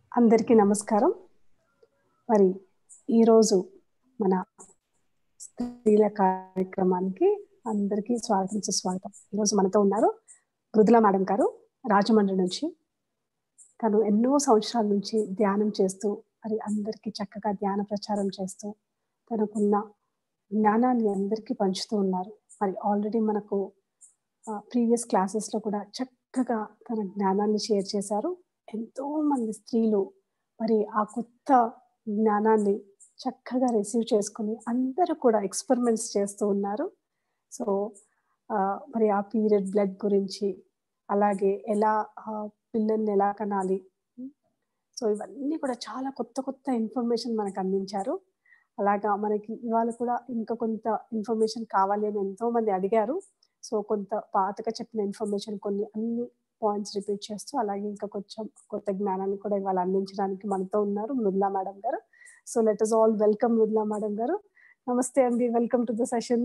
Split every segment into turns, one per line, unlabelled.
అందరికీ నమస్కారం మరి ఈరోజు మన స్త్రీల కార్యక్రమానికి అందరికీ స్వాగతం సుస్వాగతం ఈరోజు మనతో ఉన్నారు మృదుల మేడం గారు రాజమండ్రి నుంచి తను ఎన్నో సంవత్సరాల నుంచి ధ్యానం చేస్తూ మరి అందరికీ చక్కగా ధ్యాన ప్రచారం చేస్తూ తనకున్న జ్ఞానాన్ని అందరికీ పంచుతూ ఉన్నారు మరి ఆల్రెడీ మనకు ప్రీవియస్ క్లాసెస్లో కూడా చక్కగా తన జ్ఞానాన్ని షేర్ చేశారు ఎంతో మంది స్త్రీలు మరి ఆ కొత్త జ్ఞానాన్ని చక్కగా రిసీవ్ చేసుకుని అందరూ కూడా ఎక్స్పెరిమెంట్స్ చేస్తూ ఉన్నారు సో మరి ఆ పీరియడ్ బ్లడ్ గురించి అలాగే ఎలా పిల్లల్ని ఎలా కనాలి సో ఇవన్నీ కూడా చాలా కొత్త కొత్త ఇన్ఫర్మేషన్ మనకు అందించారు అలాగా మనకి ఇవాళ కూడా ఇంకా కొంత ఇన్ఫర్మేషన్ కావాలి అని ఎంతో మంది అడిగారు సో కొంత పాతగా చెప్పిన ఇన్ఫర్మేషన్ కొన్ని అన్ని పాయింట్స్ రిపీట్ చేస్తూ అలాగే ఇంకా కొంచెం కొత్త జ్ఞానాన్ని కూడా ఇవాళ అందించడానికి మనతో ఉన్నారు మృదులా మేడం గారు so let us all welcome Mridula madam గారు నమస్తే అండి వెల్కమ్ టు ద సెషన్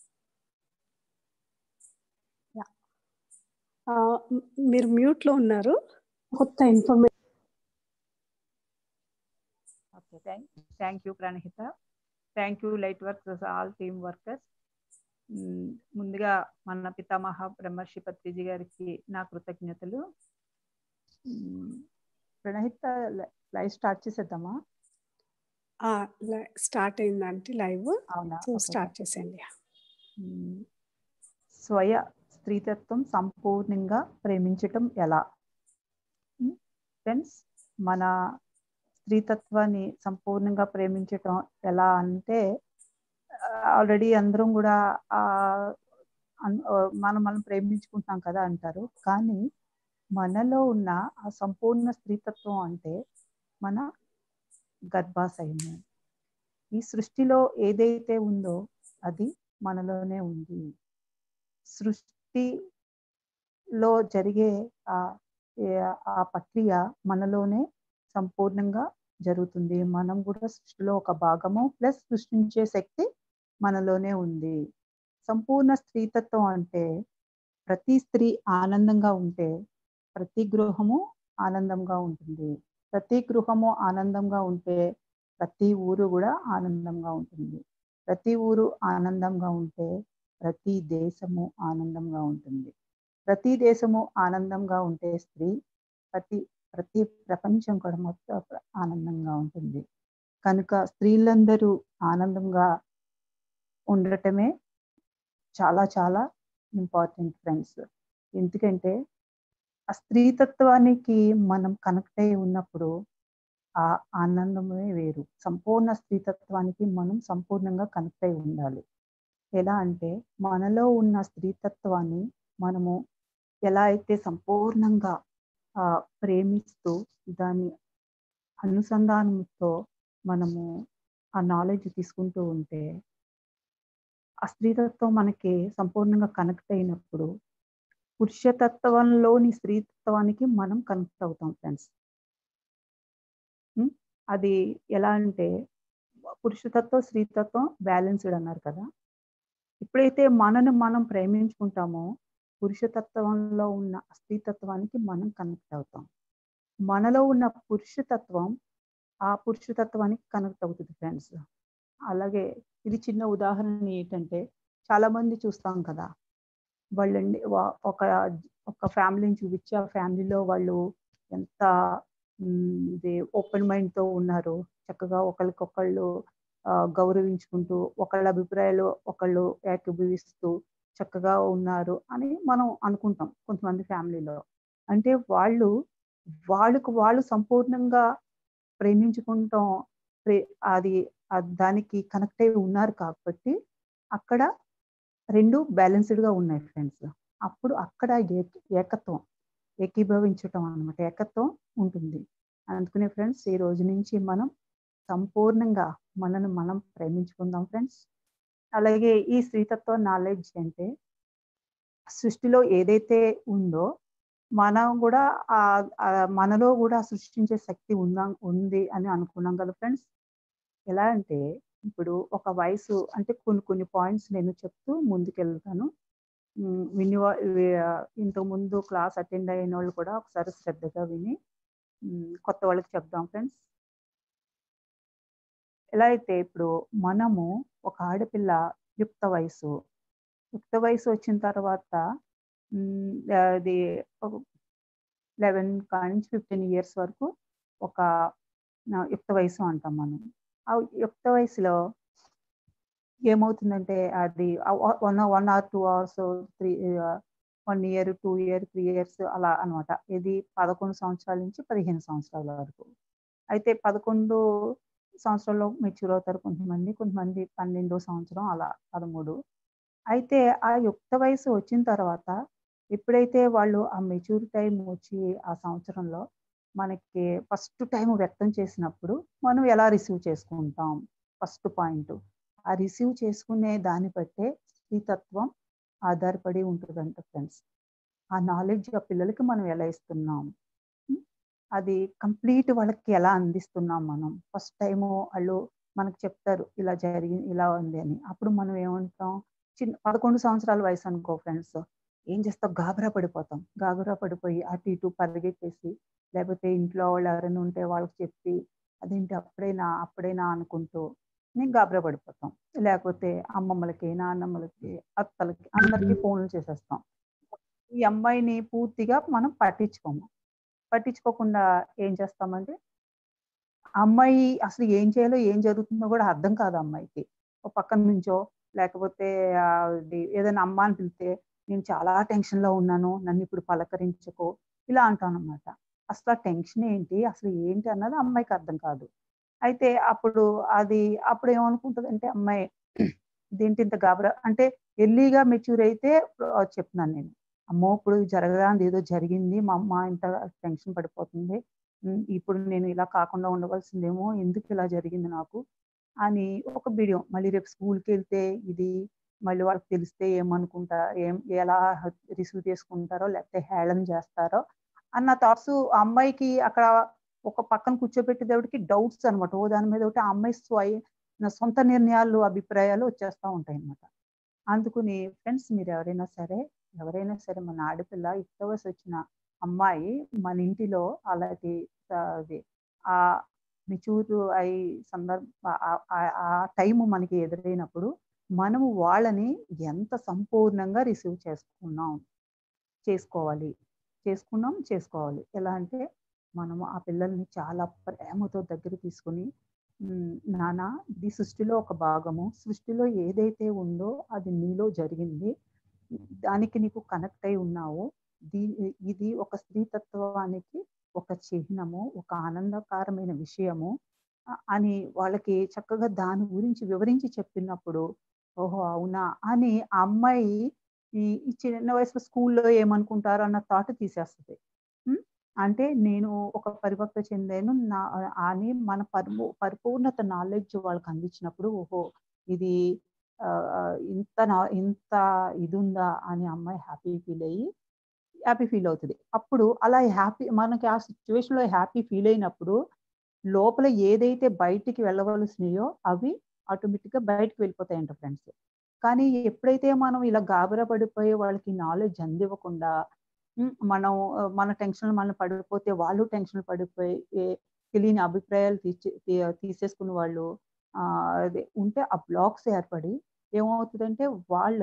మీరు మ్యూట్ లో ఉన్నారు కొత్త information
okay thank thank you Pranahita thank you light works all team workers ముందుగా మన పితామహ బ్రహ్మర్షి పత్రిజీ గారికి నా కృతజ్ఞతలు ప్రణహిత లైవ్ స్టార్ట్ చేసేద్దామా
స్టార్ట్ అయిందంటే లైవ్
అవునా
స్టార్ట్ చేసేయండి
స్వయ స్త్రీతత్వం సంపూర్ణంగా ప్రేమించటం ఎలా ఫ్రెండ్స్ మన స్త్రీతత్వాన్ని సంపూర్ణంగా ప్రేమించటం ఎలా అంటే ఆల్రెడీ అందరం కూడా మనం మనం ప్రేమించుకుంటున్నాం కదా అంటారు కానీ మనలో ఉన్న ఆ సంపూర్ణ స్త్రీతత్వం అంటే మన గర్భాశయము ఈ సృష్టిలో ఏదైతే ఉందో అది మనలోనే ఉంది సృష్టిలో జరిగే ఆ ఆ ప్రక్రియ మనలోనే సంపూర్ణంగా జరుగుతుంది మనం కూడా సృష్టిలో ఒక భాగము ప్లస్ సృష్టించే శక్తి మనలోనే ఉంది సంపూర్ణ స్త్రీతత్వం అంటే ప్రతి స్త్రీ ఆనందంగా ఉంటే ప్రతి గృహము ఆనందంగా ఉంటుంది ప్రతి గృహము ఆనందంగా ఉంటే ప్రతి ఊరు కూడా ఆనందంగా ఉంటుంది ప్రతి ఊరు ఆనందంగా ఉంటే ప్రతి దేశము ఆనందంగా ఉంటుంది ప్రతి దేశము ఆనందంగా ఉంటే స్త్రీ ప్రతి ప్రతి ప్రపంచం కూడా మొత్తం ఆనందంగా ఉంటుంది కనుక స్త్రీలందరూ ఆనందంగా ఉండటమే చాలా చాలా ఇంపార్టెంట్ ఫ్రెండ్స్ ఎందుకంటే ఆ స్త్రీతత్వానికి మనం కనెక్ట్ అయి ఉన్నప్పుడు ఆ ఆనందమే వేరు సంపూర్ణ స్త్రీతత్వానికి మనం సంపూర్ణంగా కనెక్ట్ అయి ఉండాలి ఎలా అంటే మనలో ఉన్న స్త్రీతత్వాన్ని మనము ఎలా అయితే సంపూర్ణంగా ప్రేమిస్తూ దాని అనుసంధానంతో మనము ఆ నాలెడ్జ్ తీసుకుంటూ ఉంటే ఆ స్త్రీతత్వం మనకి సంపూర్ణంగా కనెక్ట్ అయినప్పుడు పురుషతత్వంలోని స్త్రీతత్వానికి మనం కనెక్ట్ అవుతాం ఫ్రెండ్స్ అది ఎలా అంటే పురుషతత్వం స్త్రీతత్వం బ్యాలెన్స్డ్ అన్నారు కదా ఎప్పుడైతే మనను మనం ప్రేమించుకుంటామో పురుషతత్వంలో ఉన్న స్త్రీతత్వానికి మనం కనెక్ట్ అవుతాం మనలో ఉన్న పురుషతత్వం ఆ పురుషతత్వానికి కనెక్ట్ అవుతుంది ఫ్రెండ్స్ అలాగే ఇది చిన్న ఉదాహరణ ఏంటంటే చాలా మంది చూస్తాం కదా వాళ్ళండి ఒక ఒక ఫ్యామిలీని చూపించి ఆ ఫ్యామిలీలో వాళ్ళు ఎంత ఇది ఓపెన్ మైండ్తో ఉన్నారు చక్కగా ఒకరికొకళ్ళు గౌరవించుకుంటూ ఒకళ్ళ అభిప్రాయాలు ఒకళ్ళు ఏకీభవిస్తూ చక్కగా ఉన్నారు అని మనం అనుకుంటాం కొంతమంది ఫ్యామిలీలో అంటే వాళ్ళు వాళ్ళకు వాళ్ళు సంపూర్ణంగా ప్రేమించుకుంటాం అది దానికి కనెక్ట్ అయి ఉన్నారు కాబట్టి అక్కడ రెండు బ్యాలెన్స్డ్గా ఉన్నాయి ఫ్రెండ్స్ అప్పుడు అక్కడ ఏకత్వం ఏకీభవించటం అనమాట ఏకత్వం ఉంటుంది అందుకునే ఫ్రెండ్స్ ఈ రోజు నుంచి మనం సంపూర్ణంగా మనను మనం ప్రేమించుకుందాం ఫ్రెండ్స్ అలాగే ఈ స్త్రీతత్వ నాలెడ్జ్ అంటే సృష్టిలో ఏదైతే ఉందో మనం కూడా మనలో కూడా సృష్టించే శక్తి ఉందా ఉంది అని అనుకున్నాం కదా ఫ్రెండ్స్ ఎలా అంటే ఇప్పుడు ఒక వయసు అంటే కొన్ని కొన్ని పాయింట్స్ నేను చెప్తూ ముందుకెళ్తాను విని ఇంతకుముందు క్లాస్ అటెండ్ అయిన వాళ్ళు కూడా ఒకసారి శ్రద్ధగా విని మ్, కొత్త వాళ్ళకి చెప్దాం ఫ్రెండ్స్ ఎలా అయితే ఇప్పుడు మనము ఒక ఆడపిల్ల యుక్త వయసు యుక్త వయసు వచ్చిన తర్వాత మ్, అది లెవెన్ కానించి ఫిఫ్టీన్ ఇయర్స్ వరకు ఒక ఆ, యుక్త వయసు అంటాం మనం ఆ యుక్త వయసులో ఏమవుతుందంటే అది one one or two hours three one year two year three years అలా అన్నమాట ఇది పదకొండు సంవత్సరాల నుంచి పదిహేను సంవత్సరాల వరకు అయితే పదకొండు సంవత్సరాల్లో మెచ్యూర్ అవుతారు కొంతమంది కొంతమంది పన్నెండో సంవత్సరం అలా పదమూడు అయితే ఆ యుక్త వయసు వచ్చిన తర్వాత ఎప్పుడైతే వాళ్ళు ఆ మెచ్యూర్ టైం వచ్చి ఆ సంవత్సరంలో మనకి ఫస్ట్ టైం వ్యక్తం చేసినప్పుడు మనం ఎలా రిసీవ్ చేసుకుంటాం ఫస్ట్ పాయింట్ ఆ రిసీవ్ చేసుకునే దాన్ని బట్టే స్త్రీతత్వం ఆధారపడి ఉంటుందంట ఫ్రెండ్స్ ఆ నాలెడ్జ్ ఆ పిల్లలకి మనం ఎలా ఇస్తున్నాం ఉం? అది కంప్లీట్ వాళ్ళకి ఎలా అందిస్తున్నాం మనం ఫస్ట్ టైము వాళ్ళు మనకు చెప్తారు ఇలా జరిగింది ఇలా ఉంది అని అప్పుడు మనం ఏమంటాం చిన్న పదకొండు సంవత్సరాల వయసు అనుకో ఫ్రెండ్స్ ఏం చేస్తాం గాబరా పడిపోతాం గాబరా పడిపోయి అటు ఇటు పరిగెట్టేసి లేకపోతే ఇంట్లో వాళ్ళు ఎవరైనా ఉంటే వాళ్ళకి చెప్పి అదేంటి అప్పుడైనా అప్పుడైనా అనుకుంటూ నేను గాబరా పడిపోతాం లేకపోతే అమ్మమ్మలకి నాన్నమ్మలకి అత్తలకి అందరికీ ఫోన్లు చేసేస్తాం ఈ అమ్మాయిని పూర్తిగా మనం పట్టించుకోము పట్టించుకోకుండా ఏం చేస్తామంటే అమ్మాయి అసలు ఏం చేయాలో ఏం జరుగుతుందో కూడా అర్థం కాదు అమ్మాయికి ఒక పక్కన నుంచో లేకపోతే ఆ, ఇది ఏదైనా అమ్మ అని పిలితే నేను చాలా టెన్షన్ లో ఉన్నాను నన్ను ఇప్పుడు పలకరించుకో ఇలా అంటాను అనమాట అసలు ఆ టెన్షన్ ఏంటి అసలు ఏంటి అన్నది అమ్మాయికి అర్థం కాదు అయితే అప్పుడు అది అప్పుడు ఏమనుకుంటుంది అంటే అమ్మాయి ఇదేంటి ఇంత గాబరా అంటే ఎర్లీగా మెచ్యూర్ అయితే ఆ, చెప్తున్నాను నేను అమ్మో ఇప్పుడు జరగరాంది ఏదో జరిగింది మా అమ్మ ఇంత టెన్షన్ పడిపోతుంది ఉమ్, ఇప్పుడు నేను ఇలా కాకుండా ఉండవలసిందేమో ఎందుకు ఇలా జరిగింది నాకు అని ఒక వీడియో మళ్ళీ రేపు స్కూల్కి వెళ్తే ఇది మళ్ళీ వాళ్ళకి తెలిస్తే ఏమనుకుంటా ఏం ఎలా రిసీవ్ చేసుకుంటారో లేకపోతే హేళన చేస్తారో అన్న థాట్స్ అమ్మాయికి అక్కడ ఒక పక్కన కూర్చోబెట్టేదేవిడికి డౌట్స్ అనమాట ఓ దాని మీద ఒకటి ఆ అమ్మాయి స్వయ సొంత నిర్ణయాలు అభిప్రాయాలు వచ్చేస్తూ ఉంటాయి అన్నమాట అందుకుని ఫ్రెండ్స్ మీరు ఎవరైనా సరే ఎవరైనా సరే మన ఆడపిల్ల యుక్త వయసు వచ్చిన అమ్మాయి మన ఇంటిలో అలాంటి ఆ, అది ఆ మెచ్యూర్ అయి సందర్భ ఆ- ఆ- ఆ టైము మనకి ఎదురైనప్పుడు మనము వాళ్ళని ఎంత సంపూర్ణంగా రిసీవ్ చేసుకున్నాం చేసుకోవాలి చేసుకున్నాం చేసుకోవాలి ఎలా అంటే మనము ఆ పిల్లల్ని చాలా ప్రేమతో దగ్గర తీసుకుని "ఉమ్, నాన్న ఇది సృష్టిలో ఒక భాగము సృష్టిలో ఏదైతే ఉందో అది నీలో జరిగింది దానికి నీకు కనెక్ట్ అయి ఉన్నావు దీ ఇది ఒక స్త్రీతత్వానికి ఒక చిహ్నము ఒక ఆనందకరమైన విషయము అ- అని వాళ్ళకి చక్కగా దాని గురించి వివరించి చెప్పినప్పుడు ఓహో అవునా అని ఆ అమ్మాయి ఈ ఈ చిన్న వయసులో స్కూల్లో ఏమనుకుంటారో అన్న థాట్ తీసేస్తుంది ఉమ్, అంటే నేను ఒక పరిపక్వత చెందాను నా అని మన పరిపూ పరిపూర్ణత నాలెడ్జ్ వాళ్ళకి అందించినప్పుడు ఓహో ఇది ఆ, ఆ, ఇంత నా- ఇంత ఇది ఉందా అని అమ్మాయి హ్యాపీ ఫీల్ అయ్యి హ్యాపీ ఫీల్ అవుతుంది అప్పుడు అలా హ్యాపీ మనకి ఆ సిచ్యువేషన్ లో హ్యాపీ ఫీల్ అయినప్పుడు లోపల ఏదైతే బయటికి వెళ్ళవలసినాయో అవి ఆటోమేటిక్ గా బయటికి వెళ్ళిపోతాయంట ఫ్రెండ్స్ కానీ ఎప్పుడైతే మనం ఇలా గాబరా పడిపోయి వాళ్ళకి నాలెడ్జ్ అందివ్వకుండా ఉమ్, మనం ఆ, మన టెన్షన్ మనం పడిపోతే వాళ్ళు టెన్షన్ పడిపోయి ఏ- తెలియని అభిప్రాయాలు తీర్చి తీ- తీసేసుకున్న వాళ్ళు ఆ, అదే ఉంటే ఆ బ్లాక్స్ ఏర్పడి ఏమవుతుందంటే వాళ్ళు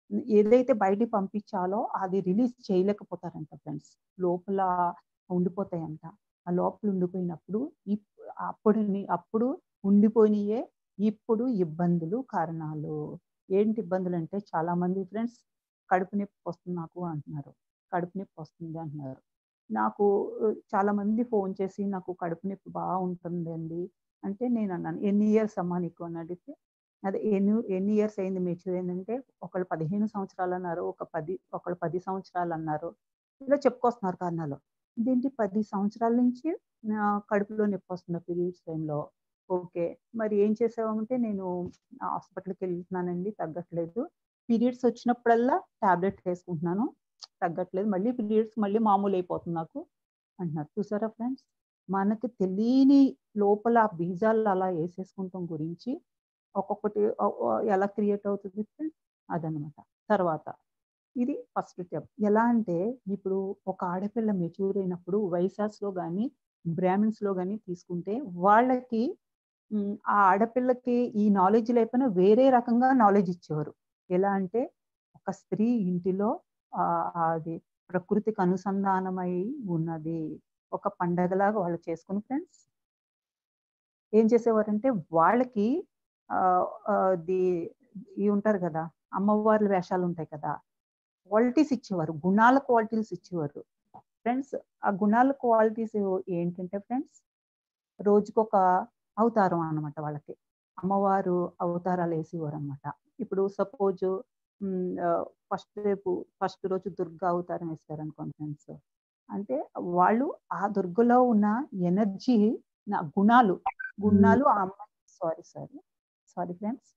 ఏదైతే బయటికి పంపించాలో అది రిలీజ్ చేయలేకపోతారంట ఫ్రెండ్స్ లోపల ఉండిపోతాయంట ఆ లోపల ఉండిపోయినప్పుడు ఇప్- అప్పుడు ని- అప్పుడు ఉండిపోయినయే ఇప్పుడు ఇబ్బందులు కారణాలు ఏంటి ఇబ్బందులు అంటే చాలా మంది ఫ్రెండ్స్ కడుపు నొప్పి వస్తుంది నాకు అంటున్నారు కడుపు నొప్పి వస్తుంది అంటున్నారు నాకు ఆ, చాలా మంది ఫోన్ చేసి నాకు కడుపు నొప్పి బాగా ఉంటుంది అండి అంటే నేను అన్నాను ఎన్ని ఇయర్స్ అమ్మా నీకు అని అడిగితే అదే ఎన్ని ఎన్ని ఇయర్స్ అయింది మెచ్యూర్ ఏంటంటే ఒకళ్ళు పదిహేను సంవత్సరాలు అన్నారు ఒక పది ఒకళ్ళు పది సంవత్సరాలు అన్నారు ఇలా చెప్పుకొస్తున్నారు కారణాలు ఇదేంటి పది సంవత్సరాల నుంచి ఆ, కడుపులో నొప్పి వస్తుంది పీరియడ్స్ టైంలో ఓకే మరి ఏం చేసావంటే నేను హాస్పిటల్కి వెళ్తున్నానండి తగ్గట్లేదు పీరియడ్స్ వచ్చినప్పుడల్లా టాబ్లెట్ వేసుకుంటున్నాను తగ్గట్లేదు మళ్ళీ పీరియడ్స్ మళ్ళీ మామూలు అయిపోతుంది నాకు అంటున్నారు చూసారా ఫ్రెండ్స్ మనకు తెలియని లోపల ఆ బీజాలు అలా వేసేసుకుంటాం గురించి ఒక్కొక్కటి ఒ- ఒ- ఎలా క్రియేట్ అవుతుంది ఫ్రెండ్స్ అదనమాట తర్వాత ఇది ఫస్ట్ స్టెప్ ఎలా అంటే ఇప్పుడు ఒక ఆడపిల్ల మెచ్యూర్ అయినప్పుడు వైశాస్లో కానీ బ్రాహ్మిన్స్ లో కానీ తీసుకుంటే వాళ్ళకి ఉమ్, ఆ ఆడపిల్లకి ఈ నాలెడ్జ్ లేకపోయినా వేరే రకంగా నాలెడ్జ్ ఇచ్చేవారు ఎలా అంటే ఒక స్త్రీ ఇంటిలో ఆ, అది ప్రకృతికి అనుసంధానమై ఉన్నది ఒక పండగలాగా వాళ్ళు చేసుకుని ఫ్రెండ్స్ ఏం చేసేవారంటే వాళ్ళకి ఆ, ఆ, ది ఇవి ఉంటారు కదా అమ్మవార్ల వేషాలు ఉంటాయి కదా క్వాలిటీస్ ఇచ్చేవారు గుణాల క్వాలిటీస్ ఇచ్చేవారు ఫ్రెండ్స్ ఆ గుణాల క్వాలిటీస్ ఏంటంటే ఫ్రెండ్స్ రోజుకొక అవతారం అన్నమాట వాళ్ళకి అమ్మవారు అవతారాలు వేసేవారు అనమాట ఇప్పుడు సపోజ్ ఫస్ట్ రేపు ఫస్ట్ రోజు దుర్గా అవతారం వేస్తారు అనుకోండి ఫ్రెండ్స్ అంటే వాళ్ళు ఆ దుర్గలో ఉన్న ఎనర్జీ నా గుణాలు గుణాలు ఆ అమ్మాయి సారీ సారీ సారీ ఫ్రెండ్స్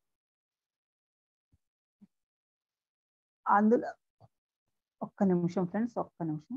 అందులో ఒక్క నిమిషం ఫ్రెండ్స్ ఒక్క నిమిషం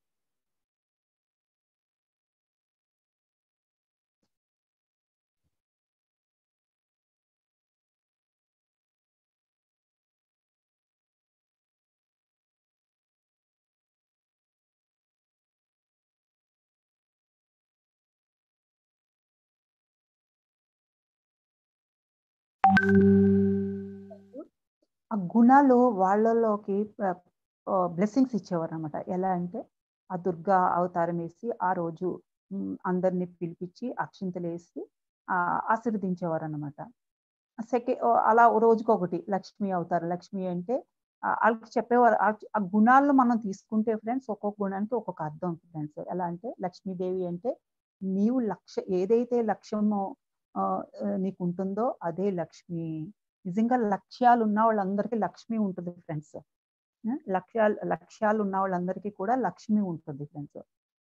ఆ గుణాలు వాళ్ళలోకి బ్లెస్సింగ్స్ ఇచ్చేవారు అనమాట ఎలా అంటే ఆ దుర్గా అవతారం వేసి ఆ రోజు ఉమ్, అందరినీ పిలిపించి అక్షింతలు వేసి ఆ, ఆశీర్వదించేవారు అనమాట సెకండ్ అలా రోజుకొకటి లక్ష్మి అవుతారు లక్ష్మి అంటే ఆ, వాళ్ళకి చెప్పేవారు ఆ- ఆ గుణాలను మనం తీసుకుంటే ఫ్రెండ్స్ ఒక్కొక్క గుణానికి ఒక్కొక్క అర్థం ఫ్రెండ్స్ ఎలా అంటే లక్ష్మీదేవి అంటే నీవు లక్ష్య ఏదైతే లక్ష్యమో ఆ, ఆ, నీకు ఉంటుందో అదే లక్ష్మి నిజంగా లక్ష్యాలు ఉన్న వాళ్ళందరికీ లక్ష్మి ఉంటుంది ఫ్రెండ్స్ లక్ష్యాలు లక్ష్యాలు ఉన్న వాళ్ళందరికీ కూడా లక్ష్మి ఉంటుంది ఫ్రెండ్స్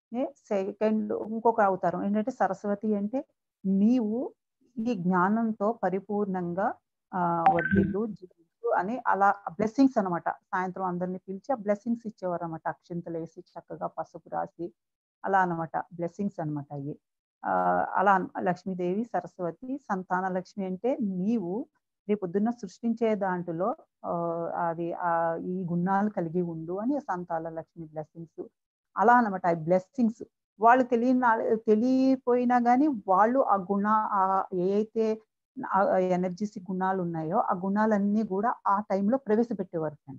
సెకండ్ ఇంకొక అవతారం ఏంటంటే సరస్వతి అంటే నీవు ఈ జ్ఞానంతో పరిపూర్ణంగా ఆ వర్ధిల్లు జీవించు అని అలా బ్లెస్సింగ్స్ అన్నమాట సాయంత్రం అందరిని పిలిచి ఆ బ్లెస్సింగ్స్ ఇచ్చేవారు అనమాట అక్షింతలు వేసి చక్కగా పసుపు రాసి అలా అన్నమాట బ్లెస్సింగ్స్ అనమాట అవి ఆ, అలా అన్- లక్ష్మీదేవి సరస్వతి సంతాన లక్ష్మి అంటే నీవు రేపొద్దున్న సృష్టించే దాంట్లో ఆ, అది ఆ ఈ గుణాలు కలిగి ఉండు అని సంతాన లక్ష్మి బ్లెస్సింగ్స్ అలా అన్నమాట ఆ బ్లెస్సింగ్స్ వాళ్ళు తెలియని నాలె- తెలియపోయినా కానీ వాళ్ళు ఆ గుణ ఆ ఏ అయితే ఎనర్జీస్ గుణాలు ఉన్నాయో ఆ గుణాలన్నీ కూడా ఆ టైంలో ప్రవేశపెట్టేవారు friends.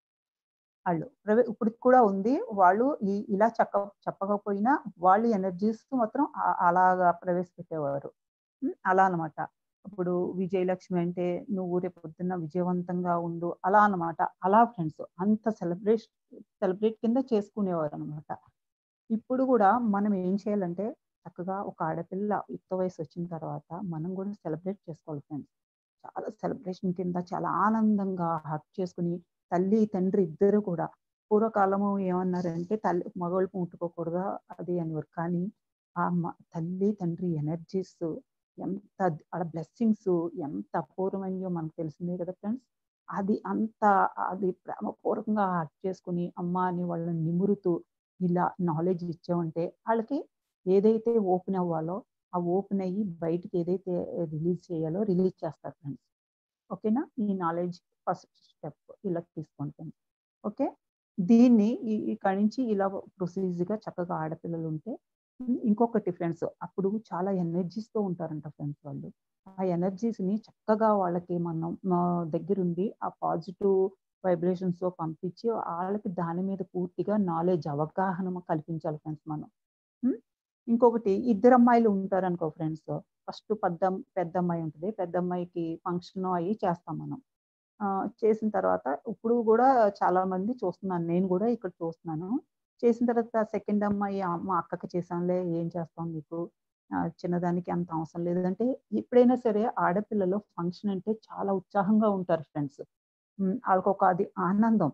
వాళ్ళు ప్రవే ఇప్పుడు కూడా ఉంది వాళ్ళు ఈ ఇలా చెప్ప చెప్పకపోయినా వాళ్ళు ఎనర్జీస్ మాత్రం ఆ- అలాగా ప్రవేశపెట్టేవారు ఉమ్, అలా అన్నమాట ఇప్పుడు విజయలక్ష్మి అంటే నువ్వు రేపు పొద్దున్న విజయవంతంగా ఉండు అలా అన్నమాట అలా ఫ్రెండ్స్ అంత సెలబ్రేట్ సెలబ్రేట్ కింద చేసుకునేవారు అనమాట ఇప్పుడు కూడా మనం ఏం చేయాలంటే చక్కగా ఒక ఆడపిల్ల యుక్త వయసు వచ్చిన తర్వాత మనం కూడా సెలబ్రేట్ చేసుకోవాలి ఫ్రెండ్స్ చాలా సెలబ్రేషన్ కింద చాలా ఆనందంగా హక్ చేసుకుని తల్లి తండ్రి ఇద్దరు కూడా పూర్వకాలము ఏమన్నారంటే తల్లి మగవాళ్ళు ముట్టుకోకూడదు అది అనేవారు కానీ ఆ మ- తల్లి తండ్రి ఎనర్జీస్ ఎంత ఆడ బ్లెస్సింగ్స్ ఎంత అపూర్వమైనయో మనకు తెలిసిందే కదా ఫ్రెండ్స్ అది అంత అది ప్రేమపూర్వకంగా హక్ చేసుకుని అమ్మ అని వాళ్ళని నిమురుతూ ఇలా నాలెడ్జ్ ఇచ్చామంటే వాళ్ళకి ఏదైతే ఓపెన్ అవ్వాలో ఆ ఓపెన్ అయ్యి బయటికి ఏదైతే రిలీజ్ చేయాలో రిలీజ్ చేస్తారు ఫ్రెండ్స్ ఓకేనా ఈ నాలెడ్జ్ ఫస్ట్ స్టెప్ ఇలా తీసుకోండి ఫ్రెండ్స్ ఓకే దీన్ని ఈ- ఇక్కడి నుంచి ఇలా ప్రొసీజ్గా చక్కగా ఆడపిల్లలు ఉంటే ఉమ్, ఇంకొకటి ఫ్రెండ్స్ అప్పుడు చాలా energies తో ఉంటారంట ఫ్రెండ్స్ వాళ్ళు ఆ energies ని చక్కగా వాళ్ళకి మనం మా దగ్గరుండి ఆ పాజిటివ్ వైబ్రేషన్స్ తో పంపించి వాళ్ళకి దాని మీద పూర్తిగా నాలెడ్జ్ అవగాహన కల్పించాలి ఫ్రెండ్స్ మనం ఉమ్, ఇంకొకటి ఇద్దరు అమ్మాయిలు ఉంటారు అనుకో ఫ్రెండ్స్ ఫస్ట్ పెద్ద పెద్ద అమ్మాయి ఉంటుంది పెద్ద అమ్మాయికి ఫంక్షన్ అయ్యి చేస్తాం మనం ఆ, చేసిన తర్వాత ఇప్పుడు కూడా చాలా మంది చూస్తున్నాను నేను కూడా ఇక్కడ చూస్తున్నాను చేసిన తర్వాత సెకండ్ అమ్మాయి "ఆ, మా అక్కకి చేసాంలే ఏం చేస్తాం నీకు ఆ, చిన్నదానికి అంత అవసరం లేదంటే ఎప్పుడైనా సరే ఆడపిల్లలు ఫంక్షన్ అంటే చాలా ఉత్సాహంగా ఉంటారు ఫ్రెండ్స్ వాళ్ళకి ఒక అది ఆనందం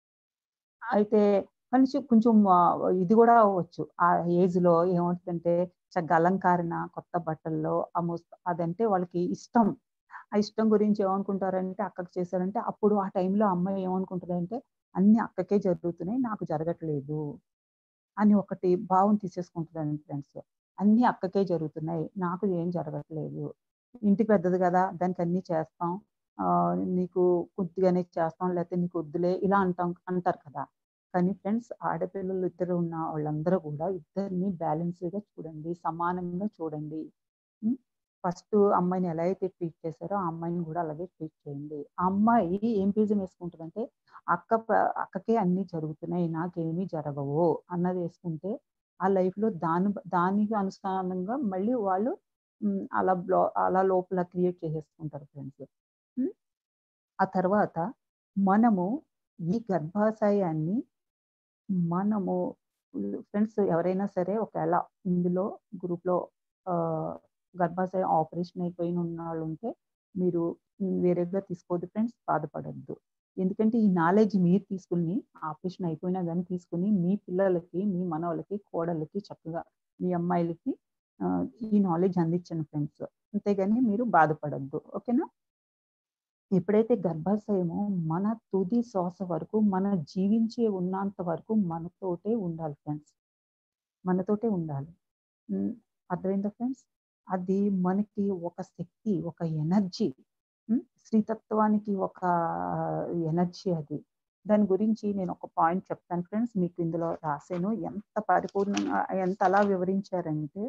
అయితే కొంచెం కొంచెం ఆ, ఇది కూడా అవ్వచ్చు ఆ ఏజ్ లో ఏమవుతుందంటే చక్కగా అలంకరణ కొత్త బట్టల్లో ఆ ముస్- అదంటే వాళ్ళకి ఇష్టం ఆ ఇష్టం గురించి ఏమనుకుంటారంటే అక్కకి చేశారంటే అప్పుడు ఆ టైంలో అమ్మాయి ఏమనుకుంటుందంటే అన్ని అక్కకే జరుగుతున్నాయి నాకు జరగట్లేదు అని ఒకటి భావం తీసేసుకుంటుందండి ఫ్రెండ్స్ అన్ని అక్కకే జరుగుతున్నాయి నాకు ఏం జరగట్లేదు ఇంటి పెద్దది కదా దానికి అన్ని చేస్తాం ఆ, నీకు కొద్దిగానే చేస్తాం లేకపోతే నీకు వద్దులే ఇలా అంటాం అంటారు కదా కానీ ఫ్రెండ్స్ ఆడపిల్లలు ఇద్దరు ఉన్న వాళ్ళందరూ కూడా ఇద్దరిని బ్యాలెన్స్గా చూడండి సమానంగా చూడండి ఫస్ట్ అమ్మాయిని ఎలా అయితే ట్రీట్ చేశారో ఆ అమ్మాయిని కూడా అలాగే ట్రీట్ చేయండి ఆ అమ్మాయి ఏం బీజం వేసుకుంటుందంటే అక్క ప- అక్కకే అన్ని జరుగుతున్నాయి నాకేమీ జరగవు అన్నది వేసుకుంటే ఆ లైఫ్ లో దాని దానికి అనుసారంగా మళ్ళీ వాళ్ళు ఉమ్, అలా బ్లా అలా లోపల క్రియేట్ చేసేసుకుంటారు ఫ్రెండ్స్ ఆ తర్వాత మనము ఈ గర్భాశయాన్ని మనము ఫ్రెండ్స్ ఎవరైనా సరే ఒకవేళ ఇందులో గ్రూప్లో గర్భాశయం ఆపరేషన్ అయిపోయిన ఉన్న వాళ్ళు ఉంటే మీరు ఉమ్, వేరేగా తీసుకోవద్దు ఫ్రెండ్స్ బాధపడద్దు ఎందుకంటే ఈ నాలెడ్జ్ మీరు తీసుకుని ఆపరేషన్ అయిపోయినా కానీ తీసుకుని మీ పిల్లలకి మీ మనవలకి కోడలకి చక్కగా మీ అమ్మాయిలకి ఆ, ఈ నాలెడ్జ్ అందించండి ఫ్రెండ్స్ అంతేగాని మీరు బాధపడద్దు ఓకేనా ఎప్పుడైతే గర్భాశయమో మన తుది శ్వాస వరకు మన జీవించే ఉన్నంత వరకు మనతోటే ఉండాలి ఫ్రెండ్స్ మనతోటే ఉండాలి ఉమ్, అర్థమైందా ఫ్రెండ్స్ అది మనకి ఒక శక్తి ఒక ఎనర్జీ శ్రీతత్వానికి ఒక ఎనర్జీ అది దాని గురించి నేను ఒక పాయింట్ చెప్తాను ఫ్రెండ్స్ మీకు ఇందులో రాసాను ఎంత పరిపూర్ణంగా ఎంత అలా వివరించారంటే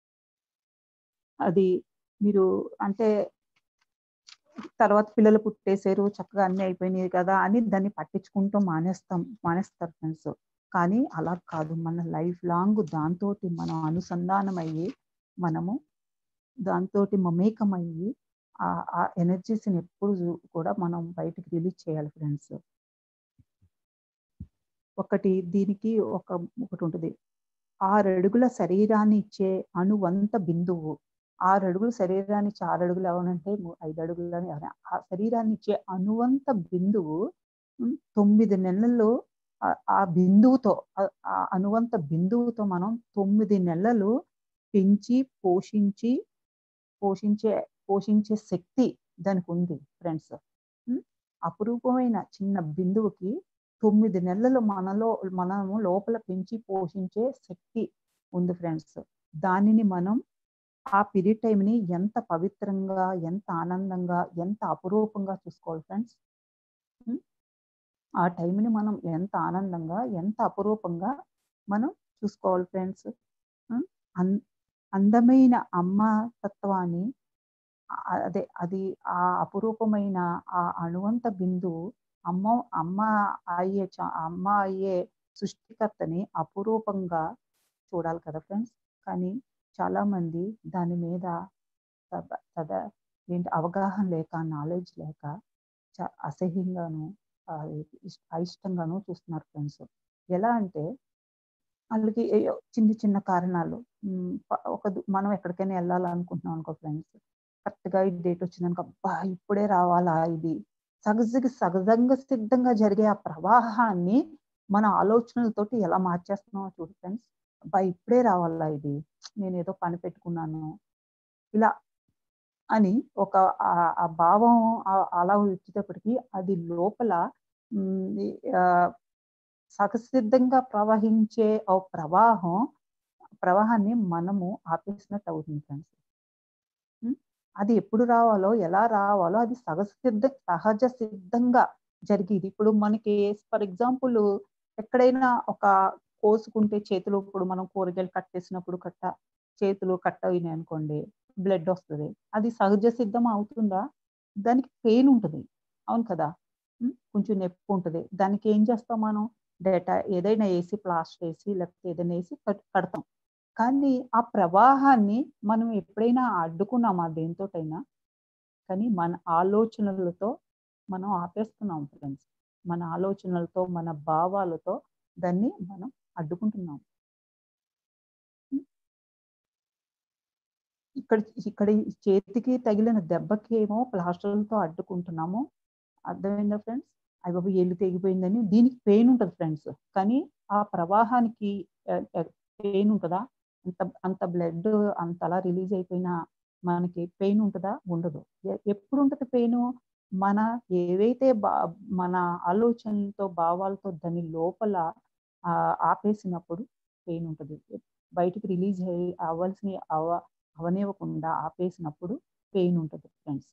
అది మీరు అంటే తర్వాత పిల్లలు పుట్టేశారు చక్కగా అన్ని అయిపోయినాయి కదా అని దాన్ని పట్టించుకుంటూ మానేస్తాం మానేస్తారు ఫ్రెండ్స్ కానీ అలా కాదు మన లైఫ్ లాంగ్ దాంతో మనం అనుసంధానం అయ్యి మనము దాంతో మమేకమయ్యి ఆ ఆ ఎనర్జీస్ని ఎప్పుడు చూ- కూడా మనం బయటకు రిలీజ్ చేయాలి ఫ్రెండ్స్ ఒకటి దీనికి ఒక ఒకటి ఉంటుంది ఆరు అడుగుల శరీరాన్ని ఇచ్చే అణువంత బిందువు ఆరు అడుగుల శరీరాన్ని ఇచ్చే ఆరు అడుగులు ఎవరంటే ము- ఐదు అడుగులు అని ఎవరైనా ఆ శరీరాన్ని ఇచ్చే అణువంత బిందువు ఉమ్, తొమ్మిది నెలల్లో ఆ- ఆ బిందువుతో ఆ- ఆ అణువంత బిందువుతో మనం తొమ్మిది నెలలు పెంచి పోషించి పోషించే పోషించే శక్తి దానికి ఉంది ఫ్రెండ్స్ అపురూపమైన చిన్న బిందువుకి తొమ్మిది నెలలు మనలో మనము లోపల పెంచి పోషించే శక్తి ఉంది ఫ్రెండ్స్ దానిని మనం ఆ పీరియడ్ టైంని ఎంత పవిత్రంగా ఎంత ఆనందంగా ఎంత అపురూపంగా చూసుకోవాలి ఫ్రెండ్స్ ఆ టైంని మనం ఎంత ఆనందంగా ఎంత అపురూపంగా మనం చూసుకోవాలి ఫ్రెండ్స్ అందమైన అమ్మ తత్వాన్ని ఆ- అదే అది ఆ అపురూపమైన ఆ అణువంత బిందువు అమ్మ అమ్మ అయ్యే చ- అమ్మ అయ్యే సృష్టికర్తని అపురూపంగా చూడాలి కదా ఫ్రెండ్స్ కానీ చాలా మంది దాని మీద తద- తద ఏంటి అవగాహన లేక నాలెడ్జ్ లేక చ- అసహ్యంగాను ఆ, ఇష్- అయిష్టంగాను చూస్తున్నారు ఫ్రెండ్స్ ఎలా అంటే వాళ్ళకి ఏయో చిన్న చిన్న కారణాలు ఉమ్, ప- ఒక దు- మనం ఎక్కడికైనా వెళ్ళాలనుకుంటున్నాం అనుకో ఫ్రెండ్స్ కరెక్ట్గా ఈ డేట్ వచ్చిందనుకో అబ్బా ఇప్పుడే రావాలా ఇది సహజ సహజంగా సిద్ధంగా జరిగే ఆ ప్రవాహాన్ని మన ఆలోచనలతోటి ఎలా మార్చేస్తున్నామో చూడు ఫ్రెండ్స్ అబ్బా ఇప్పుడే రావాలా ఇది నేను ఏదో పని పెట్టుకున్నాను ఇలా అని ఒక ఆ- ఆ భావం ఆ- అలా వచ్చేటప్పటికి అది లోపల ఉమ్, ఈ, ఆ, సహసిద్ధంగా ప్రవహించే ఆ ప్రవాహం ప్రవాహాన్ని మనము ఆపేసినట్టు అవుతుంది ఫ్రెండ్స్ అది ఎప్పుడు రావాలో ఎలా రావాలో అది సహజ సిద్ధ సహజ సిద్ధంగా జరిగేది ఇప్పుడు మనకి ఫర్ ఎగ్జాంపుల్ ఎక్కడైనా ఒక కోసుకుంటే చేతులు ఇప్పుడు మనం కూరగాయలు కట్ చేసినప్పుడు కట్ట చేతులు కట్ అయినాయి అనుకోండి బ్లడ్ వస్తుంది అది సహజ సిద్ధం అవుతుందా దానికి పెయిన్ ఉంటుంది అవును కదా ఉం? కొంచెం నొప్పి ఉంటుంది దానికి ఏం చేస్తాం మనం డేటా ఏదైనా వేసి ప్లాస్టర్ వేసి లేకపోతే ఏదైనా వేసి కట్- కడతాం కానీ ఆ ప్రవాహాన్ని మనం ఎప్పుడైనా అడ్డుకున్నామా దేంతోటైనా కానీ మన ఆలోచనలతో మనం ఆపేస్తున్నాం ఫ్రెండ్స్ మన ఆలోచనలతో మన భావాలతో దాన్ని మనం అడ్డుకుంటున్నాం ఉం? ఇక్కడ ఇక్కడ ఈ చేతికి తగిలిన దెబ్బకి ఏమో ప్లాస్టర్లతో అడ్డుకుంటున్నాము అర్థమైందా ఫ్రెండ్స్ అవి బాబు ఎల్లు తెగిపోయిందని దీనికి పెయిన్ ఉంటుంది ఫ్రెండ్స్ కానీ ఆ ప్రవాహానికి పెయిన్ ఉంటుందా అంత అంత బ్లడ్ అంతలా రిలీజ్ అయిపోయినా మనకి పెయిన్ ఉంటుందా ఉండదు ఎ- ఎప్పుడు ఉంటుంది పెయిన్ మన ఏవైతే బా మన ఆలోచనలతో భావాలతో దాని లోపల ఆ, ఆపేసినప్పుడు పెయిన్ ఉంటుంది బయటికి రిలీజ్ అయ్యి అవ్వాల్సిన అవ అవనివ్వకుండా ఆపేసినప్పుడు పెయిన్ ఉంటుంది ఫ్రెండ్స్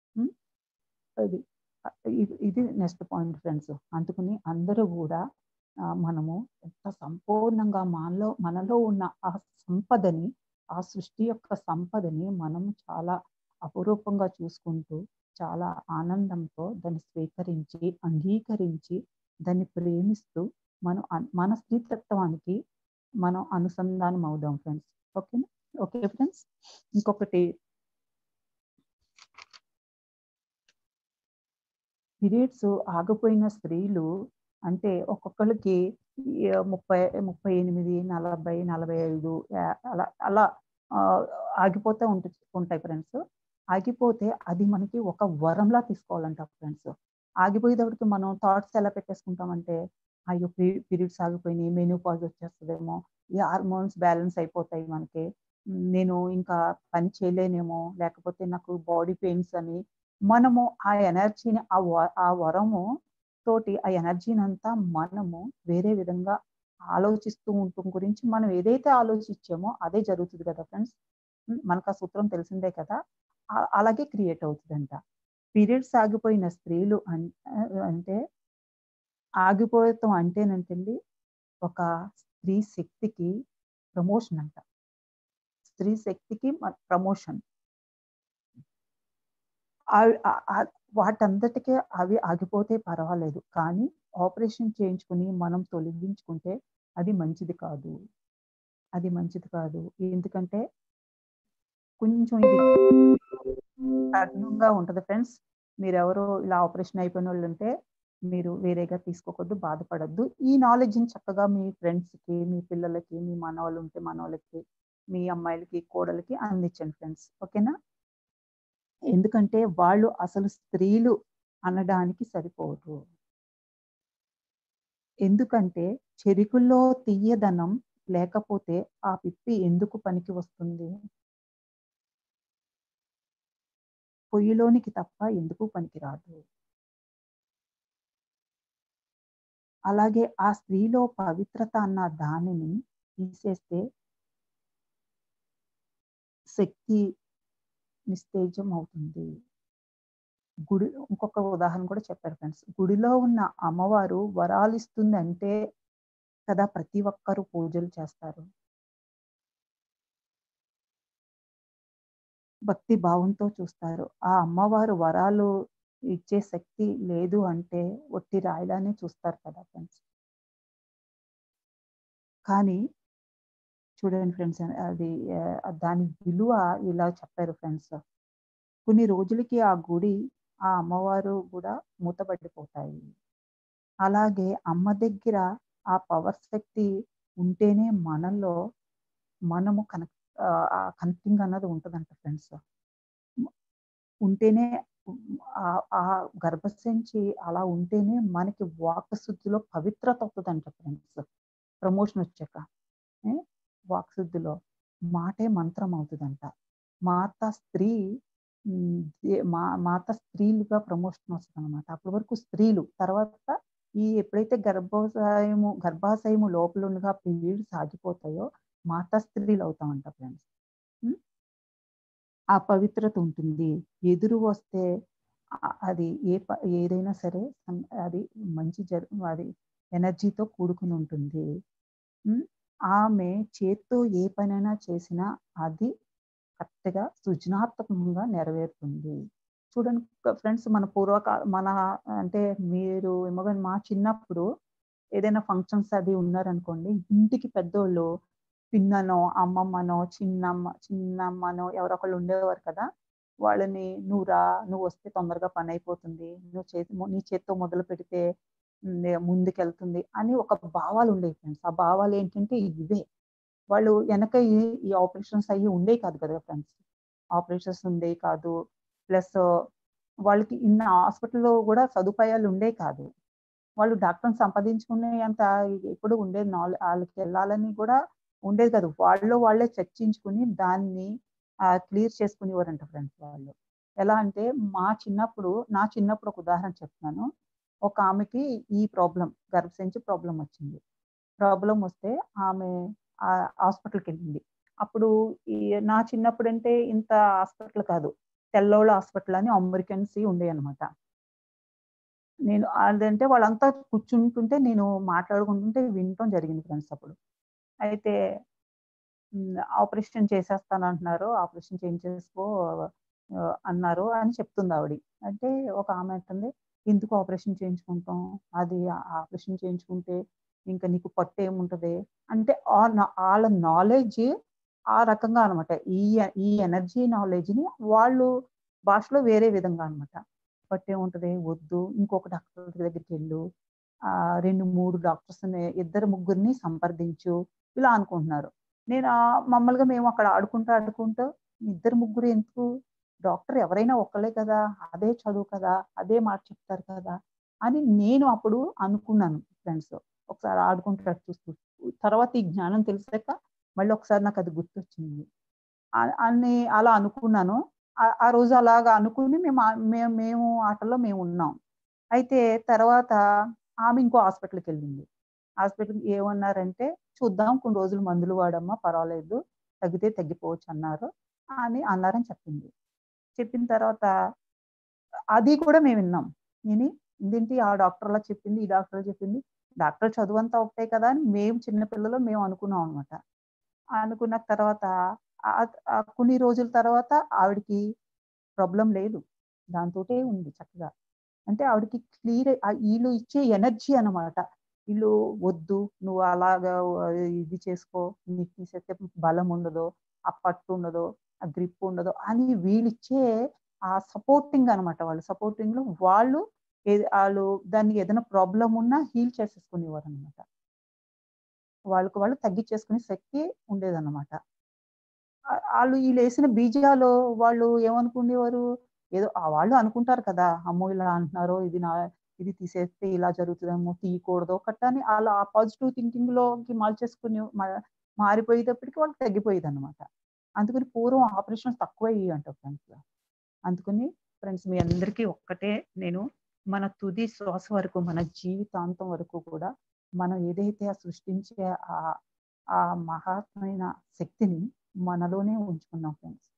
అది ఇది- ఇది నెక్స్ట్ పాయింట్ ఫ్రెండ్స్ అందుకని అందరూ కూడా మనము ఎంత సంపూర్ణంగా మనలో మనలో ఉన్న ఆ సంపదని ఆ సృష్టి యొక్క సంపదని మనం చాలా అపురూపంగా చూసుకుంటూ చాలా ఆనందంతో దాన్ని స్వీకరించి అంగీకరించి దాన్ని ప్రేమిస్తూ మనం మన స్త్రీతత్వానికి మనం అనుసంధానం అవుదాం ఫ్రెండ్స్ ఓకేనా ఓకే ఫ్రెండ్స్ ఇంకొకటి పీరియడ్స్ ఆగిపోయిన స్త్రీలు అంటే ఒక్కొక్కరికి ముప్పై ముప్పై ఎనిమిది నలభై నలభై ఐదు అలా అలా ఆగిపోతూ ఉంటు ఉంటాయి ఫ్రెండ్స్ ఆగిపోతే అది మనకి ఒక వరంలా తీసుకోవాలంట ఫ్రెండ్స్ ఆగిపోయేటప్పటికి మనం థాట్స్ ఎలా పెట్టేసుకుంటామంటే అయ్యో పీరియడ్స్ ఆగిపోయినాయి మెనూ పాజ్ వచ్చేస్తుందేమో ఈ హార్మోన్స్ బ్యాలెన్స్ అయిపోతాయి మనకి నేను ఇంకా పని చేయలేనేమో లేకపోతే నాకు బాడీ పెయిన్స్ అని మనము ఆ ఎనర్జీని ఆ ఆ వరము తోటి ఆ ఎనర్జీని అంతా మనము వేరే విధంగా ఆలోచిస్తూ ఉండటం గురించి మనం ఏదైతే ఆలోచించామో అదే జరుగుతుంది కదా ఫ్రెండ్స్ మనకు ఆ సూత్రం తెలిసిందే కదా అలాగే క్రియేట్ అవుతుందంట పీరియడ్స్ ఆగిపోయిన స్త్రీలు అంటే ఆగిపోతాం అంటేనంటండి ఒక స్త్రీ శక్తికి ప్రమోషన్ అంట స్త్రీ శక్తికి ప్రమోషన్ వాటంతటికే అవి ఆగిపోతే పర్వాలేదు కానీ ఆపరేషన్ చేయించుకుని మనం తొలగించుకుంటే అది మంచిది కాదు అది మంచిది కాదు ఎందుకంటే కొంచెం ఇది కఠినంగా ఉంటుంది ఫ్రెండ్స్ మీరెవరో ఇలా ఆపరేషన్ అయిపోయిన వాళ్ళు ఉంటే మీరు వేరేగా తీసుకోకూడదు బాధపడద్దు ఈ నాలెడ్జ్ని చక్కగా మీ ఫ్రెండ్స్కి మీ పిల్లలకి మీ మనవాళ్ళు ఉంటే మనవాళ్ళకి మీ అమ్మాయిలకి కోడలకి అందించండి ఫ్రెండ్స్ ఓకేనా ఎందుకంటే వాళ్ళు అసలు స్త్రీలు అనడానికి సరిపోరు ఎందుకంటే చెరుకుల్లో తీయదనం లేకపోతే ఆ పిప్పి ఎందుకు పనికి వస్తుంది పొయ్యిలోనికి తప్ప ఎందుకు పనికిరాదు అలాగే ఆ స్త్రీలో పవిత్రత అన్న దానిని తీసేస్తే శక్తి నిస్తేజం అవుతుంది గుడి ఇంకొక ఉదాహరణ కూడా చెప్పారు ఫ్రెండ్స్ గుడిలో ఉన్న అమ్మవారు వరాలు ఇస్తుంది అంటే కదా ప్రతి ఒక్కరూ పూజలు చేస్తారు భక్తి భావంతో చూస్తారు ఆ అమ్మవారు వరాలు ఇచ్చే శక్తి లేదు అంటే ఒట్టి రాయిలానే చూస్తారు కదా ఫ్రెండ్స్ కానీ చూడండి ఫ్రెండ్స్ అది దాని విలువ ఇలా చెప్పారు ఫ్రెండ్స్ కొన్ని రోజులకి ఆ గుడి ఆ అమ్మవారు కూడా మూతపడిపోతాయి అలాగే అమ్మ దగ్గర ఆ పవర్ శక్తి ఉంటేనే మనలో మనము కనెక్ట్ కనెక్టింగ్ అన్నది ఉంటుందంట ఫ్రెండ్స్ ఉంటేనే ఆ గర్భసంచి అలా ఉంటేనే మనకి వాక్ శుద్ధిలో పవిత్రత అవుతుందంట ఫ్రెండ్స్ ప్రమోషన్ వచ్చాక వాక్ శుద్ధిలో మాటే మంత్రం అవుతుందంట మాత స్త్రీ మా మాత స్త్రీలుగా ప్రమోషన్ వస్తుంది అనమాట అప్పటి వరకు స్త్రీలు తర్వాత ఈ ఎప్పుడైతే గర్భాశయము గర్భాశయము లోపలగా పీరియడ్స్ ఆగిపోతాయో మాతా స్త్రీలు అవుతామంట ఫ్రెండ్స్ ఆ పవిత్రత ఉంటుంది ఎదురు వస్తే అది ఏ ఏదైనా సరే అది మంచి జరు అది ఎనర్జీతో కూడుకుని ఉంటుంది ఆమె చేత్తో ఏ పనైనా చేసినా అది కరెక్ట్గా సృజనాత్మకంగా నెరవేరుతుంది చూడండి ఫ్రెండ్స్ మన పూర్వకాల మన అంటే మీరు ఏమో మా చిన్నప్పుడు ఏదైనా ఫంక్షన్స్ అది ఉన్నారనుకోండి ఇంటికి పెద్దోళ్ళు పిన్ననో అమ్మమ్మనో చిన్నమ్మ చిన్నమ్మనో ఎవరొకళ్ళు ఉండేవారు కదా వాళ్ళని నువ్వు రా నువ్వు వస్తే తొందరగా పని అయిపోతుంది నువ్వు చేతి నీ చేత్తో మొదలు పెడితే ముందుకెళ్తుంది అని ఒక భావాలు ఉండేవి ఫ్రెండ్స్ ఆ భావాలు ఏంటంటే ఇవే వాళ్ళు వెనక ఈ ఆపరేషన్స్ అయ్యి ఉండేవి కాదు కదా ఫ్రెండ్స్ ఆపరేషన్స్ ఉండేవి కాదు ప్లస్ వాళ్ళకి ఇన్న హాస్పిటల్లో కూడా సదుపాయాలు ఉండే కాదు వాళ్ళు డాక్టర్ని సంపాదించుకునే అంత ఎప్పుడు ఉండేది నాలెడ్జ్ వాళ్ళకి వెళ్ళాలని కూడా ఉండేది కాదు వాళ్ళు వాళ్ళే చర్చించుకుని దాన్ని క్లియర్ చేసుకునేవారంట ఫ్రెండ్స్ వాళ్ళు ఎలా అంటే మా చిన్నప్పుడు నా చిన్నప్పుడు ఒక ఉదాహరణ చెప్తున్నాను ఒక ఆమెకి ఈ ప్రాబ్లం గర్భసంచి ప్రాబ్లం వచ్చింది ప్రాబ్లం వస్తే ఆమె హాస్పిటల్కి వెళ్ళింది అప్పుడు ఈ నా చిన్నప్పుడు అంటే ఇంత హాస్పిటల్ కాదు తెల్లోళ్ళ హాస్పిటల్ అని అమెరికన్స్ ఉండే అనమాట నేను అదంటే వాళ్ళంతా కూర్చుంటుంటే నేను మాట్లాడుకుంటుంటే వినటం జరిగింది ఫ్రెండ్స్ అప్పుడు అయితే ఆపరేషన్ చేసేస్తాను అంటున్నారు ఆపరేషన్ చేయించేసుకో ఆ, అన్నారు అని చెప్తుంది ఆవిడ అంటే ఒక ఆమె అంటుంది ఎందుకు ఆపరేషన్ చేయించుకుంటాం అది ఆపరేషన్ చేయించుకుంటే ఇంకా నీకు పట్టు ఏముంటది అంటే ఆ నా- వాళ్ళ నాలెడ్జ్ ఆ రకంగా అనమాట ఈ ఈ ఎనర్జీ నాలెడ్జ్ని వాళ్ళు భాషలో వేరే విధంగా అనమాట పట్టు ఏముంటది వద్దు ఇంకొక డాక్టర్ దగ్గరికి వెళ్ళు ఆ రెండు మూడు డాక్టర్స్ ఇద్దరు ముగ్గురిని సంప్రదించు ఇలా అనుకుంటున్నారు నేను ఆ మామూలుగా మేము అక్కడ ఆడుకుంటూ ఆడుకుంటూ ఇద్దరు ముగ్గురు ఎందుకు డాక్టర్ ఎవరైనా ఒక్కలే కదా అదే చదువు కదా అదే మాట చెప్తారు కదా అని నేను అప్పుడు అనుకున్నాను ఫ్రెండ్స్ ఒకసారి ఆడుకుంటాడు చూస్తూ తర్వాత ఈ జ్ఞానం తెలిసాక మళ్ళీ ఒకసారి నాకు అది గుర్తొచ్చింది ఆ- అని అలా అనుకున్నాను ఆ- ఆ రోజు అలాగా అనుకుని మేము ఆ- మేము మేము ఆటలో మేము ఉన్నాం అయితే తర్వాత ఆమె ఇంకో హాస్పిటల్కి వెళ్ళింది హాస్పిటల్కి ఏమన్నారంటే చూద్దాం కొన్ని రోజులు మందులు వాడమ్మా పర్వాలేదు తగ్గితే తగ్గిపోవచ్చు అన్నారు అని అన్నారని చెప్పింది చెప్పిన తర్వాత అది కూడా మేము విన్నాం విని ఇదేంటి ఆ డాక్టర్ అలా చెప్పింది ఈ డాక్టర్ చెప్పింది డాక్టర్ చదువు అంతా ఒకటే కదా అని మేము చిన్నపిల్లలు మేము అనుకున్నాం అనమాట అనుకున్న తర్వాత ఆ- ఆ కొన్ని రోజుల తర్వాత ఆవిడకి ప్రాబ్లం లేదు దాంతోటే ఉంది చక్కగా అంటే ఆవిడకి క్లియర్ వీళ్ళు ఇచ్చే ఎనర్జీ అన్నమాట వీళ్ళు వద్దు నువ్వు అలాగా ఇది చేసుకో నీకు తీసేస్తే బలం ఉండదు ఆ పట్టు ఉండదు ఆ గ్రిప్ ఉండదు అని వీళ్ళు ఇచ్చే ఆ సపోర్టింగ్ అనమాట వాళ్ళు సపోర్టింగ్ లో వాళ్ళు ఏది- వాళ్ళు దానికి ఏదైనా ప్రాబ్లం ఉన్నా హీల్ చేసేసుకునేవారు అనమాట వాళ్ళకు వాళ్ళు తగ్గించేసుకునే శక్తి ఉండేదన్నమాట ఆ- వాళ్ళు వీళ్ళు వేసిన బీజాలు వాళ్ళు ఏమనుకునేవారు ఏదో ఆ వాళ్ళు అనుకుంటారు కదా అమ్మో ఇలా అంటున్నారో ఇది నా ఇది తీసేస్తే ఇలా జరుగుతుందేమో తీయకూడదు ఒకటి అని అలా ఆ పాజిటివ్ థింకింగ్ లోకి మార్చేసుకుని మా- మారిపోయేటప్పటికి వాళ్ళకి తగ్గిపోయేది అనమాట అందుకని పూర్వం ఆపరేషన్ తక్కువ అయ్యి అంట ఫ్రెండ్స్ అందుకని ఫ్రెండ్స్ మీ అందరికీ ఒక్కటే నేను మన తుది శ్వాస వరకు మన జీవితాంతం వరకు కూడా మనం ఏదైతే ఆ సృష్టించే ఆ ఆ మహాత్మైన శక్తిని మనలోనే ఉంచుకున్నాం ఫ్రెండ్స్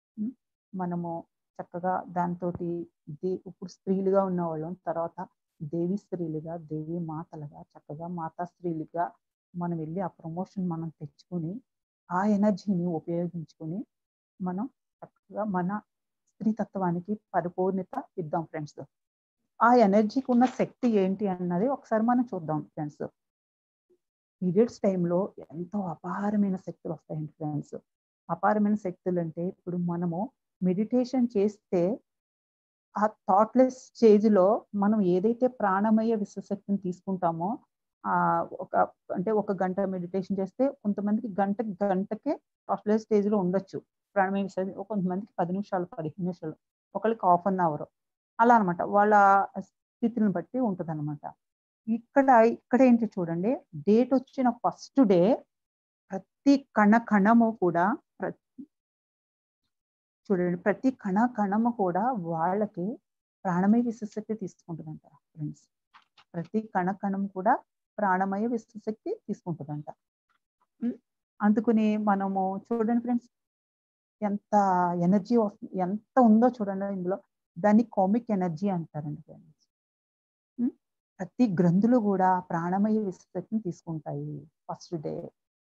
మనము చక్కగా దాంతో ఇప్పుడు స్త్రీలుగా ఉన్న వాళ్ళం తర్వాత దేవి స్త్రీలుగా దేవి మాతలుగా చక్కగా మాతా స్త్రీలుగా మనం వెళ్ళి ఆ ప్రమోషన్ మనం తెచ్చుకొని ఆ ఎనర్జీని ఉపయోగించుకొని మనం చక్కగా మన స్త్రీతత్వానికి పరిపూర్ణత ఇద్దాం ఫ్రెండ్స్ ఆ ఎనర్జీకి ఉన్న శక్తి ఏంటి అన్నది ఒకసారి మనం చూద్దాం ఫ్రెండ్స్ పీరియడ్స్ టైంలో ఎంతో అపారమైన శక్తులు వస్తాయండి ఫ్రెండ్స్ అపారమైన శక్తులు అంటే ఇప్పుడు మనము మెడిటేషన్ చేస్తే ఆ థాట్లెస్ స్టేజ్లో మనం ఏదైతే ప్రాణమయ విశ్వశక్తిని తీసుకుంటామో ఆ ఒక అంటే ఒక గంట మెడిటేషన్ చేస్తే కొంతమందికి గంట గంటకే థాట్లెస్ స్టేజ్లో ఉండొచ్చు ప్రాణమయ విశ్వ కొంతమందికి పది నిమిషాలు పదిహేను నిమిషాలు ఒకరికి హాఫ్ అన్ అవర్ అలా అనమాట వాళ్ళ స్థితిని బట్టి ఉంటుంది అనమాట ఇక్కడ ఇక్కడ ఏంటి చూడండి డేట్ వచ్చిన ఫస్ట్ డే ప్రతి కణ కణము కూడా ప్రతి చూడండి ప్రతి కణ కణము కూడా వాళ్ళకి ప్రాణమయ విశ్వశక్తి తీసుకుంటుందంట ఫ్రెండ్స్ ప్రతి కణ కణం కూడా ప్రాణమయ విశ్వశక్తి తీసుకుంటుందంట ఉమ్, అందుకని మనము చూడండి ఫ్రెండ్స్ ఎంత ఎనర్జీ వస్తుంది ఎంత ఉందో చూడండి ఇందులో దాన్ని కామిక్ ఎనర్జీ అంటారండి ఫ్రెండ్స్ ఉమ్, ప్రతి గ్రంథులు కూడా ప్రాణమయ విశ్వశక్తిని తీసుకుంటాయి ఫస్ట్ డే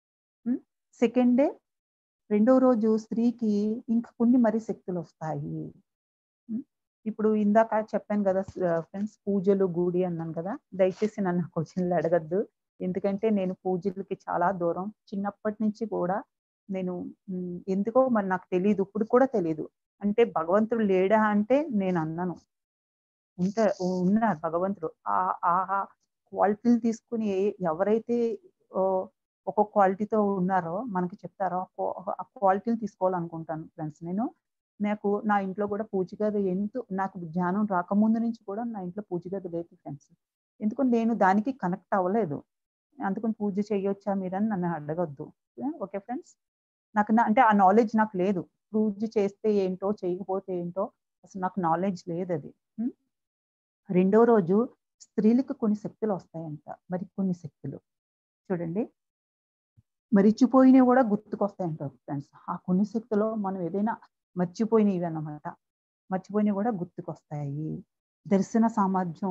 సెకండ్ డే రెండో రోజు స్త్రీకి ఇంకా కొన్ని మరి శక్తులు వస్తాయి ఉమ్, ఇప్పుడు ఇందాక చెప్పాను కదా ఫ్రెండ్స్ పూజలు గుడి అన్నాను కదా దయచేసి నన్ను క్వశ్చన్లు అడగద్దు ఎందుకంటే నేను పూజలకి చాలా దూరం చిన్నప్పటి నుంచి కూడా నేను ఉమ్, ఎందుకో మరి నాకు తెలియదు ఇప్పుడు కూడా తెలియదు అంటే భగవంతుడు లేడా అంటే నేను అన్నాను ఉంట ఉన్నారు భగవంతుడు ఆ ఆ క్వాలిటీలు తీసుకుని ఎవరైతే ఓ, ఒక్కొక్క క్వాలిటీతో ఉన్నారో మనకి చెప్తారో ఆ క్వా- ఆ క్వాలిటీలు తీసుకోవాలనుకుంటాను ఫ్రెండ్స్ నేను నాకు నా ఇంట్లో కూడా పూజ గది ఎంతో నాకు జ్ఞానం రాకముందు నుంచి కూడా నా ఇంట్లో పూజ గది లేదు ఫ్రెండ్స్ ఎందుకంటే నేను దానికి కనెక్ట్ అవ్వలేదు అందుకని పూజ చేయొచ్చా మీరని నన్ను అడగొద్దు ఓకే ఫ్రెండ్స్ నాకు నా అంటే ఆ నాలెడ్జ్ నాకు లేదు పూజ చేస్తే ఏంటో చేయకపోతే ఏంటో అసలు నాకు నాలెడ్జ్ లేదు అది ఉం? రెండో రోజు స్త్రీలకు కొన్ని శక్తులు వస్తాయంట మరి కొన్ని శక్తులు చూడండి మరిచిపోయినవి కూడా గుర్తుకొస్తాయంట ఫ్రెండ్స్ ఆ కొన్ని శక్తులు మనం ఏదైనా మర్చిపోయినవి అన్నమాట మర్చిపోయినవి కూడా గుర్తుకొస్తాయి దర్శన సామర్థ్యం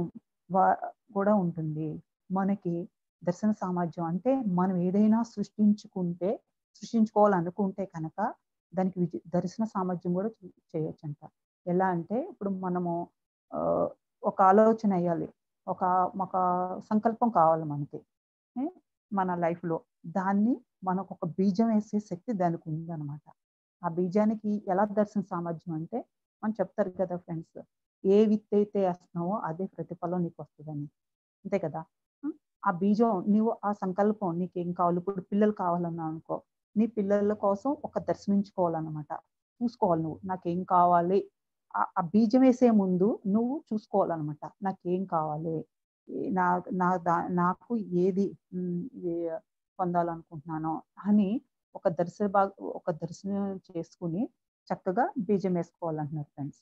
వా- కూడా ఉంటుంది మనకి దర్శన సామర్థ్యం అంటే మనం ఏదైనా సృష్టించుకుంటే సృష్టించుకోవాలనుకుంటే కనుక దానికి విజ దర్శన సామర్థ్యం కూడా చేయొచ్చు అంట ఎలా అంటే ఇప్పుడు మనము ఆ, ఒక ఆలోచన వేయాలి ఒక ఒక సంకల్పం కావాలి మనకి ఏ? మన లైఫ్లో దాన్ని మనకు ఒక బీజం వేసే శక్తి దానికి ఉంది అనమాట ఆ బీజానికి ఎలా దర్శన సామర్థ్యం అంటే మనం చెప్తారు కదా ఫ్రెండ్స్ ఏ విత్ అయితే వేస్తున్నావో అదే ప్రతిఫలం నీకు వస్తుందని అంతే కదా ఉం? ఆ బీజం నీవు ఆ సంకల్పం నీకేం కావాలి ఇప్పుడు పిల్లలు కావాలన్నా అనుకో నీ పిల్లల కోసం ఒక దర్శనించుకోవాలన్నమాట చూసుకోవాలి నువ్వు నాకేం కావాలి ఆ- ఆ బీజం వేసే ముందు నువ్వు చూసుకోవాలన్నమాట నాకేం కావాలి ఏ- నా నా దా నాకు ఏది ఉమ్, ఏ- పొందాలనుకుంటున్నానో అని ఒక దర్శన భాగ ఒక దర్శనం చేసుకుని చక్కగా బీజం వేసుకోవాలంటున్నారు ఫ్రెండ్స్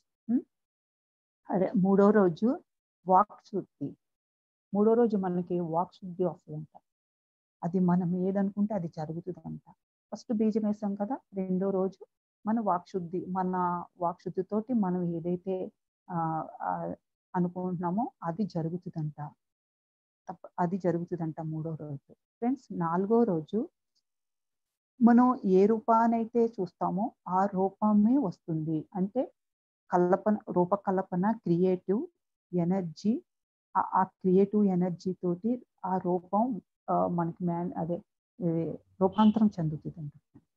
అదే మూడో రోజు వాక్ శుద్ధి మూడో రోజు మనకి వాక్ శుద్ధి వస్తుందంట అది మనం ఏదనుకుంటే అది జరుగుతుందంట ఫస్ట్ బీజం వేసాం కదా రెండో రోజు మన వాక్ శుద్ధి మన వాక్ శుద్ధితోటి మనం ఏదైతే ఆ, ఆ, అనుకుంటున్నామో అది జరుగుతుందంట తప్ప అది జరుగుతుందంట మూడో రోజు ఫ్రెండ్స్ నాలుగో రోజు మనం ఏ రూపానైతే చూస్తామో ఆ రూపమే వస్తుంది అంటే కల్పన రూపకల్పన క్రియేటివ్ ఎనర్జీ ఆ క్రియేటివ్ ఎనర్జీ తోటి ఆ రూపం ఆ, మనకి మ్యాన్ అదే ఏ, రూపాంతరం చెందుతుందంట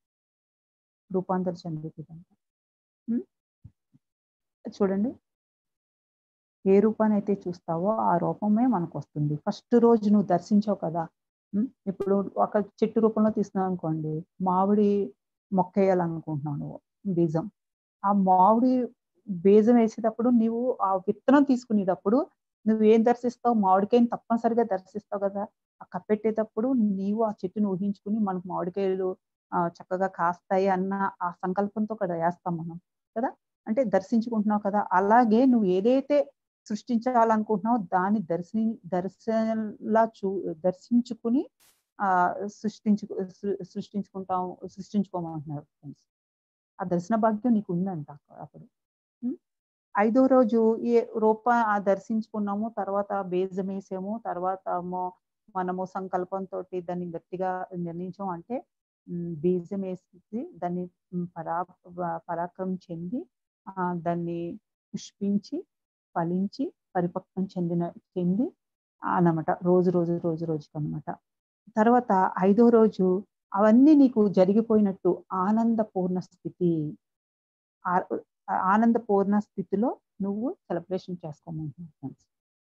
రూపాంతరం చెందుతుందంట ఉం? చూడండి ఏ రూపాన్ని అయితే చూస్తావో ఆ రూపమే మనకు వస్తుంది ఫస్ట్ రోజు నువ్వు దర్శించావు కదా ఉం? ఇప్పుడు ఒక చెట్టు రూపంలో తీస్తున్నావు అనుకోండి మామిడి మొక్క వేయాలనుకుంటున్నావు నువ్వు బీజం ఆ మామిడి బీజం వేసేటప్పుడు నీవు ఆ విత్తనం తీసుకునేటప్పుడు నువ్వు ఏం దర్శిస్తావు మామిడికాయని తప్పనిసరిగా దర్శిస్తావు కదా ఆ కప్పెట్టేటప్పుడు నీవు ఆ చెట్టుని ఊహించుకుని మనకు మామిడికాయలు ఆ, చక్కగా కాస్తాయి అన్న ఆ సంకల్పంతో కూడా వేస్తాం మనం కదా అంటే దర్శించుకుంటున్నావు కదా అలాగే నువ్వు ఏదైతే సృష్టించాలనుకుంటున్నావు దాన్ని దర్శి దర్శనలా చూ దర్శించుకుని ఆ సృష్టించు సృ- సృష్టించుకుంటాం సృష్టించుకోమంటున్నారు ఫ్రెండ్స్ ఆ దర్శన భాగ్యం నీకు ఉందంట అప్పుడు ఉం? ఐదో రోజు ఏ రూప ఆ దర్శించుకున్నాము తర్వాత బేజం వేసాము తర్వాత మో- మనము సంకల్పంతో దాన్ని గట్టిగా నిర్ణయించాం అంటే ఉం, బీజం వేసి దాన్ని ఉం, పరా పరాక్రమం చెంది ఆ, దాన్ని పుష్పించి ఫలించి పరిపక్వం చెందిన చెంది అన్నమాట రోజు రోజు రోజు రోజుకి అనమాట తర్వాత ఐదో రోజు అవన్నీ నీకు జరిగిపోయినట్టు ఆనంద పూర్ణ స్థితి ఆ- ఆనంద పూర్ణ స్థితిలో నువ్వు సెలబ్రేషన్ చేసుకోమంటున్నావు ఫ్రెండ్స్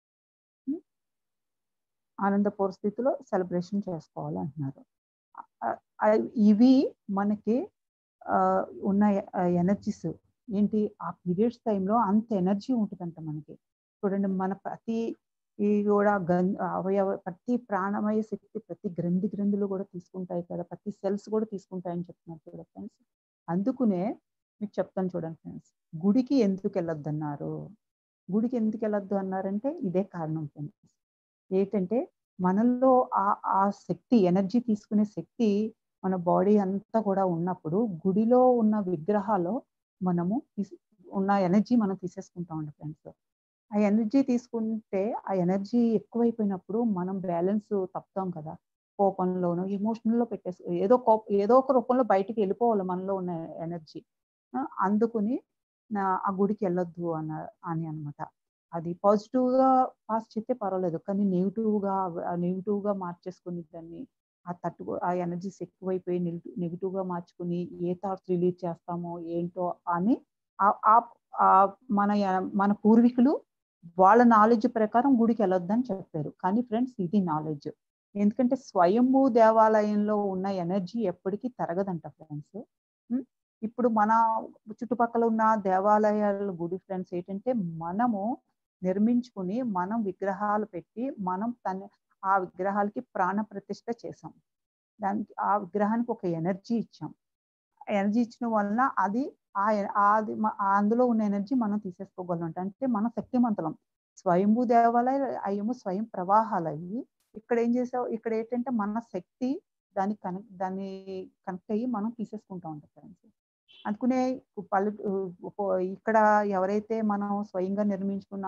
ఆనంద పూర్ణ స్థితిలో సెలబ్రేషన్ చేసుకోవాలి అంటున్నారు ఆ- ఆ- ఇవి మనకి ఆ, ఉన్న ఎనర్జీస్ ఏంటి ఆ పీరియడ్స్ టైంలో అంత ఎనర్జీ ఉంటుందంట మనకి చూడండి మన ప్రతి ఈ కూడా గన్ అవయవ ప్రతి ప్రాణమయ శక్తి ప్రతి గ్రంథి గ్రంథులు కూడా తీసుకుంటాయి కదా ప్రతి సెల్స్ కూడా తీసుకుంటాయని చెప్తున్నారు కదా ఫ్రెండ్స్ అందుకునే మీకు చెప్తాను చూడండి ఫ్రెండ్స్ గుడికి ఎందుకు వెళ్ళొద్దు అన్నారు గుడికి ఎందుకు వెళ్ళొద్దు అన్నారంటే ఇదే కారణం ఫ్రెండ్స్ ఏంటంటే మనలో ఆ ఆ శక్తి ఎనర్జీ తీసుకునే శక్తి మన బాడీ అంతా కూడా ఉన్నప్పుడు గుడిలో ఉన్న విగ్రహాలు మనము తీస్- ఉన్న ఎనర్జీ మనం తీసేసుకుంటాం అండి ఫ్రెండ్స్ ఆ ఎనర్జీ తీసుకుంటే ఆ ఎనర్జీ ఎక్కువైపోయినప్పుడు మనం బ్యాలెన్స్ తప్పుతాం కదా కోపంలోనో ఎమోషనల్లో పెట్టేసి ఏదో కోప ఏదో ఒక రూపంలో బయటికి వెళ్ళిపోవాలి మనలో ఉన్న ఎనర్జీ అందుకుని నా- ఆ గుడికి వెళ్ళొద్దు అన్న అని అన్నమాట అది పాజిటివ్ గా పాస్ చేస్తే పర్వాలేదు కానీ నెగిటివ్ గా నెగిటివ్ గా మార్చేసుకుని దాన్ని ఆ తట్టు ఆ ఎనర్జీస్ ఎక్కువైపోయి నెగిటివ్ గా మార్చుకుని ఏ థాట్స్ రిలీజ్ చేస్తామో ఏంటో అని ఆ- ఆ- ఆ మన ఎ- మన పూర్వీకులు వాళ్ళ నాలెడ్జ్ ప్రకారం గుడికి వెళ్ళొద్దని చెప్పారు కానీ ఫ్రెండ్స్ ఇది నాలెడ్జ్ ఎందుకంటే స్వయంభూ దేవాలయంలో ఉన్న ఎనర్జీ ఎప్పటికీ తరగదంట ఫ్రెండ్స్ ఇప్పుడు మన చుట్టుపక్కల ఉన్న దేవాలయాల గుడి ఫ్రెండ్స్ ఏంటంటే మనము నిర్మించుకుని మనం విగ్రహాలు పెట్టి మనం తన ఆ విగ్రహాలకి ప్రాణ ప్రతిష్ఠ చేసాం దానికి ఆ విగ్రహానికి ఒక ఎనర్జీ ఇచ్చాం ఎనర్జీ ఇచ్చిన వలన అది ఆ ఎ- అది మ- ఆ అందులో ఉన్న ఎనర్జీ మనం తీసేసుకోగలం అంటే మనం శక్తిమంతులం స్వయంభూ దేవాలయ అయ్యేమో స్వయం ప్రవాహాలు అవి ఇక్కడ ఏం చేసావు ఇక్కడ ఏంటంటే మన శక్తి దానికి కనెక్ట్ దాన్ని కనెక్ట్ అయ్యి మనం తీసేసుకుంటా ఉంటాం ఫ్రెండ్స్ అందుకునే పల్లె ఇక్కడ ఎవరైతే మనం స్వయంగా నిర్మించుకున్న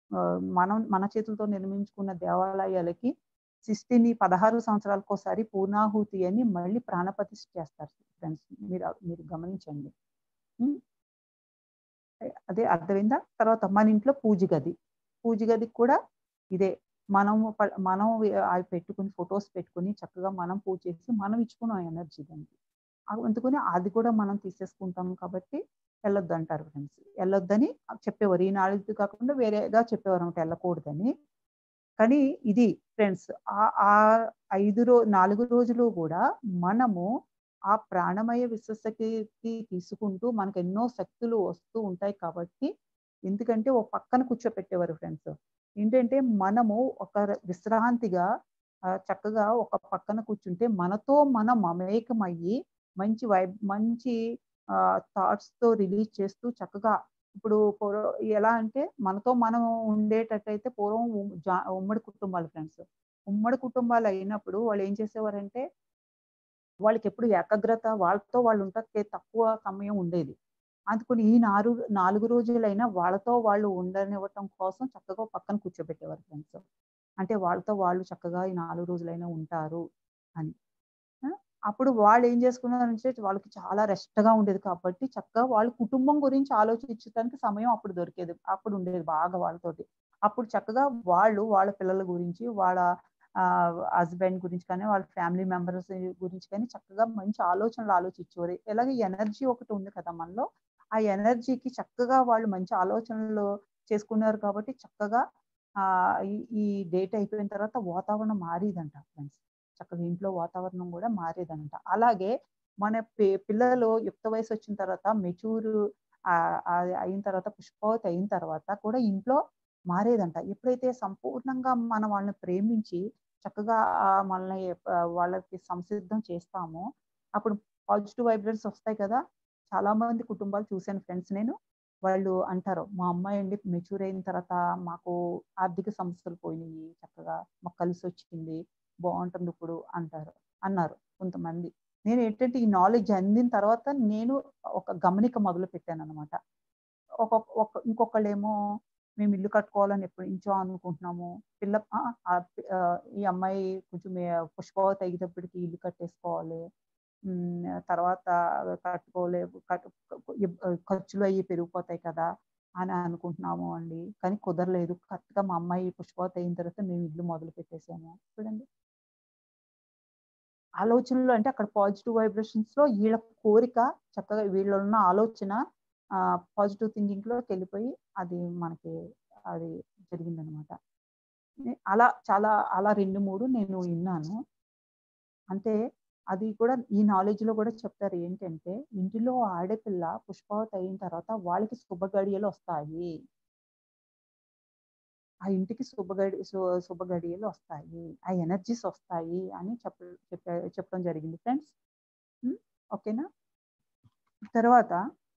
ఆ, మనం మన చేతులతో నిర్మించుకున్న దేవాలయాలకి సిస్టిని పదహారు సంవత్సరాలకు ఒకసారి పూర్ణాహుతి అని మళ్ళీ ప్రాణప్రతిష్ఠ చేస్తారు ఫ్రెండ్స్ మీరు మీరు గమనించండి ఉం? అదే అర్థమైందా తర్వాత మన ఇంట్లో పూజ గది పూజ గదికి కూడా ఇదే మనం ప- మనం అవి పెట్టుకుని ఫొటోస్ పెట్టుకుని చక్కగా మనం పూజ చేసి మనం ఇచ్చుకున్నాం ఎనర్జీ దానికి అ- అందుకని అది కూడా మనం తీసేసుకుంటాం కాబట్టి వెళ్ళొద్దు అంటారు ఫ్రెండ్స్ వెళ్ళొద్దని చెప్పేవారు ఈ నాలుగు కాకుండా వేరేగా చెప్పేవారు అనమాట వెళ్ళకూడదని కానీ ఇది ఫ్రెండ్స్ ఆ ఆ ఐదు రో నాలుగు రోజులు కూడా మనము ఆ ప్రాణమయ విశ్వశక్తి తీసుకుంటూ మనకు ఎన్నో శక్తులు వస్తూ ఉంటాయి కాబట్టి ఎందుకంటే ఒక పక్కన కూర్చోపెట్టేవారు ఫ్రెండ్స్ ఏంటంటే మనము ఒక విశ్రాంతిగా ఆ, చక్కగా ఒక పక్కన కూర్చుంటే మనతో మనం మమేకమయ్యి మంచి వై మంచి థాట్స్ తో రిలీజ్ చేస్తూ చక్కగా ఇప్పుడు పూర్వ- ఎలా అంటే మనతో మనం ఉండేటట్టయితే పూర్వం ఉమ్- జా- ఉమ్మడి కుటుంబాలు ఫ్రెండ్స్ ఉమ్మడి కుటుంబాలు అయినప్పుడు వాళ్ళు ఏం చేసేవారంటే వాళ్ళకి ఎప్పుడు ఏకాగ్రత వాళ్ళతో వాళ్ళు ఉంటే తక్కువ సమయం ఉండేది అందుకని ఈ నాలుగు నాలుగు రోజులైనా వాళ్ళతో వాళ్ళు ఉండనివ్వటం కోసం చక్కగా పక్కన కూర్చోబెట్టేవారు ఫ్రెండ్స్ అంటే వాళ్ళతో వాళ్ళు చక్కగా ఈ నాలుగు రోజులైనా ఉంటారు అని ఆ, అప్పుడు వాళ్ళు ఏం చేసుకున్నారంటే వాళ్ళకి చాలా రెస్ట్ గా ఉండేది కాబట్టి చక్కగా వాళ్ళ కుటుంబం గురించి ఆలోచించడానికి సమయం అప్పుడు దొరికేది అప్పుడు ఉండేది బాగా వాళ్ళతోటి అప్పుడు చక్కగా వాళ్ళు వాళ్ళ పిల్లల గురించి వాళ్ళ హస్బెండ్ గురించి కానీ వాళ్ళ ఫ్యామిలీ మెంబర్స్ గురించి కానీ చక్కగా మంచి ఆలోచనలు ఆలోచించేవారు ఎలాగే ఎనర్జీ ఒకటి ఉంది కదా మనలో ఆ ఎనర్జీకి చక్కగా వాళ్ళు మంచి ఆలోచనలు చేసుకున్నారు కాబట్టి చక్కగా ఆ ఈ- ఈ డేట్ అయిపోయిన తర్వాత వాతావరణం మారేదంట ఫ్రెండ్స్ చక్కగా ఇంట్లో వాతావరణం కూడా మారేదంట అలాగే మన పి- పిల్లలు యుక్త వయసు వచ్చిన తర్వాత మెచ్యూర్ అయిన తర్వాత పుష్పవతి అయిన తర్వాత కూడా ఇంట్లో మారేదంట ఎప్పుడైతే సంపూర్ణంగా మనం వాళ్ళని ప్రేమించి చక్కగా ఆ మనల్ని ఆ, వాళ్ళకి సంసిద్ధం చేస్తామో అప్పుడు పాజిటివ్ వైబ్రెన్స్ వస్తాయి కదా చాలా మంది కుటుంబాలు చూశాను ఫ్రెండ్స్ నేను వాళ్ళు అంటారు మా అమ్మాయి అండి మెచ్యూర్ అయిన తర్వాత మాకు ఆర్థిక సమస్యలు పోయినాయి చక్కగా మాకు కలిసి వచ్చింది బాగుంటుంది ఇప్పుడు అంటారు అన్నారు కొంతమంది నేను ఏంటంటే ఈ నాలెడ్జ్ అందిన తర్వాత నేను ఒక గమనిక మొదలు పెట్టాను అనమాట ఒక ఒక ఇంకొకళ్ళేమో మేము ఇల్లు కట్టుకోవాలని ఎప్పటి నుంచో అనుకుంటున్నాము పిల్ల ఆ, ఆ, ఆ, ఈ అమ్మాయి కొంచెం ఏ- పుష్పవతి అయ్యేటప్పటికి ఇల్లు కట్టేసుకోవాలి ఉమ్, తర్వాత కట్టుకోలేవు కట్టు ఇబ్- ఖర్చులు అయ్యి పెరిగిపోతాయి కదా అని అనుకుంటున్నాము అండి కానీ కుదరలేదు కరెక్ట్ గా మా అమ్మాయి పుష్పవతి అయిన తర్వాత మేము ఇల్లు మొదలు పెట్టేసాము చూడండి ఆలోచనలు అంటే అక్కడ పాజిటివ్ వైబ్రేషన్స్ లో వీళ్ళ కోరిక చక్కగా వీళ్ళ ఉన్న ఆలోచన పాజిటివ్ థింకింగ్ లోకి వెళ్ళిపోయి అది మనకి అది జరిగిందనమాట అలా చాలా అలా రెండు మూడు నేను విన్నాను అంటే అది కూడా ఈ నాలెడ్జ్ లో కూడా చెప్తారు ఏంటంటే ఇంటిలో ఆడపిల్ల పుష్పవతి అయిన తర్వాత వాళ్ళకి శుభ గడియలు వస్తాయి ఆ ఇంటికి శుభగడి శు- శుభ గడియలు వస్తాయి ఆ ఎనర్జీస్ వస్తాయి అని చెప్ప చెప్ప చెప్పడం జరిగింది ఫ్రెండ్స్ ఓకేనా తర్వాత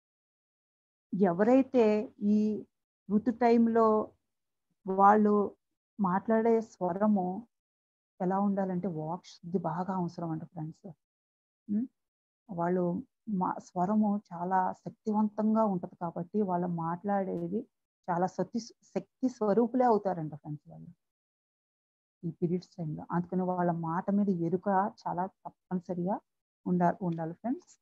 ఎవరైతే ఈ ఋతు టైంలో వాళ్ళు మాట్లాడే స్వరము ఎలా ఉండాలంటే వాక్ శుద్ధి బాగా అవసరం అంట ఫ్రెండ్స్ వాళ్ళు మా స్వరము చాలా శక్తివంతంగా ఉంటది కాబట్టి వాళ్ళు మాట్లాడేది చాలా శక్తి శక్తి స్వరూపులే అవుతారంట ఫ్రెండ్స్ వాళ్ళు ఈ పీరియడ్స్ టైంలో అందుకని వాళ్ళ మాట మీద ఎరుక చాలా తప్పనిసరిగా ఉండాలి ఉండాలి ఫ్రెండ్స్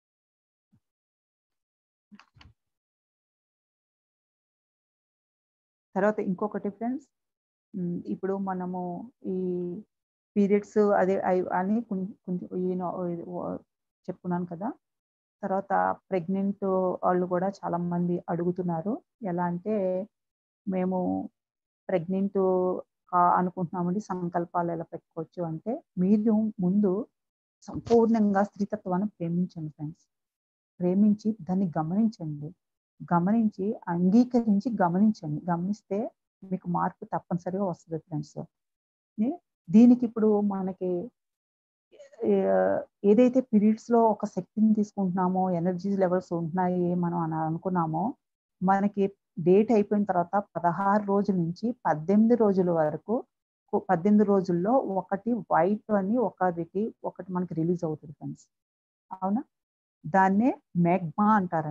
తర్వాత ఇంకొకటి ఫ్రెండ్స్ ఇప్పుడు మనము ఈ పీరియడ్స్ అదే అయి- అని కొం- కొంచెం ఈ నో- ఇది ఓ- చెప్పుకున్నాను కదా తర్వాత ప్రెగ్నెంట్ వాళ్ళు కూడా చాలా మంది అడుగుతున్నారు ఎలా అంటే మేము ప్రెగ్నెంట్ అనుకుంటున్నామండి సంకల్పాలు ఎలా పెట్టుకోవచ్చు అంటే మీరు ముందు సంపూర్ణంగా స్త్రీతత్వాన్ని ప్రేమించండి ఫ్రెండ్స్ ప్రేమించి దాన్ని గమనించండి గమనించి అంగీకరించి గమనించండి గమనిస్తే మీకు మార్పు తప్పనిసరిగా వస్తుంది ఫ్రెండ్స్ దీనికి ఇప్పుడు మనకి ఏ- ఏదైతే పీరియడ్స్ లో ఒక శక్తిని తీసుకుంటున్నామో ఎనర్జీ లెవెల్స్ ఉంటున్నాయి మనం అని అనుకున్నామో మనకి డేట్ అయిపోయిన తర్వాత పదహారు రోజుల నుంచి పద్దెనిమిది రోజుల వరకు కు- పద్దెనిమిది రోజుల్లో ఒకటి వైట్ అని ఒకటి ఒకటి మనకి రిలీజ్ అవుతుంది ఫ్రెండ్స్ అవునా దాన్నే మెగ్మా అంటారు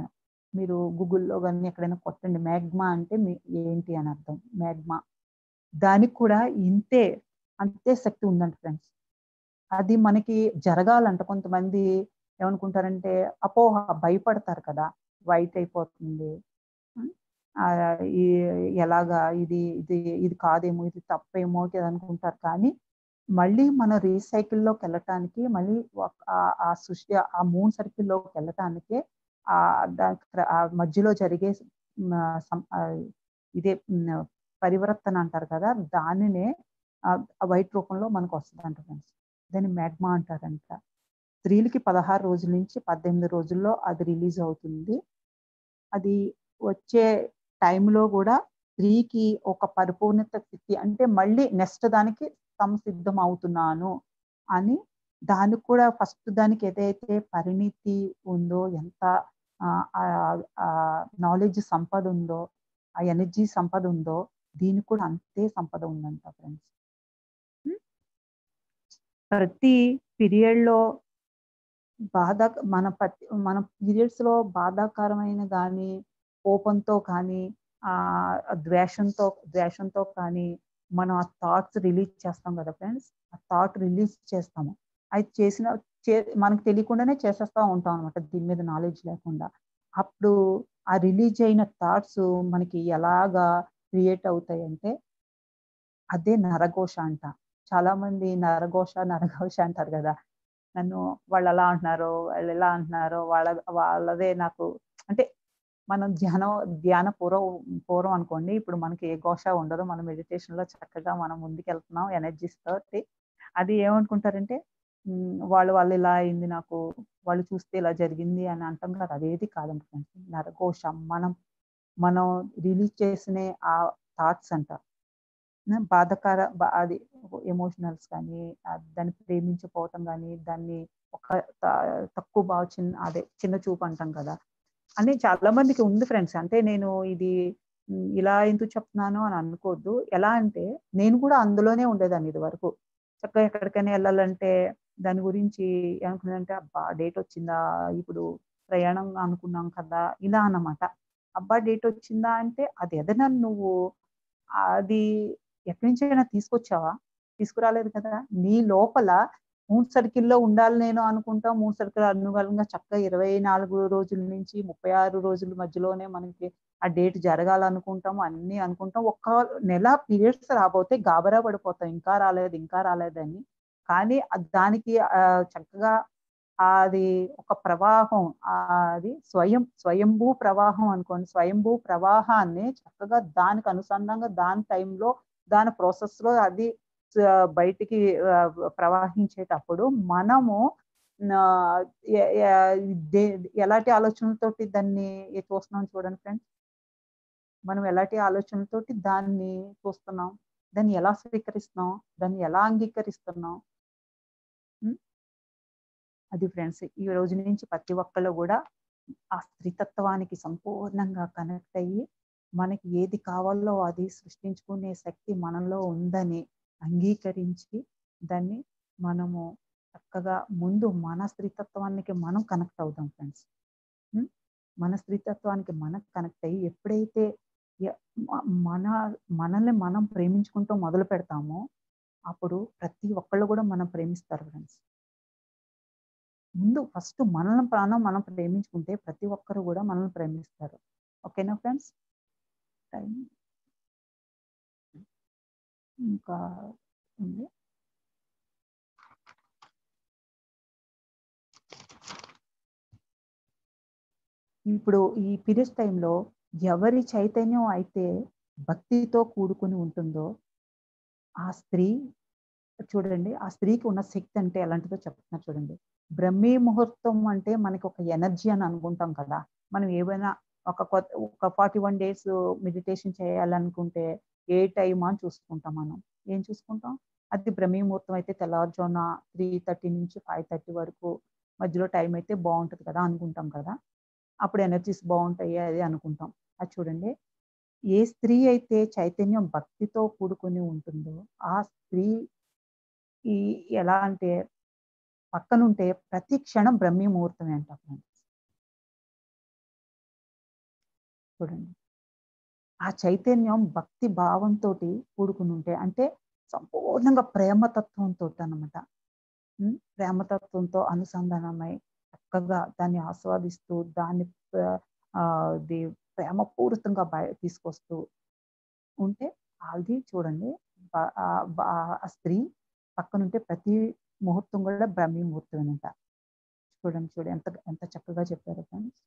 మీరు గూగుల్లో కానీ ఎక్కడైనా కొట్టండి మ్యాగ్మా అంటే మీ ఏంటి అని అర్థం మ్యాగ్మా దానికి కూడా ఇంతే అంతే శక్తి ఉందంట ఫ్రెండ్స్ అది మనకి జరగాలంట కొంతమంది ఏమనుకుంటారంటే అపోహ భయపడతారు కదా వైట్ అయిపోతుంది ఆ, ఈ ఎలాగా ఇది ఇది ఇది కాదేమో ఇది తప్పేమో ఇది అనుకుంటారు కానీ మళ్ళీ మన రీసైకిల్లోకి వెళ్ళటానికి మళ్ళీ ఒక- ఆ- ఆ సృష్టి ఆ మూన్ సర్కిల్లోకి వెళ్ళటానికి ఆ దానికి ప్ర- ఆ మధ్యలో జరిగే మ, సం- ఆ, ఇదే మ్, పరివర్తన అంటారు కదా దానినే వైట్ రూపంలో మనకు వస్తుంది అంట ఫ్రెండ్స్ దాన్ని మ్యాగ్మా అంటారంట స్త్రీలకి పదహారు రోజుల నుంచి పద్దెనిమిది రోజుల్లో అది రిలీజ్ అవుతుంది అది వచ్చే టైంలో కూడా స్త్రీకి ఒక పరిపూర్ణత స్థితి అంటే మళ్ళీ నెక్స్ట్ దానికి సంసిద్ధం అవుతున్నాను అని దానికి కూడా ఫస్ట్ దానికి ఏదైతే పరిణితి ఉందో ఎంత నాలెడ్జ్ సంపద ఉందో ఆ ఎనర్జీ సంపద ఉందో దీనికి కూడా అంతే సంపద ఉందంట ఫ్రెండ్స్ ప్రతి పీరియడ్ లో బాధ మన ప్రతి మన పీరియడ్స్ లో బాధాకరమైన కానీ కోపంతో కానీ ఆ ద్వేషంతో ద్వేషంతో కానీ మనం ఆ థాట్స్ రిలీజ్ చేస్తాం కదా ఫ్రెండ్స్ ఆ థాట్ రిలీజ్ చేస్తాము అది చేసిన చే మనకు తెలియకుండానే చేసేస్తూ ఉంటాం అనమాట దీని మీద నాలెడ్జ్ లేకుండా అప్పుడు ఆ రిలీజ్ అయిన థాట్స్ మనకి ఎలాగా క్రియేట్ అవుతాయి అంటే అదే నరఘోష అంట చాలా మంది నరఘోష నరఘోష అంటారు కదా నన్ను వాళ్ళు అలా అంటున్నారు వాళ్ళు ఎలా అంటున్నారు వాళ్ళ వాళ్ళదే నాకు అంటే మనం ధ్యానం ధ్యాన పూర్వం పూర్వం అనుకోండి ఇప్పుడు మనకి ఏ ఘోష ఉండదు మనం మెడిటేషన్ లో చక్కగా మనం ముందుకెళ్తున్నాం ఎనర్జీస్ తోటి అది ఏమనుకుంటారంటే ఉమ్, వాళ్ళు వాళ్ళు ఇలా అయింది నాకు వాళ్ళు చూస్తే ఇలా జరిగింది అని అంటాం కదా అదేది కాదనుకుంటుంది నరఘోష మనం మనం రిలీజ్ చేసిన ఆ థాట్స్ అంట నా- బాధకర బా- అది ఎమోషనల్స్ కానీ ఆ దాన్ని ప్రేమించిపోవటం కానీ దాన్ని ఒక త- తక్కువ భావ చిన్న అదే చిన్న చూపు అంటాం కదా అని చాలా మందికి ఉంది ఫ్రెండ్స్ అంటే నేను ఇది ఉమ్, ఇలా ఎందుకు చెప్తున్నాను అని అనుకోవద్దు ఎలా అంటే నేను కూడా అందులోనే ఉండేదాన్ని ఇది వరకు చక్కగా ఎక్కడికైనా వెళ్ళాలంటే దాని గురించి ఏమనుకున్నానంటే అబ్బా డేట్ వచ్చిందా ఇప్పుడు ప్రయాణం అనుకున్నాం కదా ఇలా అన్నమాట అబ్బా డేట్ వచ్చిందా అంటే అది ఏదైనా నువ్వు అది ఎక్కడి నుంచైనా తీసుకొచ్చావా తీసుకురాలేదు కదా నీ లోపల మూడు సర్కిల్లో ఉండాలి నేను అనుకుంటా మూడు సర్కిల్ అనుగుణంగా చక్కగా ఇరవై నాలుగు రోజుల నుంచి ముప్పై ఆరు రోజుల మధ్యలోనే మనకి ఆ డేట్ జరగాలనుకుంటాము అన్ని అనుకుంటాం ఒక్క నెల పీరియడ్స్ రాబోతే గాబరా పడిపోతాం ఇంకా రాలేదు ఇంకా రాలేదని కానీ ఆ దానికి ఆ చక్కగా అది ఒక ప్రవాహం ఆ అది స్వయం స్వయంభూ ప్రవాహం అనుకోండి స్వయంభూ ప్రవాహాన్ని చక్కగా దానికి అనుసంధానంగా దాని టైంలో దాని ప్రాసెస్ లో అది ఆ, బయటికి ఆ, ప్రవహించేటప్పుడు మనము ఆ, ఎ- ఎ- దే- ఎలాంటి ఆలోచనలతోటి దాన్ని చూస్తున్నాం చూడండి ఫ్రెండ్స్ మనం ఎలాంటి ఆలోచనలతోటి దాన్ని చూస్తున్నాం దాన్ని ఎలా స్వీకరిస్తున్నాం దాన్ని ఎలా అంగీకరిస్తున్నాం ఉం? అది ఫ్రెండ్స్ ఈ రోజు నుంచి ప్రతి ఒక్కళ్ళు కూడా ఆ స్త్రీతత్వానికి సంపూర్ణంగా కనెక్ట్ అయ్యి మనకి ఏది కావాలో అది సృష్టించుకునే శక్తి మనలో ఉందని అంగీకరించి దాన్ని మనము చక్కగా ముందు మన స్త్రీతత్వానికి మనం కనెక్ట్ అవుదాం ఫ్రెండ్స్ మన స్త్రీతత్వానికి మనం కనెక్ట్ అయ్యి ఎప్పుడైతే ఎ- మ- మన మనల్ని మనం ప్రేమించుకుంటూ మొదలు పెడతామో అప్పుడు ప్రతి ఒక్కళ్ళు కూడా మనం ప్రేమిస్తారు ఫ్రెండ్స్ ముందు ఫస్ట్ మనల్ని ప్రాణం మనం ప్రేమించుకుంటే ప్రతి ఒక్కరు కూడా మనల్ని ప్రేమిస్తారు ఓకేనా ఫ్రెండ్స్ టైం ఇంకా ఉంది ఇప్పుడు ఈ పీరియడ్స్ టైంలో ఎవరి చైతన్యం అయితే భక్తితో కూడుకుని ఉంటుందో ఆ స్త్రీ చూడండి ఆ స్త్రీకి ఉన్న శక్తి అంటే ఎలాంటిదో చెప్తున్నా చూడండి బ్రహ్మీ ముహూర్తం అంటే మనకి ఒక ఎనర్జీ అని అనుకుంటాం కదా మనం ఏమైనా ఒక కొత్త ఒక ఫార్టీ వన్ డేస్ మెడిటేషన్ చేయాలనుకుంటే ఏ టైం అని చూసుకుంటాం మనం ఏం చూసుకుంటాం అది బ్రహ్మీ ముహూర్తం అయితే తెల్లవారుజామున త్రీ థర్టీ నుంచి ఫైవ్ థర్టీ వరకు మధ్యలో టైం అయితే బాగుంటుంది కదా అనుకుంటాం కదా అప్పుడు ఎనర్జీస్ బాగుంటాయి అది అనుకుంటాం అది చూడండి ఏ స్త్రీ అయితే చైతన్యం భక్తితో కూడుకొని ఉంటుందో ఆ స్త్రీ ఈ ఎలా అంటే పక్కనుంటే ప్రతి క్షణం బ్రహ్మీ ముహూర్తమే అంట friends. చూడండి ఆ చైతన్యం భక్తి భావంతో కూడుకుని ఉంటే అంటే సంపూర్ణంగా ప్రేమతత్వంతో అనమాట ప్రేమతత్వంతో అనుసంధానమై చక్కగా దాన్ని ఆస్వాదిస్తూ దాన్ని ఆ, ఇది ప్రేమపూరితంగా బయ తీసుకొస్తూ ఉంటే అది చూడండి బ- ఆ బ- ఆ స్త్రీ పక్కనుంటే ప్రతి ముహూర్తం కూడా బ్రహ్మీ ముహూర్తమేనంట చూడండి చూడండి ఎంత ఎంత చక్కగా చెప్పారు ఫ్రెండ్స్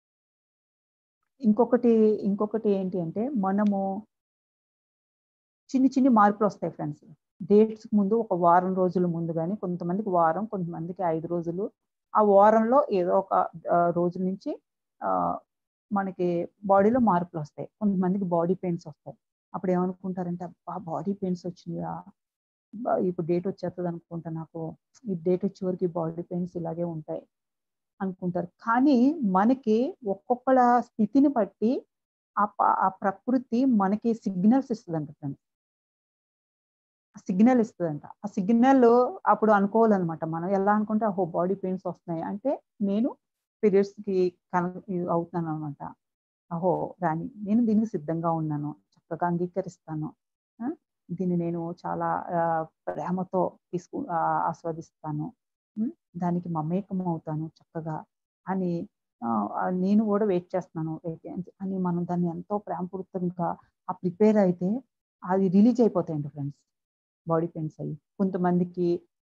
ఇంకొకటి ఇంకొకటి ఏంటి అంటే మనము చిన్ని చిన్ని మార్పులు వస్తాయి ఫ్రెండ్స్ డేట్స్ ముందు ఒక వారం రోజుల ముందు కానీ కొంతమందికి వారం కొంతమందికి ఐదు రోజులు ఆ వారంలో ఏదో ఒక ఆ, రోజు నుంచి ఆ, మనకి బాడీలో మార్పులు వస్తాయి కొంతమందికి బాడీ పెయిన్స్ వస్తాయి అప్పుడు ఏమనుకుంటారంటే అబ్బా బాడీ పెయిన్స్ వచ్చినాయా బా, ఇప్పుడు డేట్ వచ్చేస్తుంది అనుకుంటా నాకు ఈ డేట్ వచ్చే వరకు ఈ బాడీ పెయిన్స్ ఇలాగే ఉంటాయి అనుకుంటారు కానీ మనకి ఒక్కొక్కల స్థితిని బట్టి ఆ ప- ఆ ప్రకృతి మనకి సిగ్నల్స్ ఇస్తుందంట ఫ్రెండ్స్ సిగ్నల్ ఇస్తుందంట ఆ సిగ్నల్ అప్పుడు అనుకోవాలన్నమాట మనం ఎలా అనుకుంటే ఓహో బాడీ పెయిన్స్ వస్తున్నాయి అంటే నేను periods కి కన అవుతున్నాను అనమాట అహో రాని నేను దీనికి సిద్ధంగా ఉన్నాను చక్కగా అంగీకరిస్తాను ఆ, దీన్ని నేను చాలా ఆ, ప్రేమతో తీసుకు ఆ, ఆస్వాదిస్తాను ఉమ్, దానికి మమేకం అవుతాను చక్కగా అని ఆ, ఆ, నేను కూడా వెయిట్ చేస్తున్నాను wait చేయండి అని మనం దాన్ని ఎంతో ప్రేమపూరితంగా ఆ ప్రిపేర్ అయితే అది రిలీజ్ అయిపోతాయండి ఫ్రెండ్స్ బాడీ పెయిన్స్ అయ్యి కొంతమందికి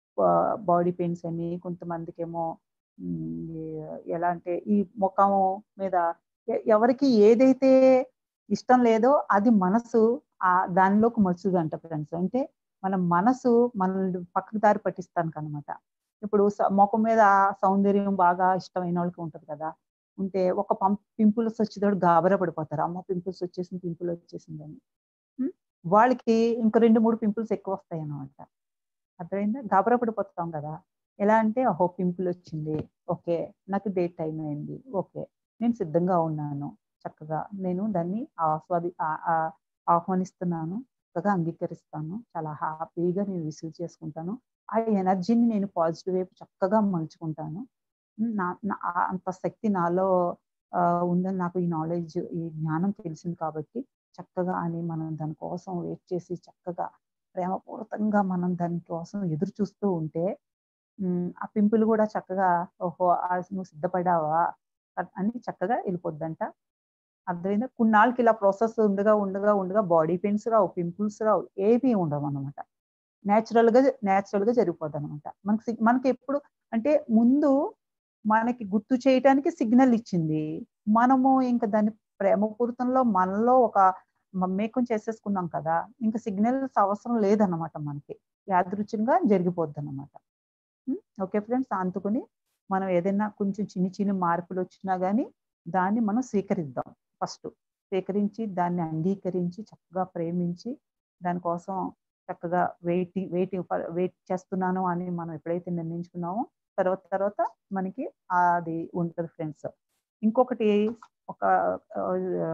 బాడీ పెయిన్స్ అని కొంతమందికి ఏమో ఉమ్, ఏ- ఎలా అంటే ఈ ముఖం మీద ఎ- ఎవరికి ఏదైతే ఇష్టం లేదో అది మనసు ఆ దానిలోకి మచ్చుదంట ఫ్రెండ్స్ అంటే మన మనసు మనల్ని పక్కకు దారి పట్టిస్తానికి అనమాట ఇప్పుడు స- ముఖం మీద సౌందర్యం బాగా ఇష్టమైన వాళ్ళకి ఉంటుంది కదా ఉంటే ఒక పం పింపుల్స్ వచ్చేటప్పుడు గాబరా పడిపోతారు అమ్మ పింపుల్స్ వచ్చేసింది పింపుల్ వచ్చేసిందని ఉమ్, వాళ్ళకి ఇంకా రెండు మూడు పింపుల్స్ ఎక్కువ వస్తాయి అన్నమాట అర్థమైందా గాబరా పడిపోతాం కదా ఎలా అంటే అహో పింపుల్ వచ్చింది ఓకే నాకు డేట్ టైం అయింది ఓకే నేను సిద్ధంగా ఉన్నాను చక్కగా నేను దాన్ని ఆస్వాది ఆ- ఆ- ఆహ్వానిస్తున్నాను చక్కగా అంగీకరిస్తాను చాలా హ్యాపీగా నేను రిసీవ్ చేసుకుంటాను ఆ ఎనర్జీని నేను పాజిటివ్ వైపు చక్కగా మలుచుకుంటాను ఉమ్, నా నా- ఆ- అంత శక్తి నాలో ఆ, ఉందని నాకు ఈ నాలెడ్జ్ ఈ జ్ఞానం తెలిసింది కాబట్టి చక్కగా అని మనం దానికోసం వెయిట్ చేసి చక్కగా ప్రేమపూరితంగా మనం దానికోసం ఎదురు చూస్తూ ఉంటే ఉమ్, ఆ పింపుల్ కూడా చక్కగా ఓహో ఆ నువ్వు సిద్ధపడావా అ- అని చక్కగా వెళ్ళిపోద్దంట అర్థమైందా కొన్నాళ్ళకి ఇలా ప్రాసెస్ ఉండగా ఉండగా ఉండగా బాడీ పెయిన్స్ రావు పింపుల్స్ రావు ఏవి ఉండవు అనమాట న్యాచురల్ గా న్యాచురల్ గా జరిగిపోద్ది అనమాట మనకి sig- మనకి ఎప్పుడు అంటే ముందు మనకి గుర్తు చేయటానికి సిగ్నల్ ఇచ్చింది మనము ఇంకా దాని ప్రేమపూరితంలో మనలో ఒక మమేకం చేసేసుకున్నాం కదా ఇంకా సిగ్నల్స్ అవసరం లేదన్నమాట మనకి యాదృచ్ఛికంగా జరిగిపోద్ది అనమాట ఓకే ఫ్రెండ్స్ అందుకని మనం ఏదైనా కొంచెం చిన్ని చిన్ని మార్పులు వచ్చినా కానీ దాన్ని మనం స్వీకరిద్దాం ఫస్ట్ స్వీకరించి దాన్ని అంగీకరించి చక్కగా ప్రేమించి దానికోసం చక్కగా వెయిటింగ్ వెయిటింగ్ వెయిట్ చేస్తున్నాను అని మనం ఎప్పుడైతే నిర్ణయించుకున్నామో తర్వాత తర్వాత మనకి అది ఉంటుంది ఫ్రెండ్స్ ఇంకొకటి ఒక ఆ,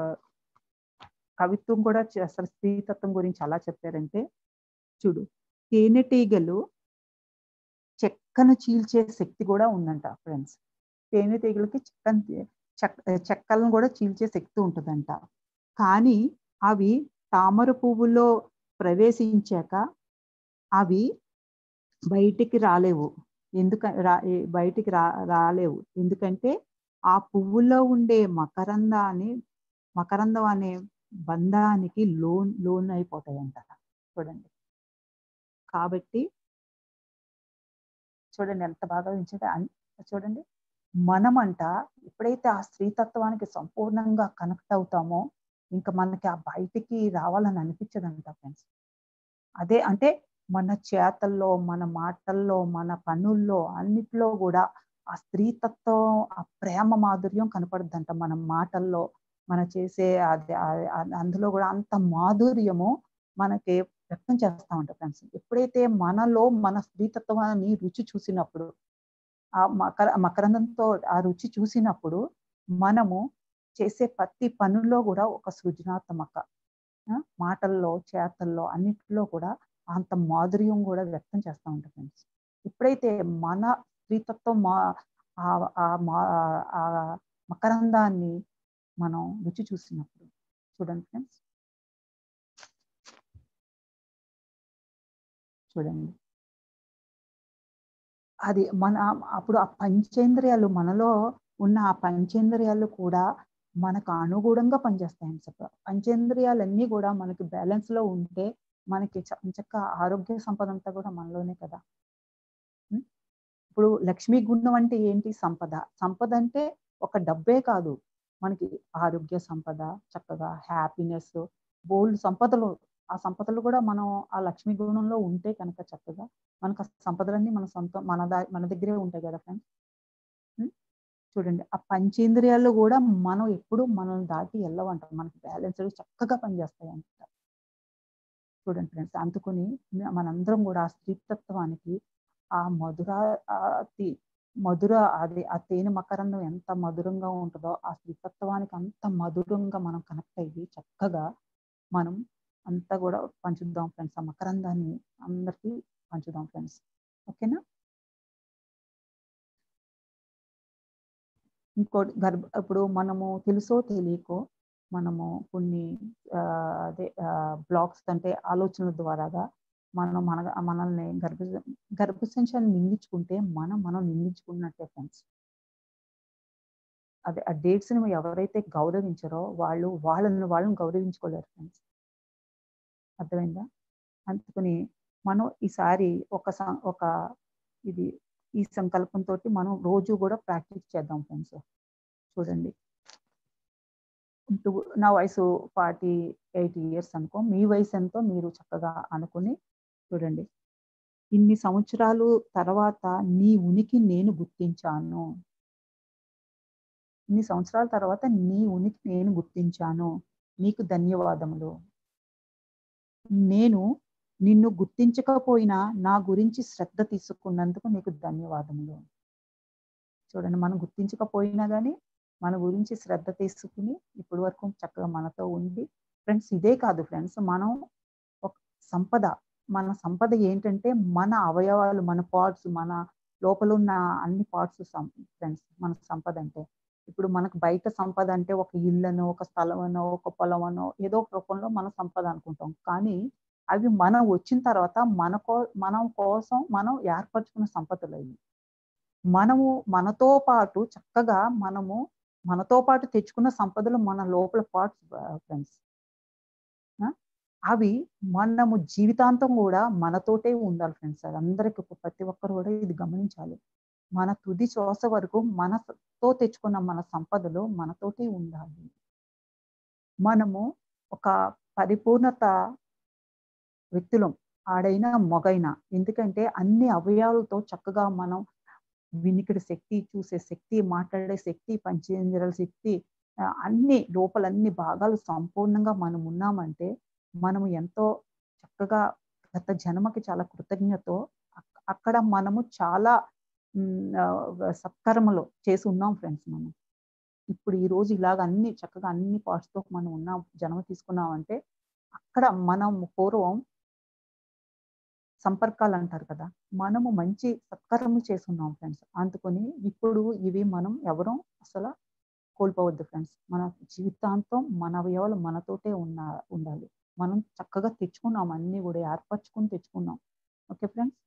కవిత్వం కూడా చే- అసలు స్త్రీతత్వం గురించి అలా చెప్పారంటే చూడు తేనెటీగలు చెక్కను చీల్చే శక్తి కూడా ఉందంట ఫ్రెండ్స్ తేనెటీగలకి చెక్కను చెక్ చెక్కలను కూడా చీల్చే శక్తి ఉంటుందంట కానీ అవి తామర పువ్వులో ప్రవేశించాక అవి బయటికి రాలేవు ఎందుక రా ఏ- బయటికి రా రాలేవు ఎందుకంటే ఆ పువ్వులో ఉండే మకరందాన్ని మకరందం అనే బంధానికి లోన్ లోన్ అయిపోతాయంట చూడండి కాబట్టి చూడండి ఎంత బాగా ఉంచాడో అన్- చూడండి మనమంట ఎప్పుడైతే ఆ స్త్రీతత్వానికి సంపూర్ణంగా కనెక్ట్ అవుతామో ఇంకా మనకి ఆ బయటికి రావాలని అనిపించదంట ఫ్రెండ్స్ అదే అంటే మన చేతల్లో మన మాటల్లో మన పనుల్లో అన్నిట్లో కూడా ఆ స్త్రీతత్వం ఆ ప్రేమ మాధుర్యం కనపడుద్దంట మన మాటల్లో మన చేసే అది ఆ- ఆ- అందులో కూడా అంత మాధుర్యము మనకి వ్యక్తం చేస్తా ఉంటాం ఫ్రెండ్స్ ఎప్పుడైతే మనలో మన స్త్రీతత్వాన్ని రుచి చూసినప్పుడు ఆ మకర మకరందంతో ఆ రుచి చూసినప్పుడు మనము చేసే ప్రతి పనుల్లో కూడా ఒక సృజనాత్మక ఆ, మాటల్లో చేతల్లో అన్నిటిలో కూడా అంత మాధుర్యం కూడా వ్యక్తం చేస్తూ ఉంటాం ఫ్రెండ్స్ ఎప్పుడైతే మన స్త్రీతత్వం మా ఆ- ఆ మా- ఆ మకరందాన్ని మనం రుచి చూసినప్పుడు చూడండి ఫ్రెండ్స్ చూడండి అది మన అప్పుడు ఆ పంచేంద్రియాలు మనలో ఉన్న ఆ పంచేంద్రియాలు కూడా మనకు అనుగుణంగా పనిచేస్తాయి చెప్ప పంచేంద్రియాలన్నీ కూడా మనకి బ్యాలెన్స్ లో ఉంటే మనకి చక్క ఆరోగ్య సంపద అంతా కూడా మనలోనే కదా ఉం? ఇప్పుడు లక్ష్మీ గుణం అంటే ఏంటి సంపద సంపద అంటే ఒక డబ్బే కాదు మనకి ఆరోగ్య సంపద చక్కగా హ్యాపీనెస్ బోల్డ్ సంపదలు ఆ సంపదలు కూడా మనం ఆ లక్ష్మీ గుణంలో ఉంటే కనుక చక్కగా మనకు ఆ సంపదలన్నీ మన సొంతం మన దా మన దగ్గరే ఉంటాయి కదా ఫ్రెండ్స్ చూడండి ఆ పంచేంద్రియాలు కూడా మనం ఎప్పుడు మనల్ని దాటి వెళ్ళవంటాం మనకి బ్యాలెన్స్ చక్కగా పనిచేస్తాయి అంట చూడండి ఫ్రెండ్స్ అందుకుని మనందరం కూడా ఆ స్త్రీతత్వానికి ఆ మధుర ఆ తి- మధుర అది ఆ తేనె మకరందం ఎంత మధురంగా ఉంటుందో ఆ స్త్రీతత్వానికి అంత మధురంగా మనం కనెక్ట్ అయ్యి చక్కగా మనం అంతా కూడా పంచుదాం ఫ్రెండ్స్ ఆ మకరందాన్ని అందరికీ పంచుదాం ఫ్రెండ్స్ ఓకేనా ఇంకోటి గర్భ ఇప్పుడు మనము తెలుసో తెలియకో మనము కొన్ని ఆ, అదే బ్లాగ్స్ అంటే ఆలోచనల ద్వారాగా మనం మన మనల్ని గర్భ గర్భసంచాన్ని నిందించుకుంటే మనం మనం నిందించుకున్నట్టే ఫ్రెండ్స్ అదే ఆ డేట్స్ ని ఎవరైతే గౌరవించారో వాళ్ళు వాళ్ళని వాళ్ళని గౌరవించుకోలేరు ఫ్రెండ్స్ అర్థమైందా అందుకని మనం ఈసారి ఒక సం- ఒక ఇది ఈ సంకల్పంతో మనం రోజు కూడా ప్రాక్టీస్ చేద్దాం ఫ్రెండ్స్ చూడండి ఇప్పుడు నా వయసు ఫార్టీ ఎయిట్ ఇయర్స్ అనుకో మీ వయసు ఎంతో మీరు చక్కగా అనుకుని చూడండి ఇన్ని సంవత్సరాలు తర్వాత నీ ఉనికి నేను గుర్తించాను ఇన్ని సంవత్సరాల తర్వాత నీ ఉనికి నేను గుర్తించాను నీకు ధన్యవాదములు నేను నిన్ను గుర్తించకపోయినా నా గురించి శ్రద్ధ తీసుకున్నందుకు నీకు ధన్యవాదములు చూడండి మనం గుర్తించకపోయినా కానీ మన గురించి శ్రద్ధ తీసుకుని ఇప్పటి వరకు చక్కగా మనతో ఉండి ఫ్రెండ్స్ ఇదే కాదు ఫ్రెండ్స్ మనం ఒక సంపద మన సంపద ఏంటంటే మన అవయవాలు మన పార్ట్స్ మన లోపల ఉన్న అన్ని పార్ట్స్ ఫ్రెండ్స్ మన సంపద అంటే ఇప్పుడు మనకు బయట సంపద అంటే ఒక ఇళ్ళనో ఒక స్థలమనో ఒక పొలమనో ఏదో ఒక రూపంలో మన సంపద అనుకుంటాం కానీ అవి మనం వచ్చిన తర్వాత మన కో మనం కోసం మనం ఏర్పరచుకున్న సంపదలు అవి మనము మనతో పాటు చక్కగా మనము మనతో పాటు తెచ్చుకున్న సంపదలు మన లోపల పార్ట్స్ ఫ్రెండ్స్ అవి మనము జీవితాంతం కూడా మనతోటే ఉండాలి ఫ్రెండ్స్ అది అందరికి ప్రతి ఒక్కరు కూడా ఇది గమనించాలి మన తుది శ్వాస వరకు మనతో తెచ్చుకున్న మన సంపదలు మనతోటే ఉండాలి మనము ఒక పరిపూర్ణత వ్యక్తులం ఆడైనా మొగైనా ఎందుకంటే అన్ని అవయవాలతో చక్కగా మనం వినికిడి శక్తి చూసే శక్తి మాట్లాడే శక్తి పంచేంద్రాల శక్తి ఆ, అన్ని లోపల అన్ని భాగాలు సంపూర్ణంగా మనం ఉన్నామంటే మనము ఎంతో చక్కగా గత జన్మకి చాలా కృతజ్ఞతో అక్- అక్కడ మనము చాలా ఉమ్, ఆ, సత్కర్మలు చేసి ఉన్నాం ఫ్రెండ్స్ మనం ఇప్పుడు ఈ రోజు ఇలాగ అన్ని చక్కగా అన్ని parts తో మనం ఉన్నాం జన్మ తీసుకున్నాం అంటే అక్కడ మనం పూర్వం సంపర్కాలు అంటారు కదా మనము మంచి సత్కర్మలు చేస్తున్నాం ఫ్రెండ్స్ అందుకని ఇప్పుడు ఇవి మనం ఎవరూ అసలు కోల్పోవద్దు ఫ్రెండ్స్ మన జీవితాంతం మన అవయవాలు మనతోటే ఉన్న ఉండాలి మనం చక్కగా తెచ్చుకున్నాం అన్ని కూడా ఏర్పరచుకుని తెచ్చుకున్నాం ఓకే ఫ్రెండ్స్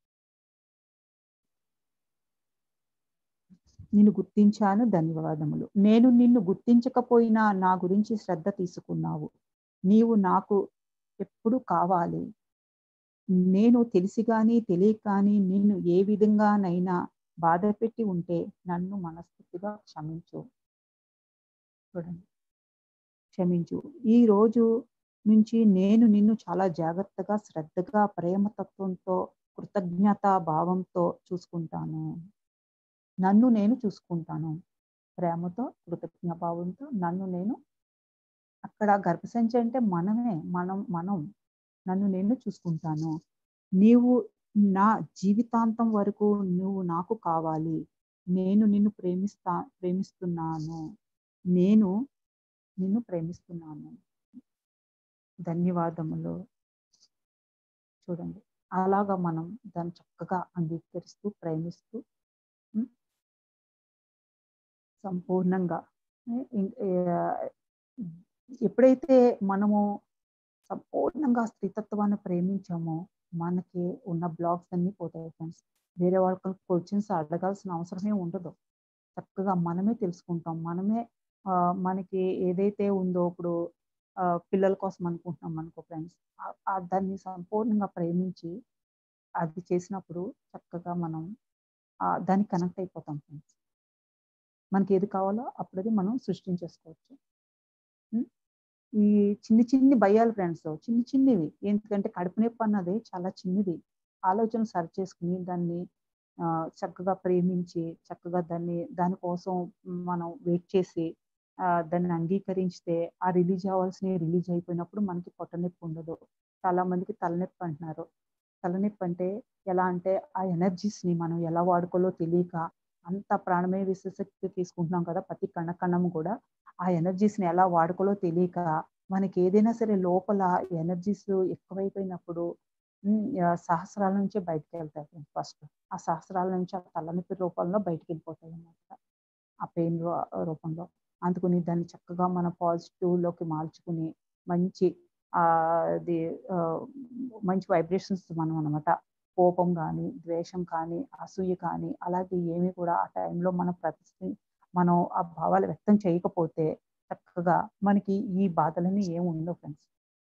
నిన్ను గుర్తించాను ధన్యవాదములు నేను నిన్ను గుర్తించకపోయినా నా గురించి శ్రద్ధ తీసుకున్నావు నీవు నాకు ఎప్పుడు కావాలి నేను తెలిసి కానీ తెలియక కానీ నిన్ను ఏ విధంగానైనా బాధ పెట్టి ఉంటే నన్ను మనస్ఫూర్తిగా క్షమించు చూడండి క్షమించు ఈ రోజు నుంచి నేను నిన్ను చాలా జాగ్రత్తగా శ్రద్ధగా ప్రేమతత్వంతో కృతజ్ఞతా భావంతో చూసుకుంటాను నన్ను నేను చూసుకుంటాను ప్రేమతో కృతజ్ఞ భావంతో నన్ను నేను అక్కడ గర్భసంచి అంటే మనమే మనం మనం నన్ను నేను చూసుకుంటాను నీవు నా జీవితాంతం వరకు నువ్వు నాకు కావాలి నేను నిన్ను ప్రేమిస్తా ప్రేమిస్తున్నాను నేను నిన్ను ప్రేమిస్తున్నాను ధన్యవాదములు చూడండి అలాగా మనం దాన్ని చక్కగా అంగీకరిస్తూ ప్రేమిస్తూ ఉం, సంపూర్ణంగా ఇం- ఆ, ఎప్పుడైతే మనము సంపూర్ణంగా స్త్రీతత్వాన్ని ప్రేమించామో మనకి ఉన్న బ్లాగ్స్ అన్ని పోతాయి ఫ్రెండ్స్ వేరే వాళ్ళకి క్వశ్చన్స్ అడగాల్సిన అవసరమే ఉండదు చక్కగా మనమే తెలుసుకుంటాం మనమే ఆ, మనకి ఏదైతే ఉందో ఇప్పుడు ఆ, పిల్లల కోసం అనుకుంటున్నాం అనుకో ఫ్రెండ్స్ దాన్ని సంపూర్ణంగా ప్రేమించి అది చేసినప్పుడు చక్కగా మనం ఆ, దానికి కనెక్ట్ అయిపోతాం ఫ్రెండ్స్ మనకి ఏది కావాలో అప్పుడది మనం సృష్టించేసుకోవచ్చు ఉం? ఈ చిన్ని చిన్ని భయాలు ఫ్రెండ్స్ చిన్ని చిన్నవి ఎందుకంటే కడుపు నొప్పి అన్నది చాలా చిన్నది ఆలోచన సరి చేసుకుని దాన్ని ఆ, చక్కగా ప్రేమించి చక్కగా దాన్ని దానికోసం మనం వెయిట్ చేసి ఆ, దాన్ని అంగీకరిస్తే ఆ రిలీజ్ అవ్వాల్సిన రిలీజ్ అయిపోయినప్పుడు మనకి పొట్ట నొప్పి ఉండదు చాలా మందికి తలనొప్పి అంటున్నారు తలనొప్పి అంటే ఎలా అంటే ఆ energies ని మనం ఎలా వాడుకోలో తెలియక అంత ప్రాణమయ విశ్వశక్తి తీసుకుంటున్నాం కదా ప్రతి కణ కణం కూడా ఆ energies ని ఎలా వాడుకోలో తెలియక మనకి ఏదైనా సరే లోపల ఎనర్జీస్ ఎక్కువైపోయినప్పుడు ఉమ్, ఆ సహస్రాల నుంచే బయటకు వెళ్తాయి ఫస్ట్ ఆ సహస్రాల నుంచి ఆ తలనొప్పి రూపంలో బయటకు వెళ్ళిపోతాయి అన్నమాట ఆ పెయిన్ రూపంలో అందుకుని దాన్ని చక్కగా మన పాజిటివ్ లోకి మార్చుకుని మంచి ఆ అది ఆ, మంచి వైబ్రేషన్స్ మనం అనమాట కోపం కానీ ద్వేషం కానీ అసూయ కానీ అలాగే ఏమి కూడా ఆ టైంలో మన ప్రతి మనం ఆ భావాలు వ్యక్తం చేయకపోతే చక్కగా మనకి ఈ బాధలన్నీ ఏమి ఉండవు ఫ్రెండ్స్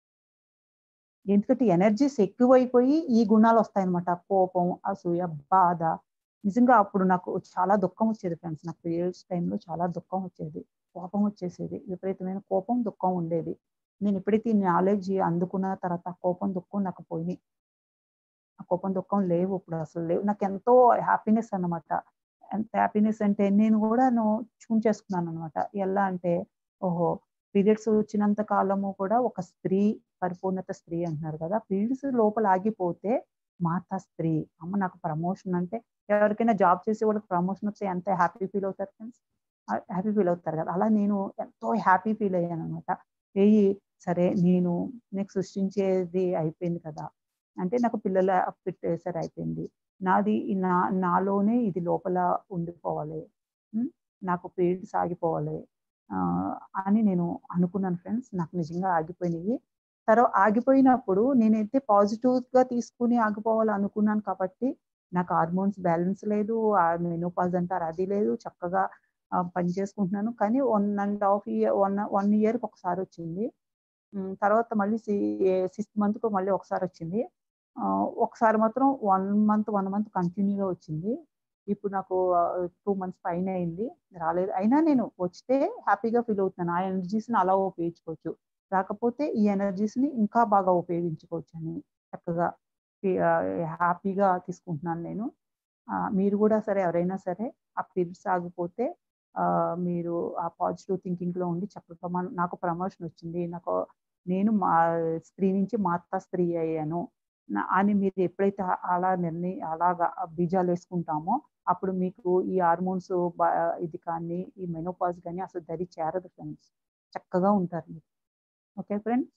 ఎందుకంటే ఎనర్జీస్ ఎక్కువైపోయి ఈ గుణాలు వస్తాయన్నమాట కోపం అసూయ బాధ నిజంగా అప్పుడు నాకు చాలా దుఃఖం వచ్చేది ఫ్రెండ్స్ నాకు పీరియడ్స్ టైంలో చాలా దుఃఖం వచ్చేది కోపం వచ్చేసేది విపరీతమైన కోపం దుఃఖం ఉండేది నేను ఎప్పుడైతే ఈ నాలెడ్జ్ అందుకున్న తర్వాత ఆ కోపం దుఃఖం నాకు పోయినాయి ఆ కోపం దుఃఖం లేవు ఇప్పుడు అసలు లేవు నాకు ఎంతో హ్యాపీనెస్ అన్నమాట ఎంత హ్యాపీనెస్ అంటే నేను కూడా చూన్ చేసుకున్నాను అనమాట ఎలా అంటే ఓహో పీరియడ్స్ వచ్చినంత కాలము కూడా ఒక స్త్రీ పరిపూర్ణత స్త్రీ అంటున్నారు కదా పీరియడ్స్ లోపల ఆగిపోతే మాతా స్త్రీ అమ్మ నాకు ప్రమోషన్ అంటే ఎవరికైనా జాబ్ చేసే వాళ్ళకి ప్రమోషన్ వస్తే ఎంత హ్యాపీ ఫీల్ అవుతారు ఫ్రెండ్స్ హ్యాపీ ఫీల్ అవుతారు కదా అలా నేను ఎంతో హ్యాపీ ఫీల్ అయ్యాను అనమాట వెయ్యి సరే నేను నీకు సృష్టించేది అయిపోయింది కదా అంటే నాకు పిల్లల పెట్టేసరి అయిపోయింది నాది నా నాలోనే ఇది లోపల ఉండిపోవాలి ఉమ్, నాకు పీరియడ్స్ ఆగిపోవాలి ఆ, అని నేను అనుకున్నాను ఫ్రెండ్స్ నాకు నిజంగా ఆగిపోయినాయి తర్వాత ఆగిపోయినప్పుడు నేనైతే పాజిటివ్ గా తీసుకుని ఆగిపోవాలి అనుకున్నాను కాబట్టి నాకు హార్మోన్స్ బ్యాలెన్స్ లేదు ఆ మెనోపాజ్ అంటారు అది లేదు చక్కగా ఆ, పని చేసుకుంటున్నాను కానీ one and half year one one ఇయర్కి ఒకసారి వచ్చింది ఉమ్, తర్వాత మళ్ళీ సిక్స్త్ మంత్కి మళ్ళీ ఒకసారి వచ్చింది ఆ, ఒకసారి మాత్రం వన్ మంత్ వన్ మంత్ కంటిన్యూగా వచ్చింది ఇప్పుడు నాకు టూ మంత్స్ పైన అయింది రాలేదు అయినా నేను వస్తే హ్యాపీగా ఫీల్ అవుతున్నాను ఆ ఎనర్జీస్ని అలా ఉపయోగించుకోవచ్చు రాకపోతే ఈ ఎనర్జీస్ని ఇంకా బాగా ఉపయోగించుకోవచ్చు అని చక్కగా హ్యాపీగా తీసుకుంటున్నాను నేను ఆ, మీరు కూడా సరే ఎవరైనా సరే ఆ పీరియడ్స్ ఆగిపోతే ఆ, మీరు ఆ పాజిటివ్ థింకింగ్లో ఉండి చక్కగా మన నాకు ప్రమోషన్ వచ్చింది నాకు నేను మా స్త్రీ నుంచి మాతా స్త్రీ అయ్యాను నా- అని మీరు ఎప్పుడైతే ఆ- అలా నిర్ణయం అలాగా బీజాలు వేసుకుంటామో అప్పుడు మీకు ఈ హార్మోన్స్ ఇది కానీ ఈ మెనోపాజ్ కానీ అసలు దరి చేరదు ఫ్రెండ్స్ చక్కగా ఉంటారు మీరు ఓకే ఫ్రెండ్స్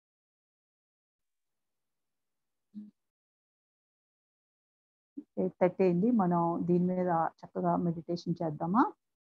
ఎయిట్ థర్టీ అయింది మనం దీని మీద చక్కగా మెడిటేషన్ చేద్దామా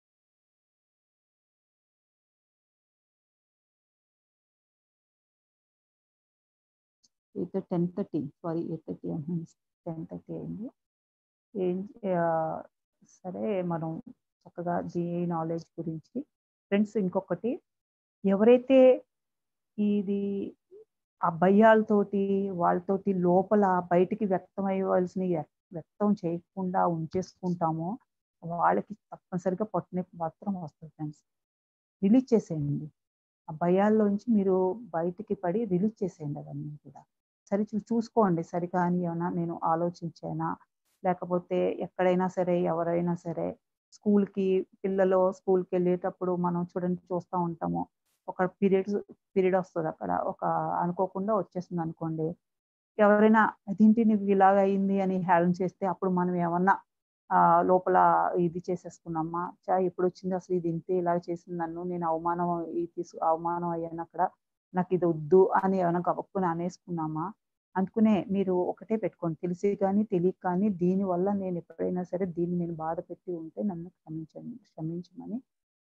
eight ten thirty sorry eight thirty ten thirty అయింది ఏం ఆ, సరే మనం చక్కగా ది నాలెడ్జ్ గురించి ఫ్రెండ్స్ ఇంకొకటి ఎవరైతే ఇది ఆ భయాలతోటి వాళ్ళతోటి లోపల బయటికి వ్యక్తం అయ్యవలసిన వ్యక్తం చేయకుండా ఉంచేసుకుంటామో వాళ్ళకి తప్పనిసరిగా పొట్టనొప్పి మాత్రం వస్తుంది ఫ్రెండ్స్ రిలీజ్ చేసేయండి ఆ భయాల్లోంచి మీరు బయటికి పడి రిలీజ్ చేసేయండి అవన్నీ కూడా సరి చూ చూసుకోండి సరికాని ఏమైనా నేను ఆలోచించానా లేకపోతే ఎక్కడైనా సరే ఎవరైనా సరే స్కూల్కి పిల్లలు స్కూల్కి వెళ్ళేటప్పుడు మనం చూడండి చూస్తూ ఉంటాము ఒక పీరియడ్స్ పీరియడ్ వస్తుంది అక్కడ ఒక అనుకోకుండా వచ్చేస్తుంది అనుకోండి ఎవరైనా అదేంటి నీకు ఇలాగ అయింది అని హేళన చేస్తే అప్పుడు మనం ఏమన్నా ఆ, లోపల ఇది చేసేసుకున్నామా చా ఎప్పుడు వచ్చింది అసలు ఇది ఇంతే ఇలా చేసింది నన్ను నేను అవమానం ఇది తీసు అవమానం అయ్యాను అక్కడ నాకు ఇది వద్దు అని ఏమైనా గబక్కుని అనేసుకున్నామా అందుకునే మీరు ఒకటే పెట్టుకోండి తెలిసి కానీ తెలియక కానీ దీనివల్ల నేను ఎప్పుడైనా సరే దీన్ని నేను బాధ పెట్టి ఉంటే నన్ను క్షమించండి క్షమించమని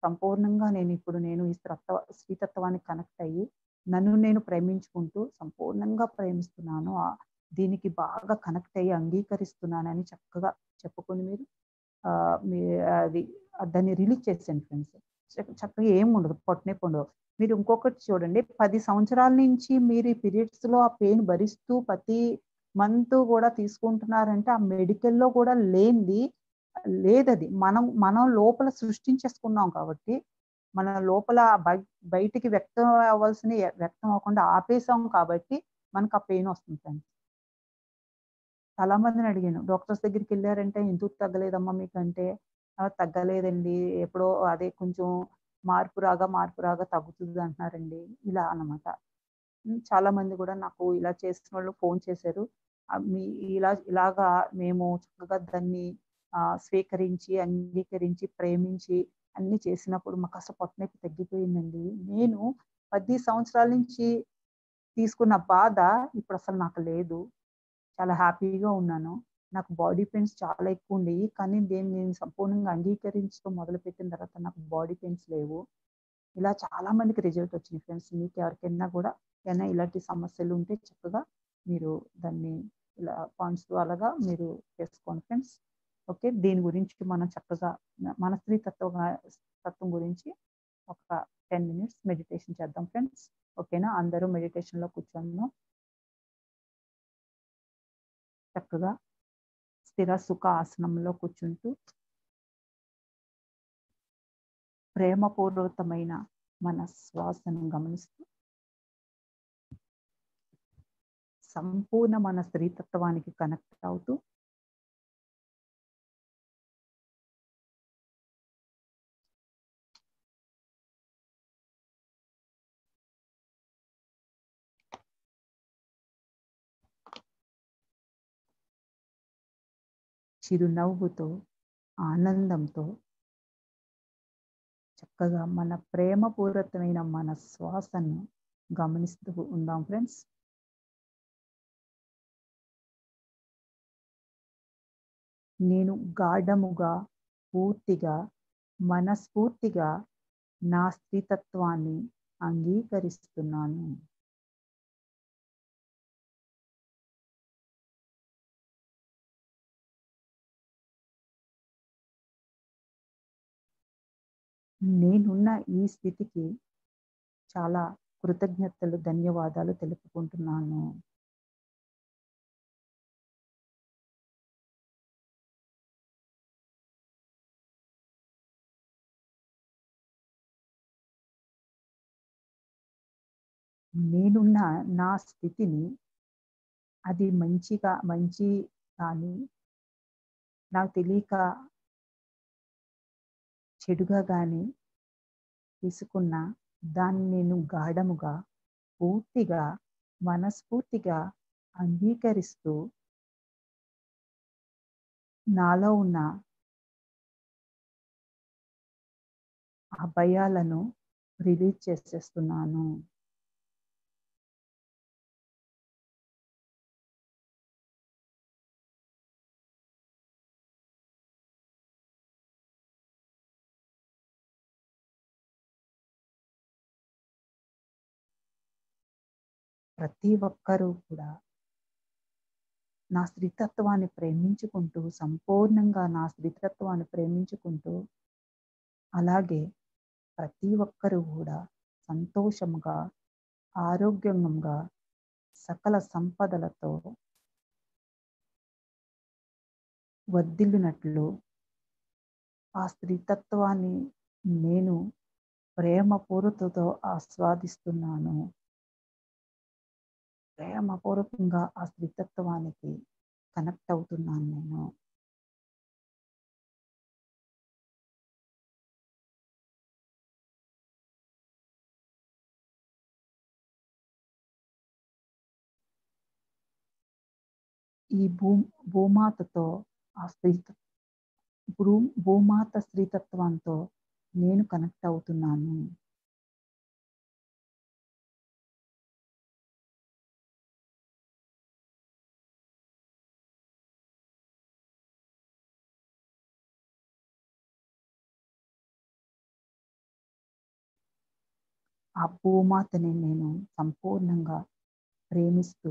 సంపూర్ణంగా నేను ఇప్పుడు నేను ఈ స్త్రత్వ స్త్రీతత్వానికి కనెక్ట్ అయ్యి నన్ను నేను ప్రేమించుకుంటూ సంపూర్ణంగా ప్రేమిస్తున్నాను ఆ దీనికి బాగా కనెక్ట్ అయ్యి అంగీకరిస్తున్నానని చక్కగా చెప్పుకొని మీరు ఆ, మీ అది దాన్ని రిలీజ్ చేసేయండి ఫ్రెండ్స్ చక్కగా ఏం ఉండదు పొట్టనే ఉండదు మీరు ఇంకొకటి చూడండి పది సంవత్సరాల నుంచి మీరు ఈ పీరియడ్స్ లో ఆ పెయిన్ భరిస్తూ ప్రతి మంత్ కూడా తీసుకుంటున్నారంటే ఆ మెడికల్లో కూడా లేనిది లేదది మనం మనం లోపల సృష్టించేసుకున్నాం కాబట్టి మన లోపల బయ- బయటికి వ్యక్తం అవ్వాల్సిన వ్యక్తం అవ్వకుండా ఆపేసాం కాబట్టి మనకు ఆ పెయిన్ వస్తుంది ఫ్రెండ్స్ చాలా మందిని అడిగాను డాక్టర్స్ దగ్గరికి వెళ్ళారంటే ఎందుకు తగ్గలేదమ్మా మీకు అంటే "ఆ, తగ్గలేదండి ఎప్పుడో అదే కొంచెం మార్పు రాగా మార్పు రాగా తగ్గుతుంది అంటున్నారండి ఇలా అన్నమాట ఉమ్, చాలా మంది కూడా నాకు ఇలా చేసిన వాళ్ళు ఫోన్ చేశారు "ఆ, మీ ఇలా ఇలాగా మేము చక్కగా దాన్ని ఆ, స్వీకరించి అంగీకరించి ప్రేమించి అన్ని చేసినప్పుడు మాకు అసలు పొట్టనొప్పి తగ్గిపోయిందండి నేను పది సంవత్సరాల నుంచి తీసుకున్న బాధ ఇప్పుడు అసలు నాకు లేదు చాలా హ్యాపీగా ఉన్నాను నాకు బాడీ పెయిన్స్ చాలా ఎక్కువ ఉండేవి కానీ దీన్ని నేను సంపూర్ణంగా అంగీకరించడం మొదలుపెట్టిన తర్వాత నాకు బాడీ పెయిన్స్ లేవు ఇలా చాలా మందికి రిజల్ట్ వచ్చింది ఫ్రెండ్స్ మీకు ఎవరికైనా కూడా ఏమైనా ఇలాంటి సమస్యలు ఉంటే చక్కగా మీరు దాన్ని ఇలా పాయింట్స్ అలాగా మీరు చేసుకోండి ఫ్రెండ్స్ ఓకే దీని గురించి మనం చక్కగా మన స్త్రీ తత్వ తత్వం గురించి ఒక టెన్ మినిట్స్ మెడిటేషన్ చేద్దాం ఫ్రెండ్స్ ఓకేనా అందరూ meditation లో కూర్చొని చక్కగా స్థిర సుఖ ఆసనంలో కూర్చుంటూ ప్రేమపూర్వకమైన మన శ్వాసను గమనిస్తూ సంపూర్ణ మన స్త్రీతత్వానికి కనెక్ట్ అవుతూ చిరునవ్వుతో ఆనందంతో చక్కగా మన ప్రేమపూరితమైన మన శ్వాసను గమనిస్తూ ఉందాం ఫ్రెండ్స్ నేను గాఢముగా పూర్తిగా మనస్ఫూర్తిగా నా స్థితత్వాన్ని అంగీకరిస్తున్నాను నేనున్న ఈ స్థితికి చాలా కృతజ్ఞతలు ధన్యవాదాలు తెలుపుకుంటున్నాను నేనున్న నా స్థితిని అది మంచిగా మంచి కానీ నాకు తెలియక చెడుగా కానీ తీసుకున్న దాన్ని నేను గాఢముగా పూర్తిగా మనస్ఫూర్తిగా అంగీకరిస్తూ నాలో ఉన్న ఆ భయాలను రిలీజ్ చేసేస్తున్నాను ప్రతి ఒక్కరూ కూడా నా స్త్రీతత్వాన్ని ప్రేమించుకుంటూ సంపూర్ణంగా నా స్త్రీతత్వాన్ని ప్రేమించుకుంటూ అలాగే ప్రతి ఒక్కరూ కూడా సంతోషంగా ఆరోగ్యంగా సకల సంపదలతో వర్ధిల్లినట్లు ఆ స్త్రీతత్వాన్ని నేను ప్రేమపూర్వతతో ఆస్వాదిస్తున్నాను ప్రేమపూర్వకంగా ఆ స్త్రీతత్వానికి కనెక్ట్ అవుతున్నాను నేను ఈ భూ భూమాతతో ఆ స్త్రీ భూ భూమాత స్త్రీతత్వంతో నేను కనెక్ట్ అవుతున్నాను ఆ భూమాతని నేను సంపూర్ణంగా ప్రేమిస్తూ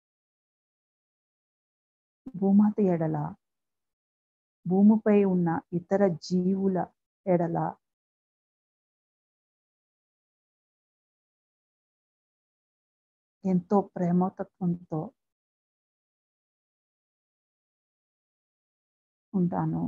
భూమాత ఎడల భూమిపై ఉన్న ఇతర జీవుల ఎడల ఎంతో ప్రేమతత్వంతో ఉంటాను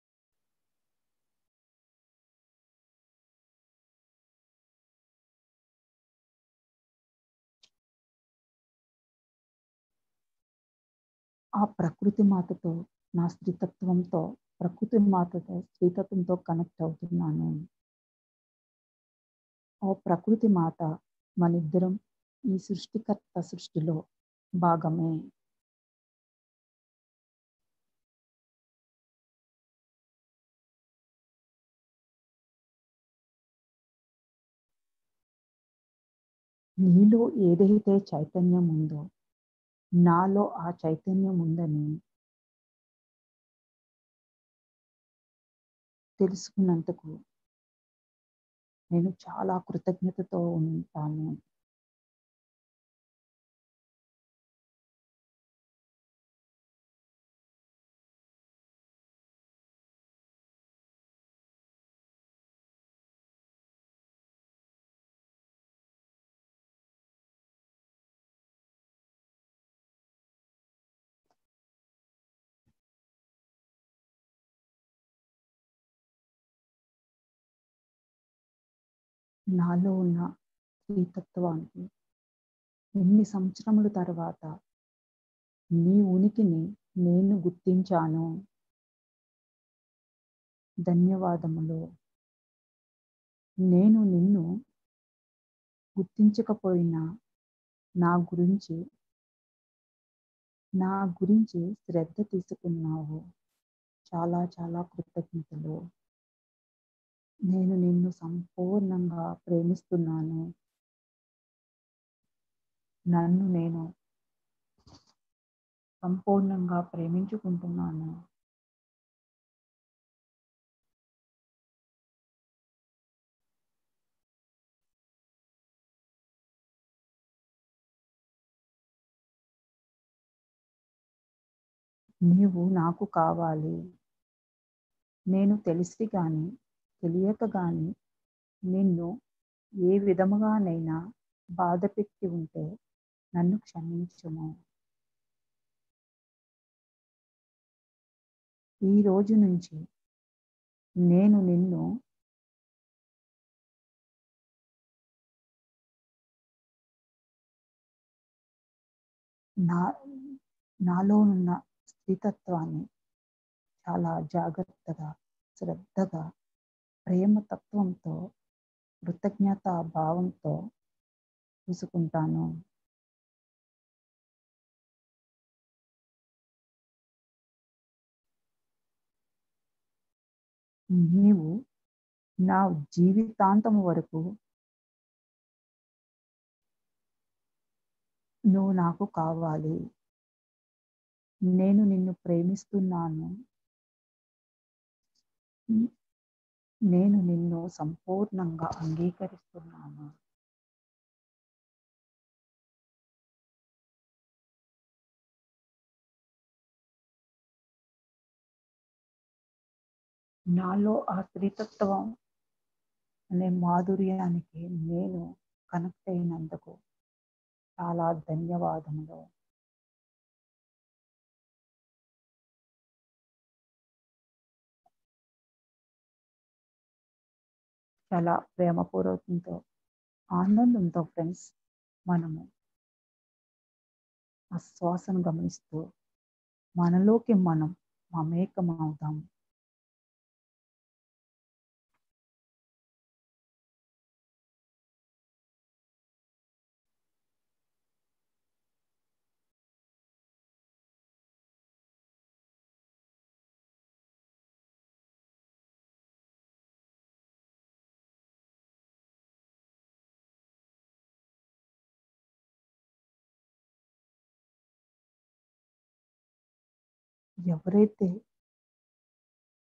ఆ ప్రకృతి మాతతో నా స్త్రీతత్వంతో ప్రకృతి మాతతో స్త్రీతత్వంతో కనెక్ట్ అవుతున్నాను ఓ ప్రకృతి మాత మనిద్దరం ఈ సృష్టికర్త సృష్టిలో భాగమే నీలో ఏదైతే చైతన్యం ఉందో నాలో ఆ చైతన్యం ఉందని తెలుసుకున్నందుకు నేను చాలా కృతజ్ఞతతో ఉంటాను నాలో ఉన్న స్త్రీతత్వానికి ఎన్ని సంవత్సరముల తర్వాత నీ ఉనికిని నేను గుర్తించాను ధన్యవాదములు నేను నిన్ను గుర్తించకపోయినా నా గురించి నా గురించి శ్రద్ధ తీసుకున్నావు చాలా చాలా కృతజ్ఞతలు నేను నిన్ను సంపూర్ణంగా ప్రేమిస్తున్నాను నన్ను నేను సంపూర్ణంగా ప్రేమించుకుంటున్నాను నీవు నాకు కావాలి నేను తెలిసి కానీ తెలియక కానీ నిన్ను ఏ విధముగానైనా బాధ పెట్టి ఉంటే నన్ను క్షమించుము ఈ రోజు నుంచి నేను నిన్ను నా నాలో ఉన్న స్థితత్వాన్ని చాలా జాగ్రత్తగా శ్రద్ధగా ప్రేమ తత్వంతో కృతజ్ఞత భావంతో చూసుకుంటాను నీవు నా జీవితాంతం వరకు నువ్వు నాకు కావాలి నేను నిన్ను ప్రేమిస్తున్నాను నేను నిన్ను సంపూర్ణంగా అంగీకరిస్తున్నాను నాలో ఆ స్త్రీతత్వం అనే మాధుర్యానికి నేను కనెక్ట్ అయినందుకు చాలా ధన్యవాదములు చాలా ప్రేమపూర్వకంతో ఆనందంతో ఫ్రెండ్స్ మనము ఆ శ్వాసను గమనిస్తూ మనలోకి మనం మమేకం అవుదాం ఎవరైతే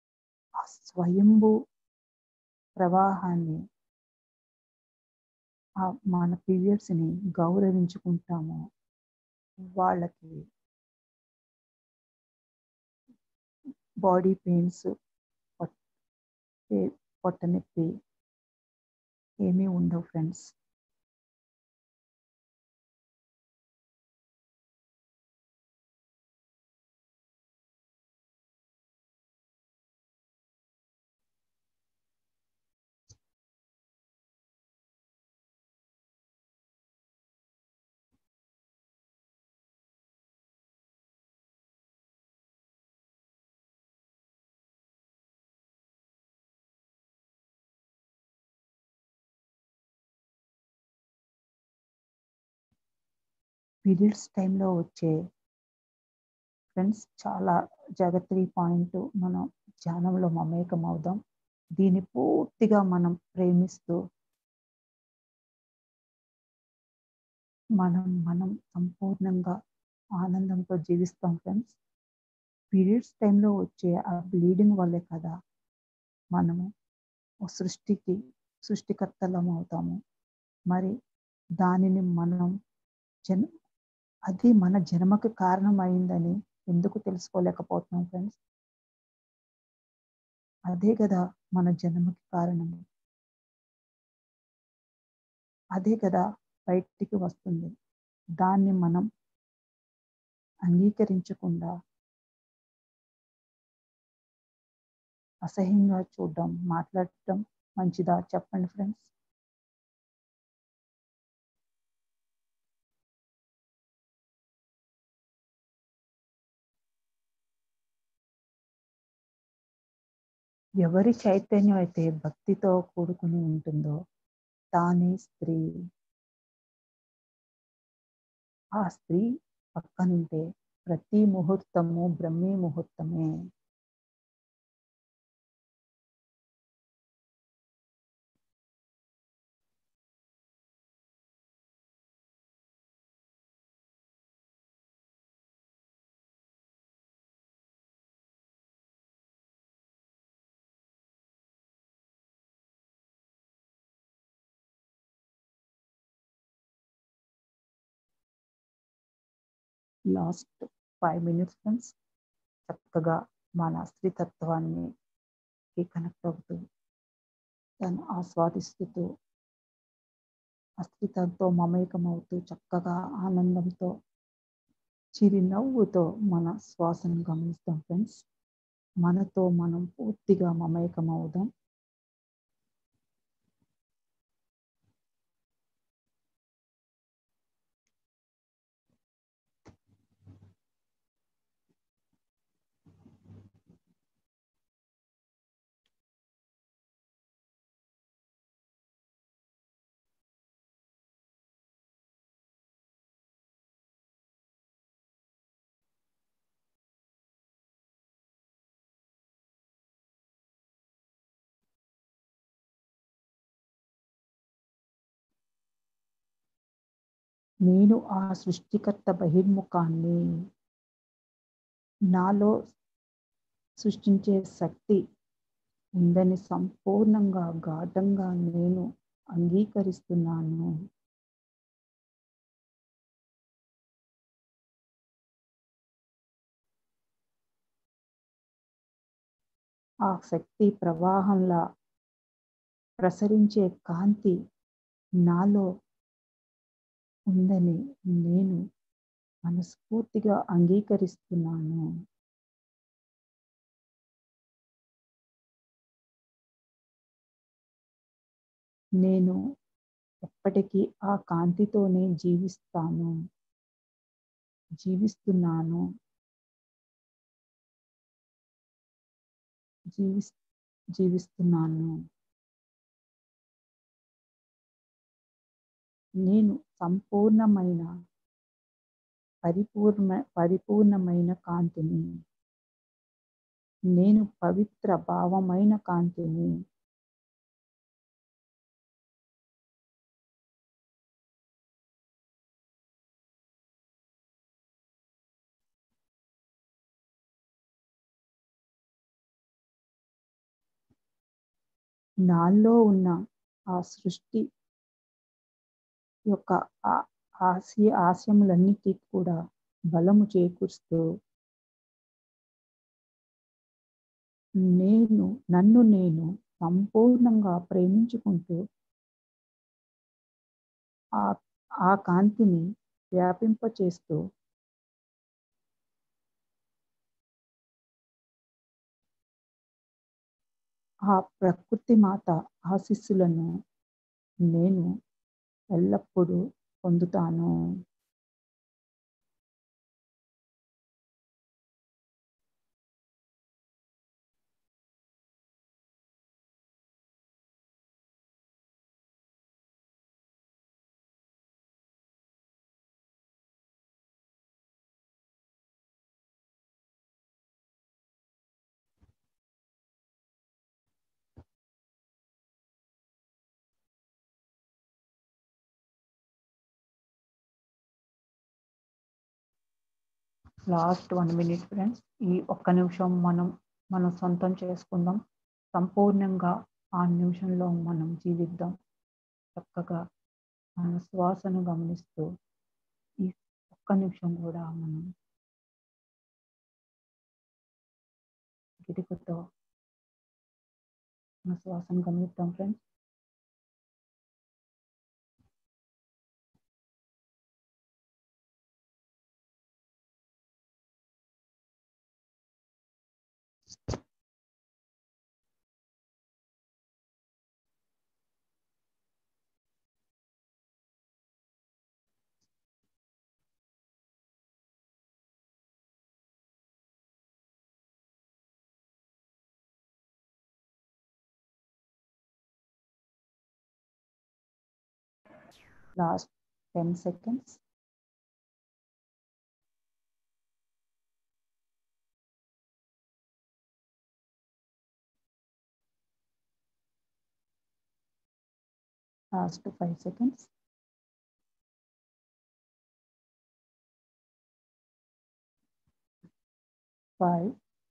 ఆ స్వయంభూ ప్రవాహాన్ని ఆ మన పీరియడ్స్ని గౌరవించుకుంటామో వాళ్ళకి బాడీ పెయిన్స్ పొట్ట నొప్పి ఏమీ ఉండవు ఫ్రెండ్స్ పీరియడ్స్ టైంలో వచ్చే ఫ్రెండ్స్ చాలా జాగ్రత్త పాయింట్ మనం ధ్యానంలో మమేకం అవుదాం దీన్ని పూర్తిగా మనం ప్రేమిస్తూ మనం మనం సంపూర్ణంగా ఆనందంతో జీవిస్తాం ఫ్రెండ్స్ పీరియడ్స్ టైంలో వచ్చే ఆ బ్లీడింగ్ వల్లే కదా మనము సృష్టికి సృష్టికర్తలం అవుతాము మరి దానిని మనం జన్ అది మన జన్మకు కారణమైందని ఎందుకు తెలుసుకోలేకపోతున్నాం ఫ్రెండ్స్ అదే కదా మన జన్మకి కారణం అదే కదా బయటికి వస్తుంది దాన్ని మనం అంగీకరించకుండా అసహ్యంగా చూడడం మాట్లాడటం మంచిదా చెప్పండి ఫ్రెండ్స్ ఎవరి చైతన్యం అయితే భక్తితో కూడుకుని ఉంటుందో తానే స్త్రీ ఆ స్త్రీ పక్కనుంటే ప్రతి ముహూర్తము బ్రహ్మీ ముహూర్తమే లాస్ట్ ఫైవ్ మినిట్స్ ఫ్రెండ్స్ చక్కగా మన స్త్రీతత్వాన్ని కనెక్ట్ అవుతూ దాన్ని ఆస్వాదిస్తూ అస్తిత్వంతో మమేకమవుతూ చక్కగా ఆనందంతో చిరునవ్వుతో మన శ్వాసను గమనిస్తాం ఫ్రెండ్స్ మనతో మనం పూర్తిగా మమేకమవుదాం నేను ఆ సృష్టికర్త బహిర్ముఖాన్ని నాలో సృష్టించే శక్తి ఉందని సంపూర్ణంగా గాఢంగా నేను అంగీకరిస్తున్నాను ఆ శక్తి ప్రవాహంలా ప్రసరించే కాంతి నాలో ఉందని నేను మనస్ఫూర్తిగా అంగీకరిస్తున్నాను నేను ఎప్పటికీ ఆ కాంతితోనే జీవిస్తాను జీవిస్తున్నాను జీవి జీవిస్తున్నాను నేను సంపూర్ణమైన పరిపూర్ణ పరిపూర్ణమైన కాంతిని నేను పవిత్ర భావమైన కాంతిని నాలో ఉన్న ఆ సృష్టి ఈ యొక్క ఆ- ఆశయ ఆశయములన్నిటికీ కూడా బలము చేకూరుస్తూ నేను నన్ను నేను సంపూర్ణంగా ప్రేమించుకుంటూ ఆ ఆ కాంతిని వ్యాపింపచేస్తూ ఆ ప్రకృతి మాత ఆశీస్సులను నేను ఎల్లప్పుడూ పొందుతాను లాస్ట్ వన్ మినిట్ ఫ్రెండ్స్ ఈ ఒక్క నిమిషం మనం మనం సొంతం చేసుకుందాం సంపూర్ణంగా ఆ నిమిషంలో మనం జీవిద్దాం చక్కగా మన శ్వాసను గమనిస్తూ ఈ ఒక్క నిమిషం కూడా మనం గిటికతో మన శ్వాసను గమనిద్దాం friends last ten seconds last five seconds five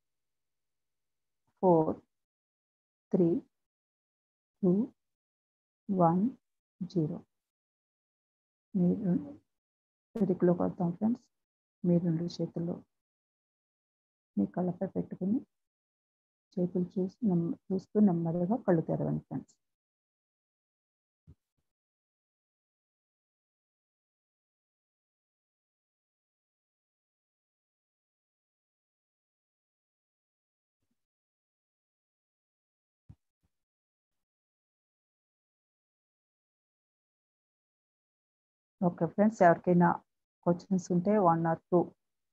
four three two one zero మీరు పిడికిలో కొడతాం ఫ్రెండ్స్ మీరు రెండు చేతుల్లో మీ కళ్ళపై పెట్టుకుని చేతులు చూసి నెమ్మ చూస్తూ నెమ్మదిగా కళ్ళు తెరవండి ఫ్రెండ్స్ ఓకే ఫ్రెండ్స్ ఎవరికైనా క్వశ్చన్స్ ఉంటే one or two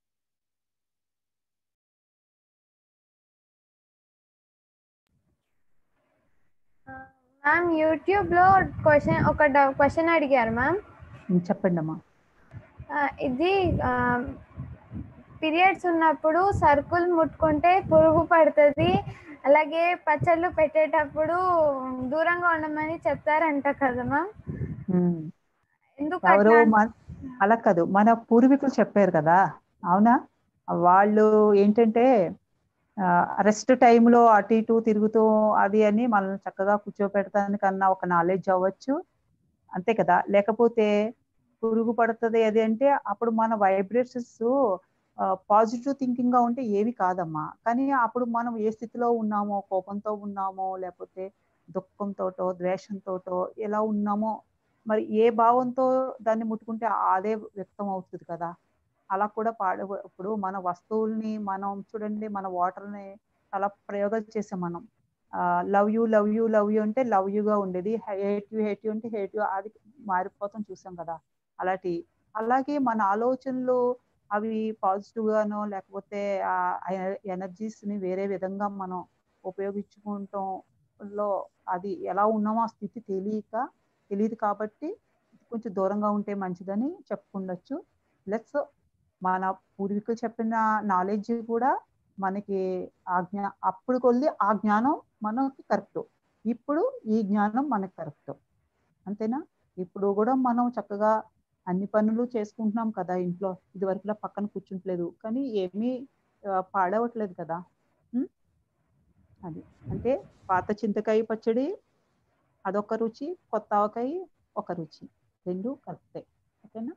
ma'am YouTube లో క్వశ్చన్ ఒక క్వశ్చన్ అడిగారు మ్యామ్
చెప్పండి అమ్మా
ఇది పీరియడ్స్ ఉన్నప్పుడు సర్కుల్ ముట్టుకుంటే పురుగు పడుతుంది అలాగే పచ్చళ్ళు పెట్టేటప్పుడు దూరంగా ఉండమని చెప్తారంట కదా మ్యామ్
ఉమ్.
ఎందుకు
ఎవరు
అట్లా
మన- అలా కాదు మన పూర్వీకులు చెప్పారు కదా అవునా వాళ్ళు ఏంటంటే రెస్ట్ టైంలో అటు ఇటు తిరుగుతూ అది అని మనల్ని చక్కగా కూర్చోపెడతానికన్నా ఒక నాలెడ్జ్ అవ్వచ్చు అంతే కదా లేకపోతే పురుగు పడుతుంది అది అంటే అప్పుడు మన వైబ్రేషన్స్ పాజిటివ్ థింకింగ్ గా ఉంటే ఏవి కాదమ్మా కానీ అప్పుడు మనం ఏ స్థితిలో ఉన్నామో కోపంతో ఉన్నామో లేకపోతే దుఃఖంతోటో ద్వేషంతోటో ఎలా ఉన్నామో మరి ఏ భావంతో దాన్ని ముట్టుకుంటే అదే వ్యక్తం అవుతుంది కదా అలా కూడా పాడ ఇప్పుడు మన వస్తువుల్ని మనం చూడండి మన వాటర్ని చాలా ప్రయోగాలు చేసాం మనం love you love you love you అంటే లవ్ గా ఉండేది హేట్ యూ హేట్ యూ అంటే హేట్ యూ అది మారిపోతాం చూసాం కదా అలాంటి అలాగే మన ఆలోచనలు అవి పాజిటివ్ గానో లేకపోతే ఆ ఎనర్జీస్ ని వేరే విధంగా మనం ఉపయోగించుకుంటాం లో అది ఎలా ఉన్నామో ఆ స్థితి తెలియక తెలియదు కాబట్టి కొంచెం దూరంగా ఉంటే మంచిదని చెప్పుకుండొచ్చు ప్లస్ మన పూర్వీకులు చెప్పిన నాలెడ్జ్ కూడా మనకి ఆ జ్ఞా అప్పుడు కొద్ది ఆ జ్ఞానం మనకి కరెక్ట్ ఇప్పుడు ఈ జ్ఞానం మనకి కరెక్ట్ అంతేనా ఇప్పుడు కూడా మనం చక్కగా అన్ని పనులు చేసుకుంటున్నాం కదా ఇంట్లో ఇది వరకులా పక్కన కూర్చుంటలేదు కానీ ఏమీ ఆ, పాడవట్లేదు కదా ఉం? అది అంటే పాత చింతకాయ పచ్చడి అదొక రుచి కొత్త ఆవకాయ ఒక రుచి రెండు కరెక్టే ఓకేనా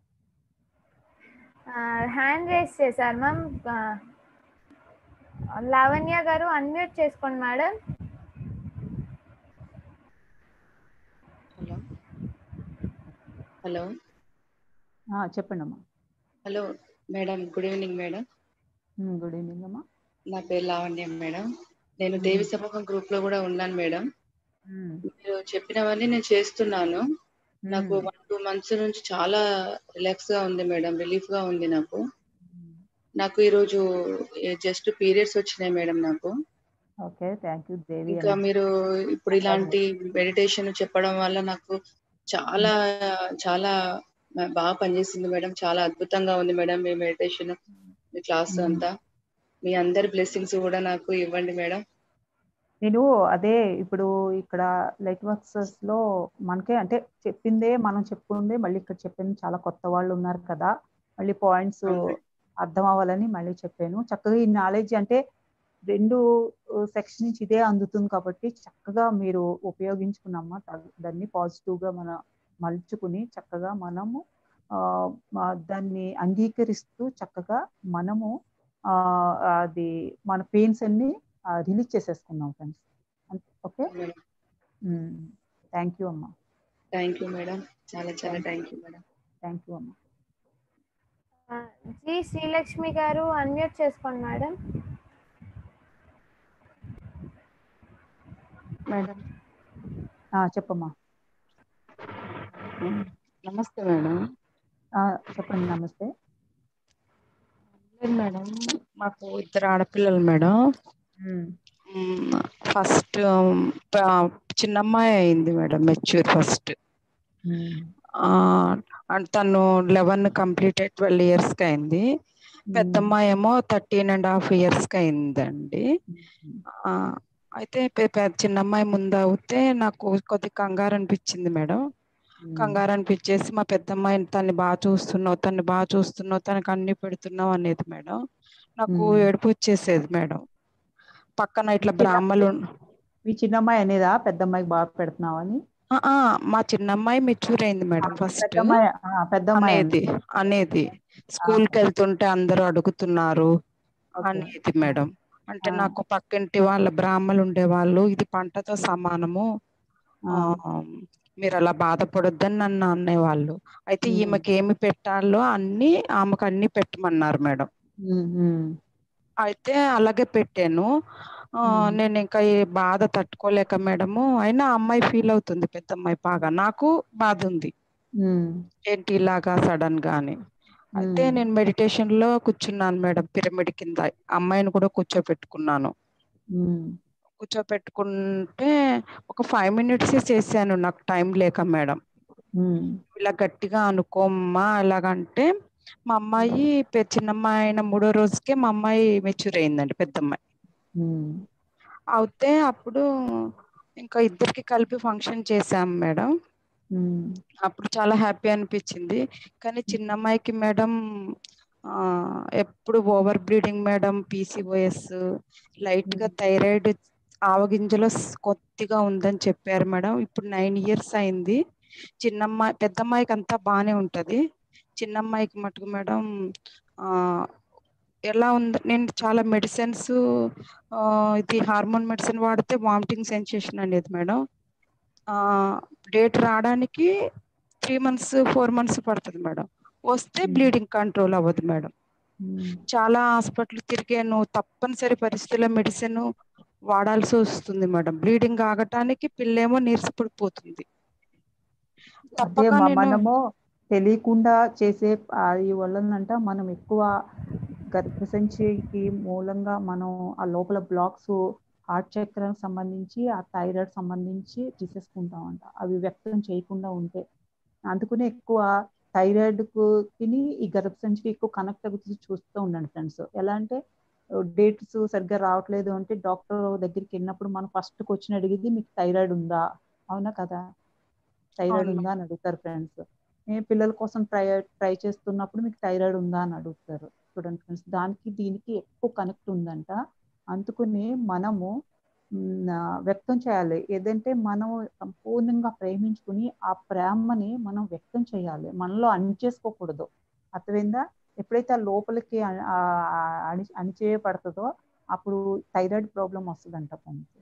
హ్యాండ్ రేస్ చేశారు మ్యామ్ లావణ్య గారు అన్మ్యూట్ చేసుకోండి మేడం
హలో హలో
ఆ, చెప్పండి అమ్మా
hello madam good evening madam
good evening అమ్మా
నా పేరు లావణ్య మేడం నేను
మ్మ్.
దేవి సమూహం గ్రూప్ లో కూడా ఉన్నాను మేడం
మ్మ్.
మీరు చెప్పినవన్నీ నేను చేస్తున్నాను నాకు
మ్మ్.
వన్ టూ మంత్స్ నుంచి చాలా రిలాక్స్ గా ఉంది మేడం రిలీఫ్ గా ఉంది నాకు నాకు ఈరోజు జస్ట్ పీరియడ్స్ వచ్చినాయి మేడం నాకు
ఓకే థ్యాంక్ యూ దేవి
ఇంకా
అన్న.
మీరు ఇప్పుడు ఇలాంటి మెడిటేషన్ చెప్పడం వల్ల నాకు చాలా చాలా బాగా పనిచేసింది మేడం చాలా అద్భుతంగా ఉంది మేడం మీ మెడిటేషన్ మీ క్లాస్
మ్మ్.
అంతా మీ అందరి బ్లెస్సింగ్స్ కూడా నాకు ఇవ్వండి మేడం
నేను అదే ఇప్పుడు ఇక్కడ లైట్ వర్క్సెస్ లో మనకే అంటే చెప్పిందే మనం చెప్పుకుందే మళ్ళీ ఇక్కడ చెప్పింది చాలా కొత్త వాళ్ళు ఉన్నారు కదా మళ్ళీ పాయింట్స్
అవును.
అర్థం అవ్వాలని మళ్ళీ చెప్పాను చక్కగా ఈ నాలెడ్జ్ అంటే రెండు సెక్షన్ నుంచి ఇదే అందుతుంది కాబట్టి చక్కగా మీరు ఉపయోగించుకున్నామా దా- దాన్ని పాజిటివ్ గా మన మలుచుకుని చక్కగా మనము ఆ, మా- దాన్ని అంగీకరిస్తూ చక్కగా మనము ఆ, అది మన పెయిన్స్ అన్ని రిలీజ్ చేసేసుకున్నాం friends okay
madam
thank you అమ్మా
థ్యాంక్ యూ మేడం చాలా చాలా thank you madam
thank you అమ్మా
జి శ్రీలక్ష్మి గారు అన్మ్యూట్ చేసుకోండి మేడం
మేడం
ఆ, చెప్పమ్మా
నమస్తే మేడం
ఆ, చెప్పండి నమస్తే
లేదు మేడం మాకు ఇద్దరు ఆడపిల్లలు మేడం
ఉమ్,
ఫస్ట్ చిన్నమ్మాయి అయింది madam mature first
um,
and తను లెవెన్ కంప్లీట్ అయ్యి ట్వెల్వ్ ఇయర్స్కి అయింది పెద్దమ్మాయి ఏమో థర్టీన్ అండ్ హాఫ్ ఇయర్స్కి అయిందండి
ఉమ్,
ఆ, అయితే పె- పె- చిన్నమ్మాయి ముందు అవుతే నాకు కొద్ది కంగారు అనిపించింది మేడం
ఉమ్,
కంగారు అనిపించేసి మా పెద్దమ్మాయిని తన్ని బాగా చూస్తున్నావు తన్ని బాగా చూస్తున్నావు తనకు అన్ని పెడుతున్నావు అనేది మేడం నాకు
మ్మ్.
ఏడుపు వచ్చేసేది మేడం పక్కన ఇట్లా
చిన్న-
బ్రాహ్మలు
మీ చిన్నమ్మాయి అనేదా పెద్దమ్మాయికి బాగా పెడుతున్నావని
ఆ, ఆ, మా చిన్నమ్మాయి మెచ్యూర్ అయింది మేడం ఫస్ట్
పెద్దమ్మాయి ఆ, పెద్దమ్మాయి
అనేది అనేది స్కూల్ కి వెళ్తుంటే అందరూ అడుగుతున్నారు
ఓకే.
అనేది మేడం అంటే
ఆ.
నాకు పక్కింటి వాళ్ళ బ్రాహ్మలు ఉండేవాళ్ళు ఇది పంటతో సమానము
ఆ,
ఆ, మీరు అలా బాధపడొద్దని నన్ను అనేవాళ్ళు అయితే
మ్మ్.
ఈమెకి ఏమి పెట్టాలో అన్ని ఆమెకు అన్ని పెట్టమన్నారు మేడం
ఉమ్, ఉమ్,
అయితే అలాగే పెట్టాను ఆ,
మ్మ్.
నేను ఇంకా ఈ బాధ తట్టుకోలేక మేడము అయినా అమ్మాయి ఫీల్ అవుతుంది పెద్ద అమ్మాయి బాగా నాకు బాధ ఉంది
ఉమ్,
ఏంటి ఇలాగా సడన్ గా అని అయితే
మ్మ్.
నేను మెడిటేషన్ లో కూర్చున్నాను మేడం పిరమిడ్ కింద అమ్మాయిని కూడా కూర్చోపెట్టుకున్నాను
ఉమ్,
కూర్చోపెట్టుకుంటే ఒక ఫైవ్ మినిట్స్ చేశాను నాకు టైం లేక మేడం
ఉమ్,
ఇలా గట్టిగా అనుకోమ్మా ఎలాగంటే మా అమ్మాయి పె- చిన్నమ్మాయి అయిన మూడో రోజుకే మా అమ్మాయి మెచ్యూర్ అయిందండి పెద్దమ్మాయి
ఉమ్,
అయితే అప్పుడు ఇంకా ఇద్దరికి కలిపి ఫంక్షన్ చేశాం మేడం
ఉమ్,
అప్పుడు చాలా హ్యాపీ అనిపించింది కానీ చిన్నమ్మాయికి మేడం ఆ, ఎప్పుడు over bleeding madam PCOS light గా థైరాయిడ్ ఆవగింజలో స్- కొద్దిగా ఉందని చెప్పారు మేడం ఇప్పుడు నైన్ ఇయర్స్ అయింది చిన్నమ్మాయి పెద్దమ్మాయికి అంతా బాగానే ఉంటది చిన్నమ్మాయికి మటుకు మేడం ఆ ఎలా ఉంది నేను చాలా మెడిసిన్స్ ఇది హార్మోన్ మెడిసిన్ వాడితే వామిటింగ్ సెన్సేషన్ అనేది మేడం డేట్ రావడానికి త్రీ మంత్స్ ఫోర్ మంత్స్ పడుతుంది మేడం వస్తే
Hmm.
బ్లీడింగ్ కంట్రోల్ అవ్వదు మేడం
ఉమ్,
చాలా హాస్పిటల్ తిరిగాను తప్పనిసరి పరిస్థితుల్లో మెడిసిన్ వాడాల్సి వస్తుంది మేడం బ్లీడింగ్ ఆగటానికి పిల్లేమో నీరసపడిపోతుంది
అదే
తప్పక
మ-
నేను
మనము తెలియకుండా చేసే అది వల్లనంట మనం ఎక్కువ గర్భసంచికి మూలంగా మనం ఆ లోపల బ్లాక్స్ హార్ట్ చక్రానికి సంబంధించి ఆ థైరాయిడ్ సంబంధించి తీసేసుకుంటామంట అవి వ్యక్తం చేయకుండా ఉంటే అందుకనే ఎక్కువ థైరాయిడ్ కి ఈ గర్భసంచికి ఎక్కువ కనెక్ట్ అవుతుంది చూస్తూ ఉండండి ఫ్రెండ్స్ ఎలా అంటే డేట్స్ సరిగ్గా రావట్లేదు అంటే డాక్టర్ దగ్గరికి వెళ్ళినప్పుడు మనం ఫస్ట్ క్వశ్చన్ అడిగేది మీకు థైరాయిడ్ ఉందా అవునా కదా థైరాయిడ్
అవును.
ఉందా అని అడుగుతారు ఫ్రెండ్స్ నేను పిల్లల కోసం ట్రై ట్రై చేస్తున్నప్పుడు మీకు థైరాయిడ్ ఉందా అని అడుగుతారు చూడండి ఫ్రెండ్స్ దానికి దీనికి ఎక్కువ కనెక్ట్ ఉందంట అందుకని మనము మ్, ఆ, వ్యక్తం చేయాలి ఏదంటే మనం సంపూర్ణంగా ప్రేమించుకుని ఆ ప్రేమని మనం వ్యక్తం చేయాలి మనలో అణిచేసుకోకూడదు అర్థమైందా ఎప్పుడైతే ఆ లోపలికి అ- ఆ, ఆ, అణి అణిచేయబడుతుందో అప్పుడు థైరాయిడ్ ప్రాబ్లం వస్తుందంట తనకి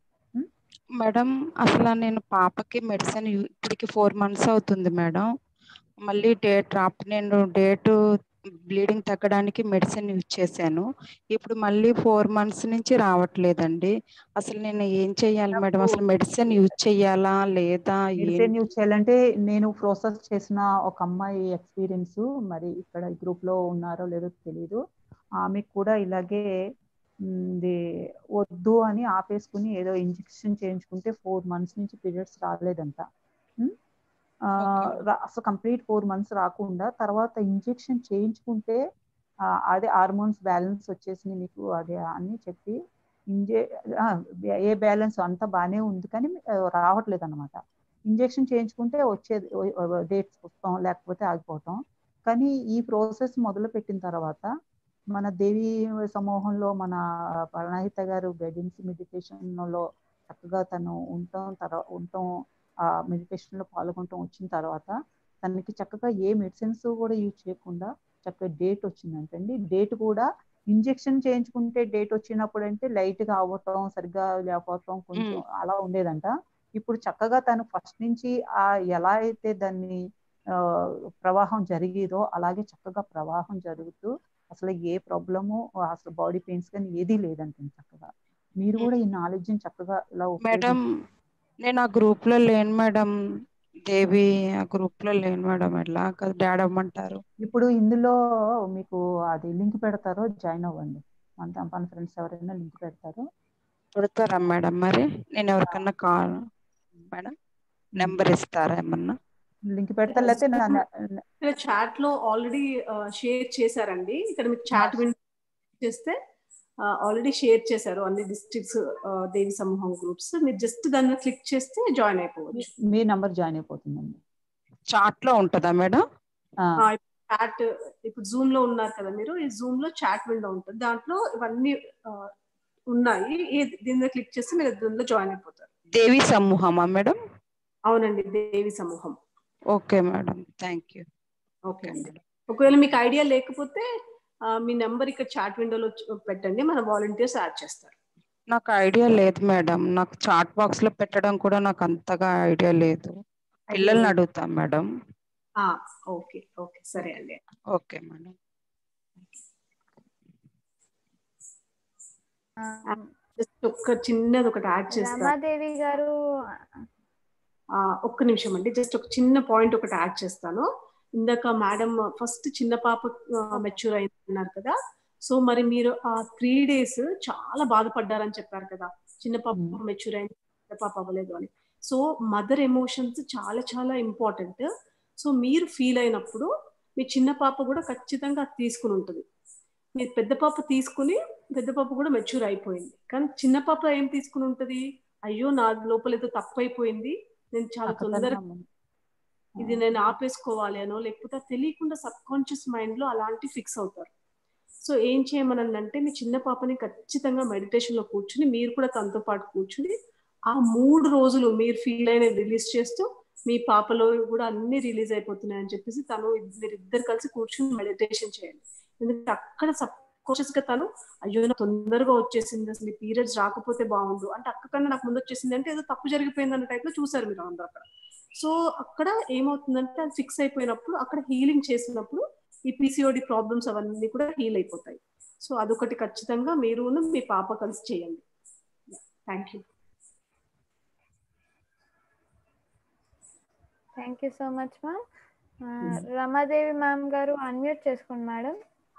మేడం అసలు నేను పాపకి మెడిసిన్ ఇప్పటికి ఫోర్ మంత్స్ అవుతుంది మేడం మళ్ళీ డేట్ రాప్ నేను డేట్ బ్లీడింగ్ తగ్గడానికి మెడిసిన్ యూజ్ చేశాను ఇప్పుడు మళ్ళీ ఫోర్ మంత్స్ నుంచి రావట్లేదండి అసలు నేను ఏం చెయ్యాలి మేడం అసలు మెడిసిన్ యూజ్ చెయ్యాలా లేదా
మెడిసిన్
ఏంటి?
యూజ్ చేయాలంటే నేను ప్రాసెస్ చేసిన ఒక అమ్మాయి ఎక్స్పీరియన్స్ మరి ఇక్కడ గ్రూప్ లో ఉన్నారో లేదో తెలియదు ఆమెకు కూడా ఇలాగే మ్, ఇది వద్దు అని ఆపేసుకుని ఏదో ఇంజెక్షన్ చేయించుకుంటే ఫోర్ మంత్స్ నుంచి పీరియడ్స్ రాలేదంట మ్? ఆ,
Okay.
రా- అసలు కంప్లీట్ ఫోర్ మంత్స్ రాకుండా తర్వాత ఇంజెక్షన్ చేయించుకుంటే ఆ, అదే హార్మోన్స్ బ్యాలెన్స్ వచ్చేసింది మీకు అదే అని చెప్పి ఇంజే ఆ, ఏ బ్యాలెన్స్ అంతా బాగానే ఉంది కానీ ఆ, రావట్లేదు అనమాట ఇంజెక్షన్ చేయించుకుంటే వచ్చేది డేట్స్ వస్తాం లేకపోతే ఆగిపోవటం కానీ ఈ ప్రాసెస్ మొదలు పెట్టిన తర్వాత మన దేవి సమూహంలో మన ప్రణాహిత గారు గైడెన్స్ మెడిటేషన్ లో చక్కగా తను ఉండటం తర్వాత ఉండటం ఆ మెడిటేషన్ లో పాల్గొనటం వచ్చిన తర్వాత తనకి చక్కగా ఏ మెడిసిన్స్ కూడా యూజ్ చేయకుండా చక్కగా డేట్ వచ్చిందంటండి డేట్ కూడా ఇంజెక్షన్ చేయించుకుంటే డేట్ వచ్చినప్పుడు అంటే లైట్ గా అవ్వటం సరిగ్గా లేకపోవటం కొంచెం
మ్మ్.
అలా ఉండేదంట ఇప్పుడు చక్కగా తను ఫస్ట్ నుంచి ఆ ఎలా అయితే దాన్ని ఆ, ప్రవాహం జరిగేదో అలాగే చక్కగా ప్రవాహం జరుగుతూ అసలు ఏ ప్రాబ్లము అసలు బాడీ పెయిన్స్ కానీ ఏదీ లేదంటే చక్కగా మీరు కూడా ఈ నాలెడ్జ్ చక్కగా ఇలా
మేడం
ఉపయోగించు
నేను ఆ గ్రూప్ లో లేను మేడం దేవి ఆ గ్రూప్ లో లేను మేడం ఎట్లా డాడ్ అమ్మంటారు
ఇప్పుడు ఇందులో మీకు అది లింక్ పెడతారో జాయిన్ అవ్వండి మన మన ఫ్రెండ్స్ ఎవరైనా లింక్ పెడతారో
పెడతారా మేడం మరి నేను ఎవరికన్నా కాల్ మేడం నెంబర్ ఇస్తారా ఏమన్నా
లింక్ పెడతారు లేకపోతే నా- నా-
ఇక్కడ చాట్ లో ఆల్రెడీ షేర్ చేశారండి ఇక్కడ మీకు చాట్ విండో చేస్తే ఆల్రెడీ షేర్ చేశారు అన్ని డిస్ట్రిక్ట్స్ దేవి సమూహం గ్రూప్స్ మీరు జస్ట్ దాన్ని క్లిక్ చేస్తే జాయిన్ అయిపోవచ్చు
మీ నంబర్ జాయిన్ అయిపోతుందండి
చాట్ లో ఉంటుందా మేడం
ఆ,
చాట్ ఇప్పుడు జూమ్ లో ఉన్నారు కదా మీరు ఈ జూమ్ లో చాట్ విండో ఉంటుంది దాంట్లో ఇవన్నీ ఆ, ఉన్నాయి ఈ- దీని మీద క్లిక్ చేస్తే మీరు దీనిలో జాయిన్ అయిపోతారు
దేవి సమూహమా మేడం
అవునండి దేవి సమూహం
okay madam thank you
okay అండి ఒకవేళ మీకు ఐడియా లేకపోతే ఆ, మీ నెంబర్ ఇక్కడ చాట్ విండోలో పెట్టండి మన వాలంటీర్స్ యాడ్ చేస్తారు
నాకు ఐడియా లేదు మేడం నాకు చాట్ బాక్స్ లో పెట్టడం కూడా నాకు అంతగా ఐడియా లేదు పిల్లల్ని అడుగుతాం మేడం
ఆ, ఓకే ఓకే సరే అండి
ఓకే మేడం
ఆ,
జస్ట్ ఒక్క చిన్నది ఒకటి యాడ్ చేస్తాను
రమాదేవి గారు
ఆ, ఒక్క నిమిషం అండి జస్ట్ ఒక చిన్న పాయింట్ ఒకటి యాడ్ చేస్తాను ఇందాక మేడం ఫస్ట్ చిన్న పాప మెచ్యూర్ అయింది అన్నారు కదా సో మరి మీరు ఆ త్రీ డేస్ చాలా బాధపడ్డారని చెప్పారు కదా చిన్న పాప
Hmm.
మెచ్యూర్ అయింది చిన్న పాప అవ్వలేదు అని సో మదర్ ఎమోషన్స్ చాలా చాలా ఇంపార్టెంట్ సో మీరు ఫీల్ అయినప్పుడు మీ చిన్న పాప కూడా ఖచ్చితంగా అది తీసుకుని ఉంటుంది మీ పెద్ద పాప తీసుకుని పెద్ద పాప కూడా మెచ్యూర్ అయిపోయింది కానీ చిన్న పాప ఏం తీసుకుని ఉంటది అయ్యో నా లోపల ఏదో తప్పు అయిపోయింది నేను చాలా తొందరగా
అక్కతనం.
ఇది నేను ఆపేసుకోవాలి అనో లేకపోతే అది తెలియకుండా సబ్ కాన్షియస్ మైండ్ లో అలాంటి ఫిక్స్ అవుతారు సో ఏం చేయమనండి అంటే మీ చిన్న పాపని ఖచ్చితంగా మెడిటేషన్ లో కూర్చుని మీరు కూడా తనతో పాటు కూర్చుని ఆ మూడు రోజులు మీరు ఫీల్ అయిన రిలీజ్ చేస్తూ మీ పాపలో కూడా అన్ని రిలీజ్ అయిపోతున్నాయి అని చెప్పేసి తను మీరు ఇద్దరు కలిసి కూర్చుని మెడిటేషన్ చేయండి ఎందుకంటే అక్కడ సబ్ కాన్షియస్ గా తను అయ్యో నాకు తొందరగా వచ్చేసింది అసలు ఈ పీరియడ్స్ రాకపోతే బాగుండు అంటే అక్క కన్నా నాకు ముందు వచ్చేసింది అంటే ఏదో తప్పు జరిగిపోయింది అన్న టైప్ లో చూసారు మీరు అందరూ అక్కడ సో అక్కడ ఏమవుతుందంటే అది ఫిక్స్ అయిపోయినప్పుడు అక్కడ హీలింగ్ చేసినప్పుడు ఈ పిసిఓడి ప్రాబ్లమ్స్ అవన్నీ కూడా హీల్ అయిపోతాయి సో అదొకటి ఖచ్చితంగా మీరు మీ పాప కలిసి చేయండి thank you
thank you so much ma'am Ramadevi ma'am గారు అన్మ్యూట్ చేసుకోండి మేడం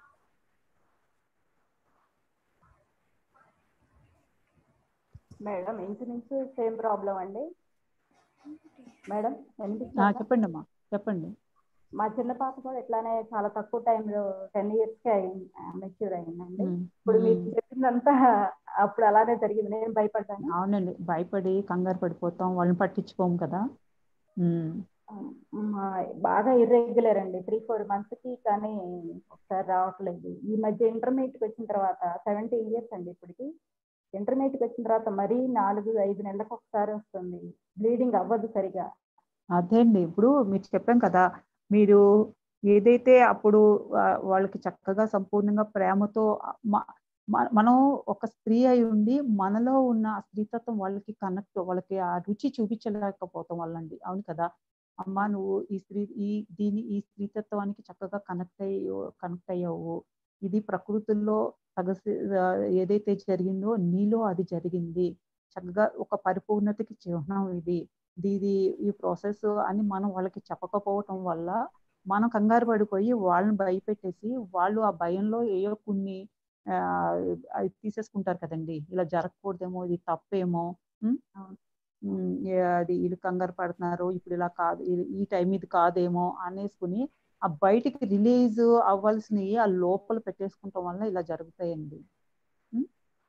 మేడం ఇంచుమించు సేమ్ ప్రాబ్లం అండి మేడం
ఆ,
వినిపిస్తుందా?
చెప్పండి అమ్మా చెప్పండి
మా చిన్న పాప కూడా ఇట్లానే చాలా తక్కువ టైంలో టెన్ ఇయర్స్ కి అయింది మెచ్యూర్ అయిందండి
ఉమ్,
ఇప్పుడు
ఉమ్.
మీకు చెప్పిందంతా అప్పుడు అలానే జరిగింది నేను భయపడ్డాను
అవునండి భయపడి కంగారు పడిపోతాం వాళ్ళని పట్టించుకోము కదా ఉమ్,
మా బాగా ఇర్రెగ్యులర్ అండి త్రీ ఫోర్ మంత్స్ కి కానీ ఒకసారి రావట్లేదు ఈ మధ్య ఇంటర్మీడియట్ వచ్చిన తర్వాత సెవెంటీన్ ఇయర్స్ అండి ఇప్పటికి ఇంటర్మీడియట్కి వచ్చిన తర్వాత మరీ నాలుగు ఐదు నెలలకు ఒకసారి వస్తుంది బ్లీడింగ్ అవ్వదు సరిగా
అదే అండి ఇప్పుడు మీరు చెప్పాం కదా మీరు ఏదైతే అప్పుడు ఆ, వాళ్ళకి చక్కగా సంపూర్ణంగా ప్రేమతో మ- మ- మనం ఒక స్త్రీ అయి ఉండి మనలో ఉన్న ఆ స్త్రీతత్వం వాళ్ళకి కనెక్ట్ వాళ్ళకి ఆ రుచి చూపించలేకపోతాం వాళ్ళండి అవును కదా అమ్మ నువ్వు ఈ స్త్రీ ఈ దీని ఈ స్త్రీతత్వానికి చక్కగా కనెక్ట్ అయ్యో కనెక్ట్ అయ్యావు ఇది ప్రకృతుల్లో సగసి ఆ, ఏదైతే జరిగిందో నీలో అది జరిగింది చక్కగా ఒక పరిపూర్ణతకి చిహ్నం ఇది ఇది ఈ ప్రాసెస్ అని మనం వాళ్ళకి చెప్పకపోవటం వల్ల మనం కంగారు పడిపోయి వాళ్ళని భయపెట్టేసి వాళ్ళు ఆ భయంలో ఏయో కొన్ని ఆ, అవి తీసేసుకుంటారు కదండి ఇలా జరగకూడదేమో ఇది తప్పేమో ఉమ్, ఉమ్, ఏ అది వీళ్ళు కంగారు పడుతున్నారు ఇప్పుడు ఇలా కాదు ఇది- ఈ టైం ఇది కాదేమో అనేసుకుని ఆ బయటికి రిలీజ్ అవ్వాల్సినవి ఆ లోపల పెట్టేసుకుంటాం వల్ల ఇలా జరుగుతాయండి ఉమ్,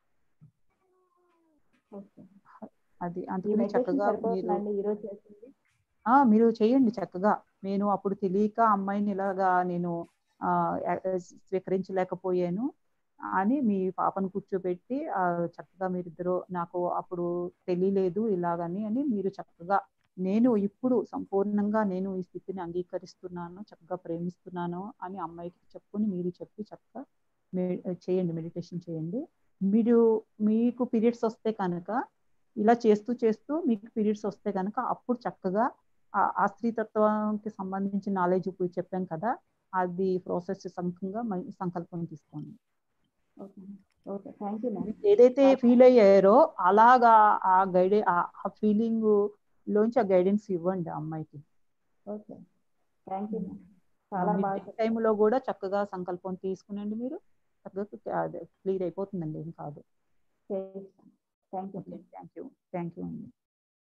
అది
ఈ
అందుకని
మెడిటేషన్
చక్కగా మీరు
సరిపోతుందండి ఈరోజు చేసింది
ఆ మీరు చేయండి చక్కగా నేను అప్పుడు తెలియక అమ్మాయిని ఇలాగా నేను ఆ యా- స్వీకరించలేకపోయాను అని మీ పాపను కూర్చోబెట్టి ఆ చక్కగా మీరిద్దరు నాకు అప్పుడు తెలియలేదు ఇలాగని అని మీరు చక్కగా నేను ఇప్పుడు సంపూర్ణంగా నేను ఈ స్థితిని అంగీకరిస్తున్నాను చక్కగా ప్రేమిస్తున్నాను అని అమ్మాయికి చెప్పుకొని మీరు చెప్పి చక్కగా మె- చేయండి మెడిటేషన్ చేయండి మీరు మీకు పీరియడ్స్ వస్తే కనుక ఇలా చేస్తూ చేస్తూ మీకు పీరియడ్స్ వస్తే కనుక అప్పుడు చక్కగా ఆ- ఆ స్త్రీతత్వానికి సంబంధించిన నాలెడ్జ్ ఇప్పుడు చెప్పాం కదా అది ప్రాసెస్ సంకంగా మ- సంకల్పం తీసుకోండి
okay okay thank you ma'am
మీరు ఏదైతే ఫీల్ అయ్యారో అలాగా ఆ గైడే ఆ ఫీలింగ్ లోంచి ఆ గైడెన్స్ ఇవ్వండి ఆ అమ్మాయికి
ఓకే థ్యాంక్ యూ మ్యామ్ చాలా బాగా చెప్పారు.
టైంలో కూడా చక్కగా సంకల్పం తీసుకునండి మీరు చక్కగా క్లియర్ అయిపోతుందండి ఏం కాదు
చేయిస్తాను thank you
okay thank you thank you అండి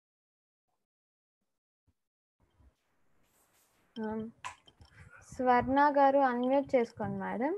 ఆమ్, స్వర్ణ గారు అన్మ్యూట్ చేసుకోండి మేడం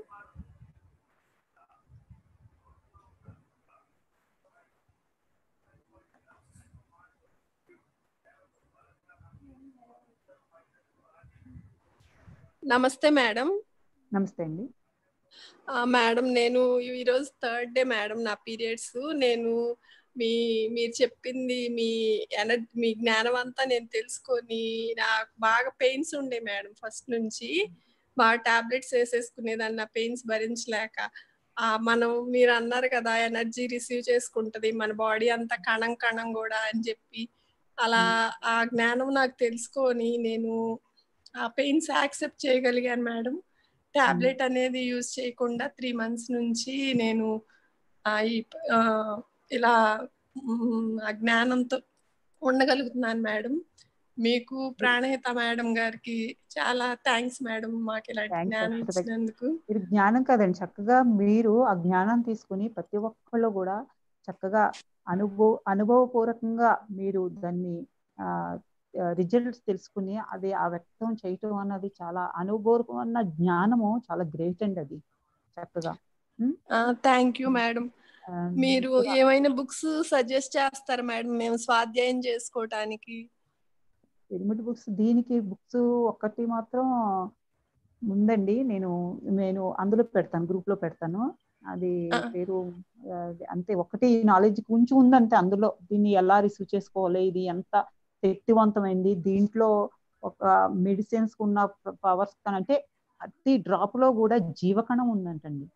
నమస్తే మేడం
నమస్తే అండి
ఆ, మేడం నేను ఈరోజు థర్డ్ డే మేడం నా పీరియడ్స్ నేను మీ మీరు చెప్పింది మీ ఎనర్జీ మీ జ్ఞానం అంతా నేను తెలుసుకొని నాకు బాగా పెయిన్స్ ఉండే మేడం ఫస్ట్ నుంచి బాగా టాబ్లెట్స్ వేసేసుకునేదాన్ని నా పెయిన్స్ భరించలేక ఆ, మనం మీరు అన్నారు కదా ఎనర్జీ రిసీవ్ చేసుకుంటది మన బాడీ అంతా కణం కణం కూడా అని చెప్పి అలా ఆ జ్ఞానం నాకు తెలుసుకొని నేను ఆ పెయిన్స్ యాక్సెప్ట్ చేయగలిగాను మేడం టాబ్లెట్ అనేది యూజ్ చేయకుండా త్రీ మంత్స్ నుంచి నేను ఆ, ఈ ఆ, ఇలా మ్, ఆ జ్ఞానంతో ఉండగలుగుతున్నాను మేడం మీకు ప్రాణహిత మేడం గారికి చాలా థ్యాంక్స్ మేడం మాకు ఇలాంటి
Thanks,
జ్ఞానం
అక్షత.
ఇచ్చినందుకు
ఇది జ్ఞానం కదండి చక్కగా మీరు ఆ జ్ఞానం తీసుకుని ప్రతి ఒక్కళ్ళు కూడా చక్కగా అనుభవ అనుభవపూర్వకంగా మీరు దాన్ని రిజల్ట్స్ తెలుసుకుని అది ఆ వ్యక్తం చేయటం అన్నది చాలా అనుభవపూర్వకమైన జ్ఞానము చాలా గ్రేట్ అండి అది చక్కగా
థ్యాంక్ యూ మేడం
ఆ,
మీరు
కూడా
ఏమైనా బుక్స్ సజెస్ట్ చేస్తారా మేడం మేము స్వాధ్యాయం చేసుకోవటానికి
పిరమిడ్ బుక్స్ దీనికి బుక్స్ ఒక్కటి మాత్రం ఉందండి నేను నేను అందులో పెడతాను గ్రూప్ లో పెడతాను అది
ఆ.
పేరు ఆ, అంతే ఒకటి నాలెడ్జ్ కొంచెం ఉందంటే అందులో దీన్ని ఎలా రిసీవ్ చేసుకోవాలి ఇది ఎంత శక్తివంతమైంది దీంట్లో ఒక మెడిసిన్స్ ఉన్న పవర్స్ అంటే ప్రతి డ్రాప్ లో కూడా జీవకణం ఉందంటండి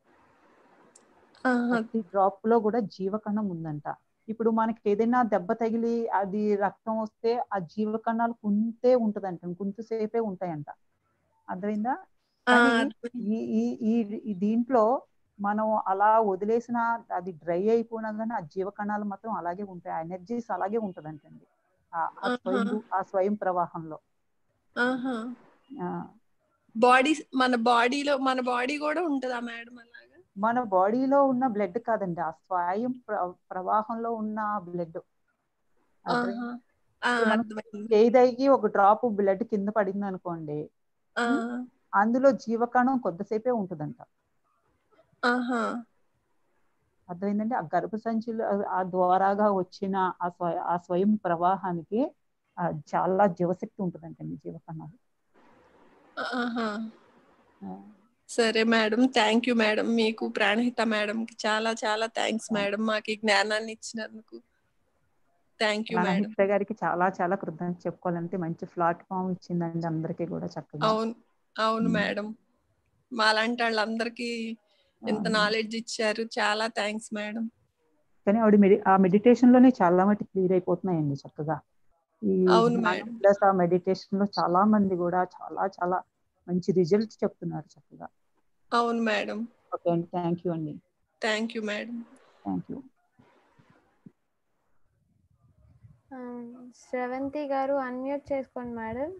ఆహా,
ప్రతి డ్రాప్ లో కూడా జీవకణం ఉందంట ఇప్పుడు మనకి ఏదైనా దెబ్బ తగిలి అది రక్తం వస్తే ఆ జీవకణాలు కుంతే ఉంటదంట కొంతసేపే ఉంటాయంట అర్థమైందా
ఆ,
కానీ ఈ ఈ ఈ- ఈ దీంట్లో మనం అలా వదిలేసిన అది డ్రై అయిపోయినా కానీ ఆ జీవకణాలు మాత్రం అలాగే ఉంటాయి ఆ ఎనర్జీస్ అలాగే ఉంటదంటండి ఆ ఆ స్వయం
ఆహా.
ఆ స్వయం ప్రవాహంలో
ఆహా
ఆ,
బాడీ మన బాడీలో మన బాడీ కూడా ఉంటుందా మేడం అలాగా
మన బాడీలో ఉన్న బ్లడ్ కాదండి ఆ స్వయం ప్ర- ప్రవాహంలో ఉన్న బ్లడ్
ఆహా ఆ,
ఇప్పుడు మనం
అర్థమైంది
చేయిదగి ఒక డ్రాప్ బ్లడ్ కింద పడింది అనుకోండి
ఆ,
అందులో జీవకణం కొద్దిసేపే ఉంటుందంట
ఆహా
అర్థమైందండి ఆ గర్భ సంచులు ఆ- ఆ ద్వారాగా వచ్చిన ఆ స్వయ ఆ స్వయం ప్రవాహానికి ఆ, చాలా జీవశక్తి ఉంటుందంటండి జీవకణాలు
ఆహా
ఆ,
సరే మేడం థ్యాంక్ యూ మేడం మీకు ప్రాణహిత మేడంకి చాలా చాలా థ్యాంక్స్ మేడం మాకు ఈ జ్ఞానాన్ని ఇచ్చినందుకు థ్యాంక్ యూ మేడం
ప్రాణహిత గారికి చాలా చాలా కృతజ్ఞత చెప్పుకోవాలంటే మంచి ప్లాట్ఫామ్ ఇచ్చిందండి అందరికీ కూడా చక్కగా
అవును అవును
మ్మ్.
మేడం మాలాంటి వాళ్ళందరికీ ఎంత
అవును.
నాలెడ్జ్ ఇచ్చారు చాలా థ్యాంక్స్ మేడం
కానీ ఆవిడ మెడి ఆ మెడిటేషన్ లోనే చాలా మట్టి క్లియర్ అయిపోతున్నాయండి చక్కగా ఈ
అవును మేడం.
ప్లస్ ఆ మెడిటేషన్ లో చాలా మంది కూడా చాలా చాలా మంచి రిజల్ట్స్ చెప్తున్నారు చక్కగా
అవును మేడం
ఓకే అండి థ్యాంక్ యూ అండి
thank you madam
thank you
ఆ, శ్రవంతి గారు అన్మ్యూట్ చేసుకోండి మేడం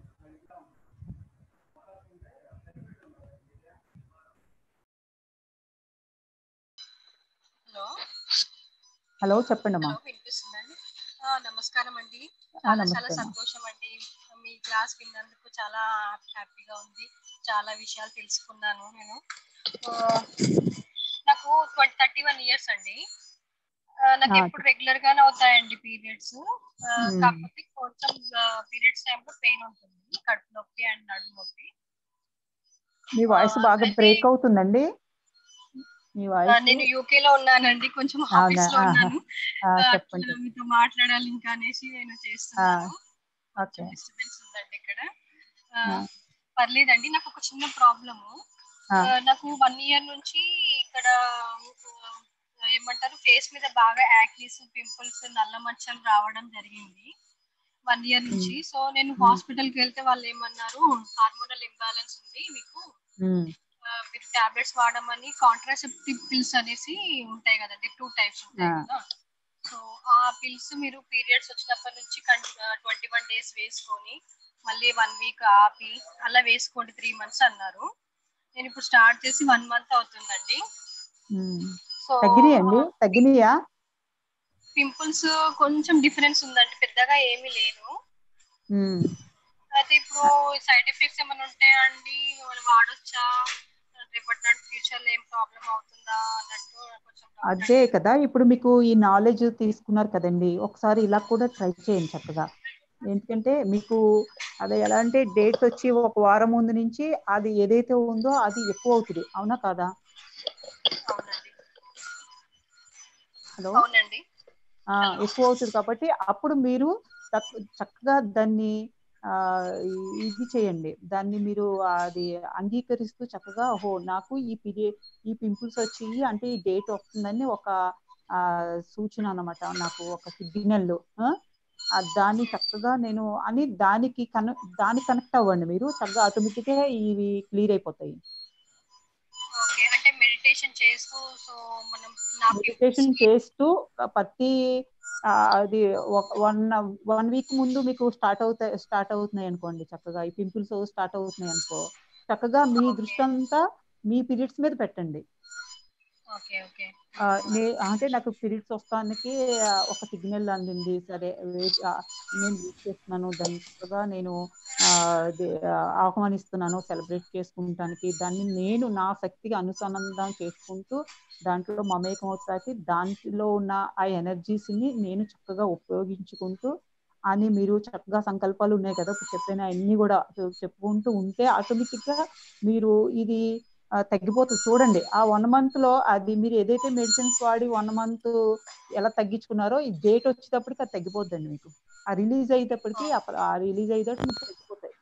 హలో
హలో చెప్పండి అమ్మా
హలో వినిపిస్తుందండి ఆ, నమస్కారం అండి
ఆ,
చాలా చాలా
నమస్తే అమ్మా
సంతోషం అండి మీ క్లాస్ విన్నందుకు చాలా హ్యాపీగా ఉంది చాలా విషయాలు తెలుసుకున్నాను నేను ఆ, నాకు ట్వంటీ థర్టీ వన్ ఇయర్స్ అండి ఆ, నాకు
ఆ,
ఎప్పుడు రెగ్యులర్ గానే అవుతాయండి పీరియడ్స్
మ్మ్.
కాకపోతే కొంచెం పీరియడ్స్ టైంలో పెయిన్ ఉంటుంది కడుపు నొప్పి అండ్ నడుము నొప్పి
మీ వాయిస్
ఆ,
బాగా
అయితే
బ్రేక్ అవుతుందండి మీ
ఆ,
వాయిస్
నేను యూకే లో ఉన్నానండి కొంచెం
అవునా
ఆఫీస్ లో
ఆహా.
ఉన్నాను
ఆ,
ఆ,
చెప్పండి
అట్లా మీతో మాట్లాడాలి ఇంకా అనేసి నేను చేస్తున్నాను
ఓకే
కొంచెం డిస్టర్బెన్స్ ఉందండి ఇక్కడ ఆ,
ఆ,
పర్లేదండి నాకు ఒక చిన్న ప్రాబ్లము
ఆ,
నాకు వన్ ఇయర్ నుంచి ఇక్కడ ఆ, ఏమంటారు ఫేస్ మీద బాగా యాక్నీస్ పింపుల్స్ నల్ల మచ్చలు రావడం జరిగింది వన్ ఇయర్ నుంచి సో నేను
మ్మ్.
హాస్పిటల్ కి వెళ్తే వాళ్ళు ఏమన్నారు హార్మోనల్ ఇంబ్యాలెన్స్ ఉంది మీకు
మ్మ్.
ఆ, మీరు టాబ్లెట్స్ వాడమని కాంట్రాసెప్టివ్ పిల్స్ అనేసి ఉంటాయి కదండి టూ టైప్స్ ఉంటాయి
ఆ.
కదా సో ఆ పిల్స్ మీరు పీరియడ్స్ వచ్చినప్పటి నుంచి ట్వంటీ వన్ డేస్ వేసుకొని మళ్ళీ వన్ వీక్ ఆపి అలా వేసుకోండి త్రీ మంత్స్ అన్నారు నేను ఇప్పుడు స్టార్ట్ చేసి వన్ మంత్ అవుతుందండి
మ్మ్.
సో
తగ్గినాయండి తగ్గినాయా
పింపుల్స్ కొంచెం డిఫరెన్స్ ఉందండి పెద్దగా ఏమీ లేదు
మ్మ్.
అయితే ఇప్పుడు సైడ్ ఎఫెక్ట్స్ ఏమైనా ఉంటాయా అండి మనం వాడొచ్చా రేపటి నాడు ఫ్యూచర్ లో ఏం ప్రాబ్లం అవుతుందా అన్నట్టు కొంచెం doubt
అదే
అండి.
కదా ఇప్పుడు మీకు ఈ నాలెడ్జ్ తీసుకున్నారు కదండి ఒకసారి ఇలా కూడా ట్రై చేయండి చక్కగా ఎందుకంటే మీకు అది ఎలా అంటే డేట్ వచ్చి ఒక వారం ముందు నుంచి అది ఏదైతే ఉందో అది ఎక్కువ అవుతుంది అవునా కాదా
అవునండి
హలో
అవునండి
ఆ,
హలో
ఎక్కువ అవుతుంది కాబట్టి అప్పుడు మీరు చక్- చక్కగా దాన్ని ఆ ఈ- ఇది చేయండి దాన్ని మీరు అది అంగీకరిస్తూ చక్కగా ఓహో నాకు ఈ పీరియడ్ ఈ పింపుల్స్ వచ్చి అంటే ఈ డేట్ వస్తుందని ఒక ఆ సూచన అన్నమాట నాకు ఒక సిగ్నల్ దాన్ని చక్కగా నేను అని దానికి కన దానికి కనెక్ట్ అవ్వండి మీరు చక్కగా ఆటోమేటిక్ గా ఇవి క్లియర్ అయిపోతాయి
ఓకే అంటే మెడిటేషన్ చేస్తూ సో మనం నా
మెడిటేషన్
పింపుల్స్
చేస్తూ ప్రతి ఆ, అది వన్ వన్ వీక్ ముందు మీకు స్టార్ట్ అవుతాయి స్టార్ట్ అవుతున్నాయి అనుకోండి చక్కగా ఈ పింపుల్స్ స్టార్ట్ అవుతున్నాయి అనుకో చక్కగా మీ
ఓకే
దృష్టి అంతా మీ పీరియడ్స్ మీద పెట్టండి
ఓకే ఓకే
ఆ, నే అంటే నాకు పీరియడ్స్ వస్తానికి ఆ, ఒక సిగ్నల్ అందింది సరే వెయిట్ నేను వెయిట్ చేస్తున్నాను దాన్ని చక్కగా నేను ఆ, అది, ఆ, ఆహ్వానిస్తున్నాను సెలబ్రేట్ చేసుకుంటానికి దాన్ని నేను నా శక్తికి అనుసంధానం చేసుకుంటూ దాంట్లో మమేకం అవుతాకి దాంట్లో ఉన్న ఆ ఎనర్జీస్ ని నేను చక్కగా ఉపయోగించుకుంటూ అని మీరు చక్కగా సంకల్పాలు ఉన్నాయి కదా ఇప్పుడు చెప్పిన అన్ని కూడా చెప్పుకుంటూ ఉంటే ఆటోమేటిక్ గా మీరు ఇది ఆ, తగ్గిపోతుంది చూడండి ఆ వన్ మంత్ లో అది మీరు ఏదైతే మెడిసిన్స్ వాడి వన్ మంత్ ఎలా తగ్గించుకున్నారో ఈ డేట్ వచ్చేటప్పటికి అది తగ్గిపోద్దండి మీకు ఆ రిలీజ్ అయ్యేటప్పటికి అప్పుడు ఆ రిలీజ్ అయ్యేటప్పుడు మీకు తగ్గిపోతాయి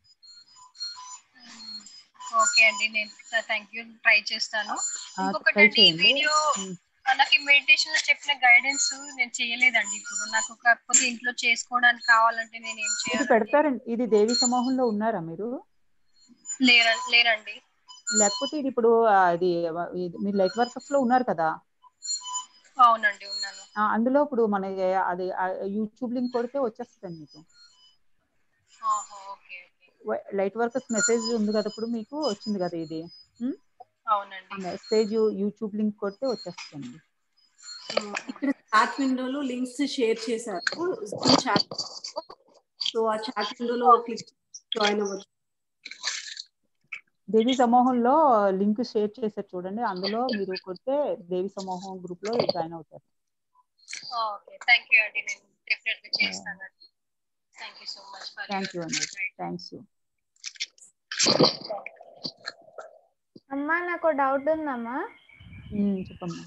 ఓకే అండి నేను థ్యాంక్ యూ ట్రై చేస్తాను
ఆ,
ఇంకొకటి
ట్రై
అండి ఈ
చేయండి
వీడియో
ఉమ్.
నాకు ఈ మెడిటేషన్ లో చెప్పిన గైడెన్స్ నేను చేయలేదండి ఇప్పుడు నాకు కాకపోతే ఇంట్లో చేసుకోవడానికి కావాలంటే నేను ఏం
ఇది
చేయాలండి
పెడతారండి ఇది దేవి సమూహంలో ఉన్నారా మీరు
లేర లేనండి
లేకపోతే ఇది ఇప్పుడు ఆ, ఇది ఇది మీరు లైట్ వర్కర్స్ లో ఉన్నారు కదా
అవునండి ఉన్నాను
ఆ, అందులో ఇప్పుడు మన ఏ- అది యూట్యూబ్ లింక్ కొడితే వచ్చేస్తుందండి మీకు
ఆహా, okay okay
light workers message ఉంది కదా ఇప్పుడు మీకు వచ్చింది కదా ఇది ఉమ్? ఆ
అవునండి
మెసేజ్ యూట్యూబ్ లింక్ కొడితే వచ్చేస్తుంది
ఆ, ఇక్కడ చాట్ విండోలో లింక్స్ షేర్ చేశారు జూమ్ చాట్ సో ఆ చాట్ విండోలో క్లిక్ జాయిన్ అవ్వచ్చు
దేవి సమూహంలో లింక్ షేర్ చేశారు చూడండి అందులో మీరు కొడితే దేవి సమూహం గ్రూప్ లో జాయిన్ అవుతారు
ఓకే థ్యాంక్ యూ అండి నేను డెఫినెట్ గా చేస్తానండి thank you so much for
thank you అండి థ్యాంక్స్ యూ
అమ్మా నాకు డౌట్ ఉందమ్మా
ఉమ్, చెప్పమ్మా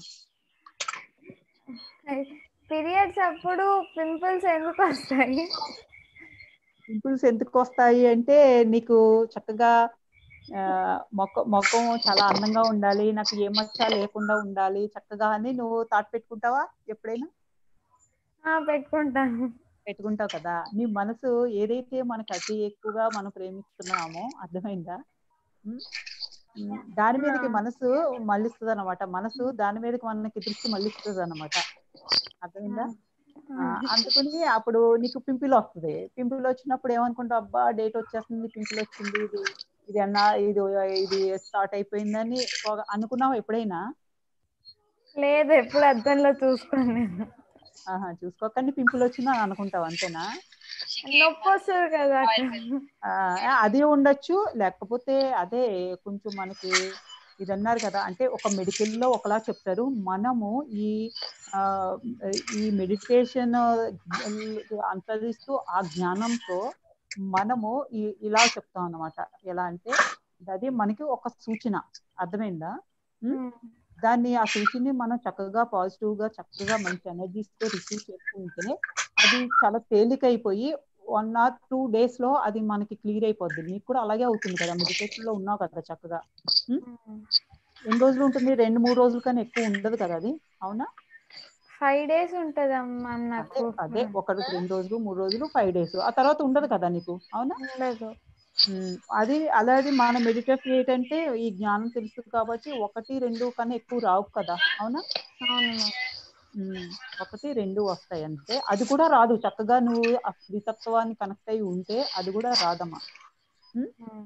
పీరియడ్స్ అప్పుడు పింపుల్స్ ఎందుకు వస్తాయి
పింపుల్స్ ఎందుకు వస్తాయి అంటే నీకు చక్కగా ఆ, మొక్క మొఖం చాలా అందంగా ఉండాలి నాకు ఏ మచ్చ లేకుండా ఉండాలి చక్కగా అని నువ్వు తాట్ పెట్టుకుంటావా ఎప్పుడైనా
ఆ, పెట్టుకుంటాను
పెట్టుకుంటావు కదా నీ మనసు ఏదైతే మనకి అతి ఎక్కువగా మనం ప్రేమిస్తున్నామో అర్థమైందా ఉమ్, ఉమ్, దాని మీదకి మనసు మళ్ళిస్తుంది అనమాట మనసు దాని మీదకి మనకి దృష్టి మళ్ళిస్తుంది అనమాట అర్థమైందా ఆ, అందుకని అప్పుడు నీకు పింపుల్ వస్తుంది పింపుల్ వచ్చినప్పుడు ఏమనుకుంటావు అబ్బా డేట్ వచ్చేస్తుంది పింపుల్ వచ్చింది ఇది ఇది అన్నా ఇది ఇది స్టార్ట్ అయిపోయిందని ఒక- అనుకున్నావా ఎప్పుడైనా
లేదు ఎప్పుడు అద్దంలో చూసుకోను నేను
ఆహా చూసుకోకండి పింపుల్ వచ్చింది అని అనుకుంటావు అంతేనా
నొప్పి వస్తుంది కదా అక్కడ.
ఆ, అది ఉండొచ్చు లేకపోతే అదే కొంచెం మనకి ఇది అన్నారు కదా అంటే ఒక మెడికల్ లో ఒకలా చెప్తారు మనము ఈ ఆ ఈ మెడిటేషన్ అనుసరిస్తూ ఆ జ్ఞానంతో మనము ఈ ఇలా చెప్తాం అన్నమాట ఎలా అంటే అది మనకి ఒక సూచన అర్థమైందా ఉమ్? దాన్ని ఆ సూచనని మనం చక్కగా పాజిటివ్ గా చక్కగా మంచి ఎనర్జీస్ తో రిసీవ్ చేసుకుంటే అది చాలా తేలికైపోయి వన్ ఆర్ టూ డేస్ లో అది మనకి క్లియర్ అయిపోద్ది నీకు కూడా అలాగే అవుతుంది కదా మెడిటేషన్ లో ఉన్నావు కదా చక్కగా ఉమ్? ఎన్ని రోజులు ఉంటుంది రెండు మూడు రోజుల కన్నా ఎక్కువ ఉండదు కదా అది అవునా
ఫైవ్ డేస్ ఉంటదమ్మా
అదే
నాకు
అదే ఒకటి రెండు రోజులు మూడు రోజులు ఫైవ్ డేస్ ఆ తర్వాత ఉండదు కదా నీకు అవునా
ఉండదు
ఉమ్, అది అలాగే మన మెడిటేషన్ ఏంటంటే ఈ జ్ఞానం తెలుసు కాబట్టి ఒకటి రెండు కన్నా ఎక్కువ రావు కదా అవునా
అవును మ్యామ్.
ఉమ్, ఒకటి రెండు వస్తాయి అంతే అది కూడా రాదు చక్కగా నువ్వు ఆ స్త్రీతత్వాన్ని కనెక్ట్ అయి ఉంటే అది కూడా రాదమ్మా ఉమ్,
ఉమ్.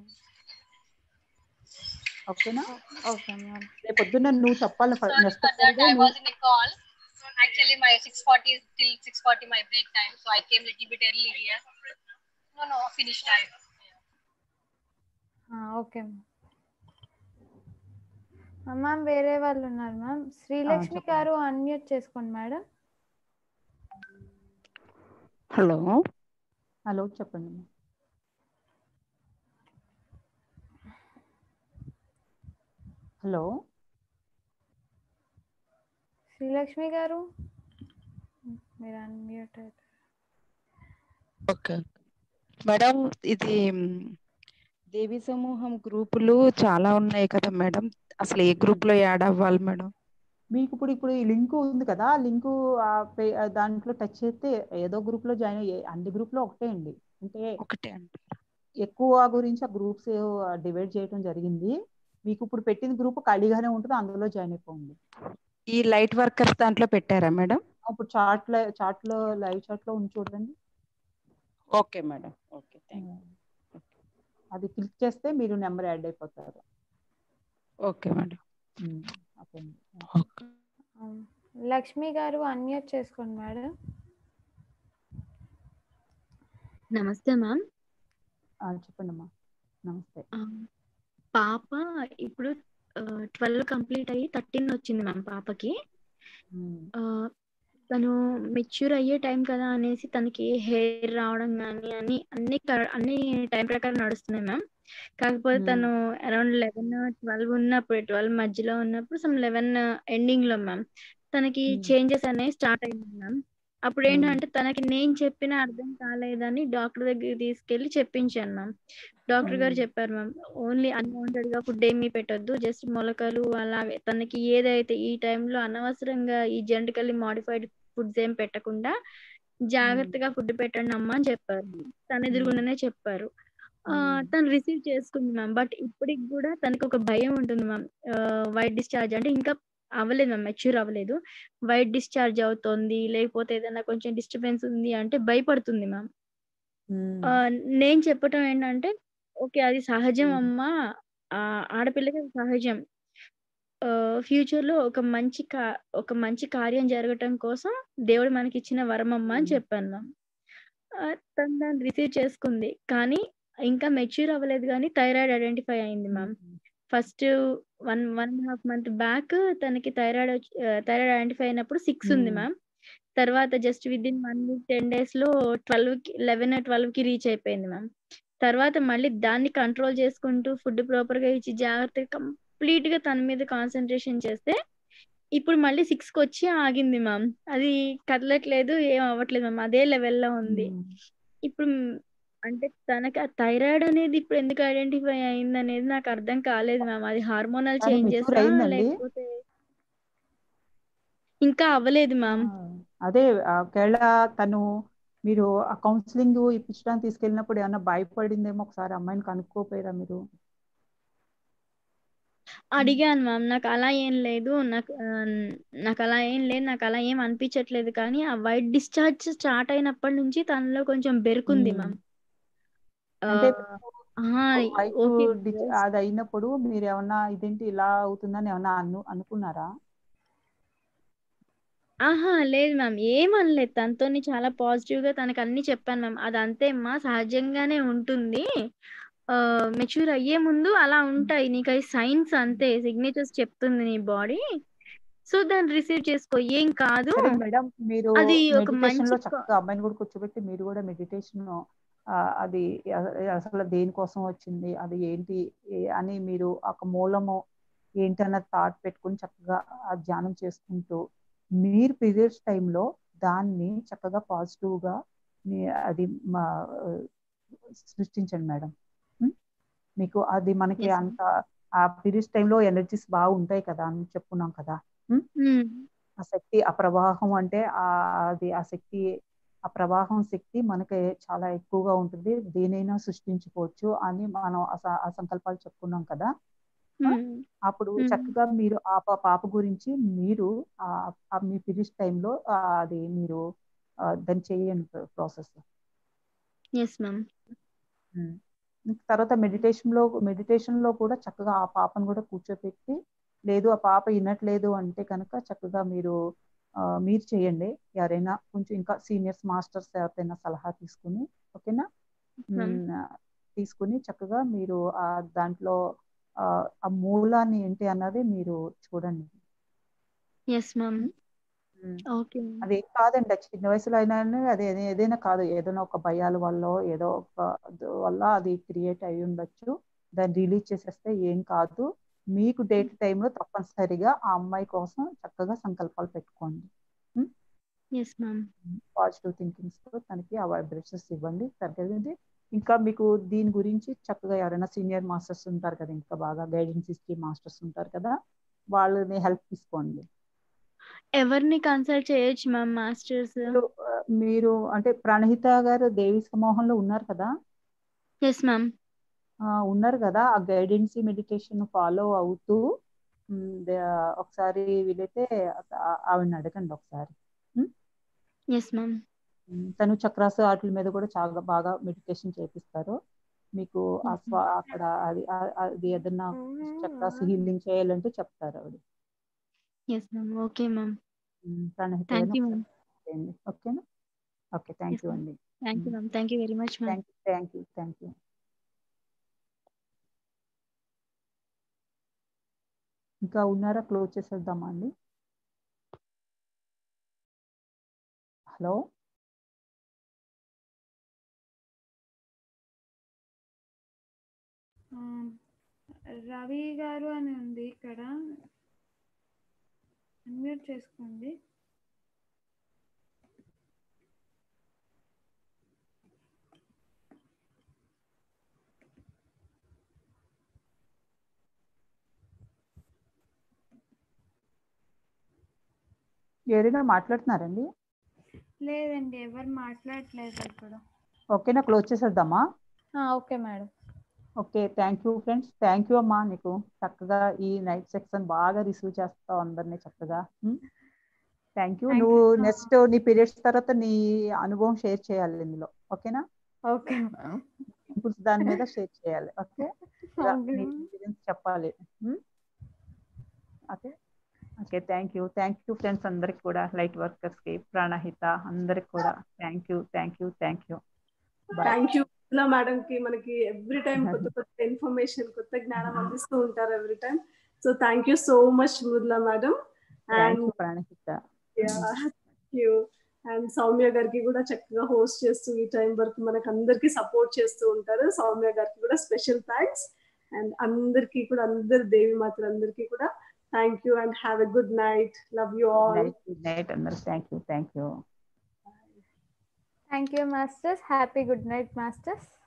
ఓకేనా
ఓకే మ్యామ్
రేపు పొద్దున్న నువ్వు చెప్పాలి
Sorry
next
for that.
Friday
I
నువ్వు
was in a call. So actually, my 6:40 is till 6:40 my break time. So I came little bit early here. No, no, finish time.
ఆ, okay ma'am ma'am వేరే వాళ్ళు ఉన్నారు ma'am Srilakshmi
చెప్పండి.
గారు unmute చేసుకోండి madam
hello
hello చెప్పండి అమ్మా. Hello
Srilakshmi గారు మీరు అన్మ్యూట్ అయితే
ఓకే మేడం ఇది మ్, దేవి సమూహం గ్రూపులు చాలా ఉన్నాయి కదా మేడం అసలు ఏ గ్రూప్ లో యాడ్ అవ్వాలి మేడం
మీకు ఇప్పుడు ఇప్పుడు ఈ లింక్ ఉంది కదా లింక్ దాంట్లో టచ్ చేస్తే ఏదో గ్రూప్ లో జాయిన్ అయ్యే అన్ని గ్రూప్ లో ఒకటే అండి అంటే
ఒకటే అండి
ఎక్కువ గురించి ఆ గ్రూప్స్ డివైడ్ చేయడం జరిగింది మీకు ఇప్పుడు పెట్టిన గ్రూప్ ఖాళీగానే ఉంటుంది అందులో జాయిన్ అయిపోండి
ఈ లైట్ వర్కర్స్ దాంట్లో పెట్టారా మేడం
అప్పుడు చాట్ చాట్ లో లైవ్ చాట్ లో ఉంచి చూడండి
ఓకే మేడం ఓకే థ్యాంక్
అది క్లిక్ చేస్తే మీరు నెంబర్ యాడ్ అయిపోతారు
ఓకే మేడం
ఉమ్, ఓకే అండి
ఓకే
అవును. లక్ష్మి గారు అన్మ్యూట్ చేసుకోండి మేడం
నమస్తే మ్యామ్
ఆ, చెప్పండి అమ్మా నమస్తే
ఆ, పాప ఇప్పుడు ట్వెల్వ్ కంప్లీట్ అయ్యి థర్టీన్ వచ్చింది మ్యామ్ పాపకి
ఉమ్,
ఆ, తను మెచ్యూర్ అయ్యే టైం కదా అనేసి తనకి హెయిర్ రావడం కానీ అన్ని అన్ని క- అన్ని టైం ప్రకారం నడుస్తున్నాయి మ్యామ్ కాకపోతే
Hmm.
తను అరౌండ్ లెవెన్ ట్వెల్వ్ ఉన్నప్పుడు ట్వెల్వ్ మధ్యలో ఉన్నప్పుడు సమ్ లెవెన్ ఎండింగ్ లో మ్యామ్ తనకి
Hmm.
చేంజెస్ అనేవి స్టార్ట్ అయింది మ్యామ్ అప్పుడు
Hmm.
ఏంటంటే తనకి నేను చెప్పిన అర్థం కాలేదని డాక్టర్ దగ్గరికి తీసుకెళ్లి చెప్పించాను మ్యామ్ డాక్టర్ గారు
Hmm.
చెప్పారు మ్యామ్ ఓన్లీ అన్వాంటెడ్ గా ఫుడ్ ఏమీ పెట్టొద్దు జస్ట్ మొలకలు అలాగే తనకి ఏదైతే ఈ టైంలో అనవసరంగా ఈ జెనటికల్లీ మాడిఫైడ్ ఫుడ్స్ ఏం పెట్టకుండా జాగ్రత్తగా ఫుడ్ పెట్టండి అమ్మా అని చెప్పారు తన ఎదురుగుండానే చెప్పారు ఆ
Hmm.
తను రిసీవ్ చేసుకుంది మ్యామ్ బట్ ఇప్పటికి కూడా తనకి ఒక భయం ఉంటుంది మ్యామ్ వైట్ డిశ్చార్జ్ అంటే ఇంకా అవ్వలేదు మ్యామ్ మెచ్యూర్ అవ్వలేదు వైట్ డిశ్చార్జ్ అవుతోంది లేకపోతే ఏదైనా కొంచెం డిస్టర్బెన్స్ ఉంది అంటే భయపడుతుంది మ్యామ్
ఉమ్,
ఆ, నేను చెప్పటం ఏంటంటే ఓకే అది సహజం
Hmm.
అమ్మా ఆ, ఆడపిల్లకి అది సహజం ఫ్యూచర్ లో ఒక మంచి కా ఒక మంచి కార్యం జరగటం కోసం దేవుడు మనకి ఇచ్చిన వరం అమ్మా అని
Hmm.
చెప్పాను మ్యామ్ ఆ, తను దాన్ని రిసీవ్ చేసుకుంది కానీ ఇంకా మెచ్యూర్ అవ్వలేదు కానీ థైరాయిడ్ ఐడెంటిఫై అయింది ma'am
um,
first one one and half month back తనకి థైరాయిడ్ థైరాయిడ్ ఐడెంటిఫై అయినప్పుడు సిక్స్ ఉంది
Hmm.
మ్యామ్ తర్వాత just with in one week ten days లో ట్వెల్వ్ కి లెవెన్ ట్వెల్వ్ కి రీచ్ అయిపోయింది మ్యామ్ తర్వాత మళ్ళీ దాన్ని కంట్రోల్ చేసుకుంటూ ఫుడ్ ప్రాపర్ గా ఇచ్చి జాగ్రత్తగా కంప్లీట్ గా తన మీద కాన్సన్ట్రేషన్ చేస్తే ఇప్పుడు మళ్ళీ సిక్స్ కి వచ్చి ఆగింది మ్యామ్ అది కదలట్లేదు ఏం అవ్వట్లేదు మ్యామ్ అదే లెవెల్లో ఉంది ఇప్పుడు మ్, అంటే తనకి ఆ థైరాయిడ్ అనేది ఇప్పుడు ఎందుకు ఐడెంటిఫై అయింది అనేది నాకు అర్థం కాలేదు మ్యామ్ అది హార్మోనల్
కానీ
చేంజెస్
మెచ్యూర్ అయిందండి
లేకపోతే ఇంకా అవ్వలేదు మ్యామ్
ఆ, అదే ఆ, ఒకవేళ తను మీరు ఆ కౌన్సిలింగ్ ఇప్పించడానికి తీసుకెళ్ళినప్పుడు ఏమన్నా భయపడిందేమో ఒకసారి అమ్మాయిని కనుక్కోపోయారా మీరు
అడిగాను మ్యామ్ నాకు అలా ఏం లేదు నాకు ఆ, నాకు అలా ఏం లేదు నాకు అలా ఏం అనిపించట్లేదు కానీ ఆ వైట్ డిశ్చార్జ్ స్టార్ట్ అయినప్పటి నుంచి తనలో కొంచెం బెరుకుంది
మ్మ్.
మ్యామ్ ఆ,
అంటే
ఆహా,
వైట్
ఓకే
డిచ్ అది అయినప్పుడు మీరు ఏమన్నా ఇదేంటి ఇలా అవుతుందని ఏమన్నా అను అనుకున్నారా
ఆహా లేదు మ్యామ్ ఏమనలేదు తనతోని చాలా పాజిటివ్ గా తనకు అన్ని చెప్పాను మ్యామ్ అది అంతే అమ్మా సహజంగానే ఉంటుంది మెచ్యూర్ అయ్యే ముందు అలా ఉంటాయి నీకు అవి సైన్స్ అంతే సిగ్నేచర్స్ చెప్తుంది నీ బాడీ సో దాన్ని రిసీవ్ చేసుకో ఏం కాదు
సరే మేడం మీరు
అది ఒక
మెడిటేషన్ లో
మంచి
చక్కగా అమ్మాయిని కూడా కూర్చోబెట్టి మీరు కూడా మెడిటేషన్ అది అ- అసలు దేనికోసం వచ్చింది అది ఏంటి ఏ- అని మీరు ఒక మూలము ఏంటి అన్న థాట్ పెట్టుకుని చక్కగా ఆ ధ్యానం చేసుకుంటూ మీరు పీరియడ్స్ టైంలో దాన్ని చక్కగా పాజిటివ్ గా మీ- అది మా సృష్టించండి మేడం ఉం? మీకు అది మనకి
Yes, ma'am.
అంత ఆ పీరియడ్స్ టైంలో ఎనర్జీస్ బాగుంటాయి కదా అని చెప్పుకున్నాం కదా ఉం?
మ్మ్.
ఆ శక్తి ఆ ప్రవాహం అంటే ఆ అది ఆ శక్తి ఆ ప్రవాహం శక్తి మనకి చాలా ఎక్కువగా ఉంటుంది దేనైనా సృష్టించుకోవచ్చు అని మనం ఆ స- ఆ సంకల్పాలు చెప్పుకున్నాం కదా ఆ?
మ్మ్.
అప్పుడు
మ్మ్.
చక్కగా మీరు ఆ పా- పాప గురించి మీరు ఆ ఆ మీ పీరియడ్స్ టైంలో అది మీరు ఆ, దాన్ని చేయండి ప్రాసెస్
ఎస్ మ్యామ్
తర్వాత మెడిటేషన్ లో మెడిటేషన్ లో కూడా చక్కగా ఆ పాపను కూడా కూర్చోపెట్టి లేదు ఆ పాప వినట్లేదు అంటే కనుక చక్కగా మీరు ఆ, మీరు చేయండి ఎవరైనా కొంచెం ఇంకా సీనియర్స్ మాస్టర్స్ ఎవరైనా సలహా తీసుకుని ఓకేనా
మ్యామ్
మ్, తీసుకుని చక్కగా మీరు ఆ దాంట్లో ఆ ఆ మూలాన్ని ఏంటి అన్నది మీరు చూడండి
yes ma'am
hmm.
Okay ma'am
అదేం కాదండి అది చిన్న వయసులో అయినా అది అది ఏదైనా కాదు ఏదైనా ఒక భయాల వల్ల ఏదో ఒక ద- వల్ల అది క్రియేట్ అయి ఉండొచ్చు దాన్ని రిలీజ్ చేసేస్తే ఏం కాదు మీకు డేట్ టైంలో తప్పనిసరిగా ఆ అమ్మాయి కోసం చక్కగా సంకల్పాలు పెట్టుకోండి
ఎస్ మ్యామ్
పాజిటివ్ థింకింగ్స్ తో తనకి ఆ వైబ్రేషన్స్ ఇవ్వండి సరిగ్గా ఇంకా మీకు దీని గురించి చక్కగా ఎవరైనా సీనియర్ మాస్టర్స్ ఉంటారు కదా ఇంకా బాగా గైడెన్స్ ఇచ్చే మాస్టర్స్ ఉంటారు కదా వాళ్ళని హెల్ప్ తీసుకోండి
ఎవరిని కన్సల్ట్ చేయొచ్చు మ్యామ్ మాస్టర్స్
మీరు ఆ, మీరు అంటే ప్రాణహిత గారు దేవి సమూహంలో ఉన్నారు కదా
ఎస్ మ్యామ్
ఆ, ఉన్నారు కదా ఆ గైడెన్స్ మెడిటేషన్ ఫాలో అవుతూ మ్, ద- ఒకసారి వీలైతే ఆ- ఆవిడని అడగండి ఒకసారి మ్?
ఎస్ మ్యామ్
మ్, తను చక్రాస్ వాటి మీద కూడా చాలా బాగా మెడిటేషన్ చేపిస్తారు మీకు ఆ స్వ- అక్కడ అది ఆ- అది ఏదన్నా చక్రాస్ హీలింగ్ చేయాలంటే చెప్తారు ఆవిడ
yes ma'am okay ma'am
hmm, Pranahita
thank
గారిని
యూ
ఒకసారి
మ్యామ్
చేయండి ఓకేనా okay thank
yes
you
ma'am
అండి
thank you ma'am thank you very much ma'am
thank you thank you thank you ఇంకా ఉన్నారా క్లోజ్ చేసేద్దామా అండి హలో
ఆ, రవి గారు అని ఉంది ఇక్కడ అన్మ్యూట్ చేసుకోండి
ఎవరైనా మాట్లాడుతున్నారండి
లేదండి ఎవరు మాట్లాడట్లేదు ఇప్పుడు
ఓకేనా క్లోజ్ చేసేద్దామా
okay madam
okay thank you friends thank you అమ్మా నీకు చక్కగా ఈ నైట్ సెక్షన్ బాగా రిసీవ్ చేస్తావు అందరినీ చక్కగా థ్యాంక్ యూ
Thank
నువ్వు
you.
నెక్స్ట్ నీ పీరియడ్స్ తర్వాత నీ అనుభవం షేర్ చేయాలి ఇందులో ఓకేనా
ఓకే మ్యామ్
ఇంపుల్స్ దాని మీద షేర్ చేయాలి ఓకే
Okay.
నీ ఎక్స్పీరియన్స్ చెప్పాలి okay okay thank you thank you friends అందరికి కూడా లైట్ వర్కర్స్ కి ప్రాణహిత అందరికి కూడా thank you thank you thank you bye
thank you madam కి మనకి ఎవ్రీ టైం కొత్త కొత్త ఇన్ఫర్మేషన్ కొత్త జ్ఞానం అందిస్తూ ఉంటారు every time so thank you so much Mridula madam
thank
and
you Pranahita
you and Soumya గారికి కూడా చక్కగా హోస్ట్ చేస్తూ ఈ టైం వరకు మనకు అందరికి సపోర్ట్ చేస్తూ ఉంటారు సౌమ్య గారికి కూడా స్పెషల్ థ్యాంక్స్
అండ్ అందరికీ కూడా అందరు దేవి మాతలు అందరికీ కూడా thank you and have a good night love you all
good night అందరు thank you thank you
thank you masters happy good night masters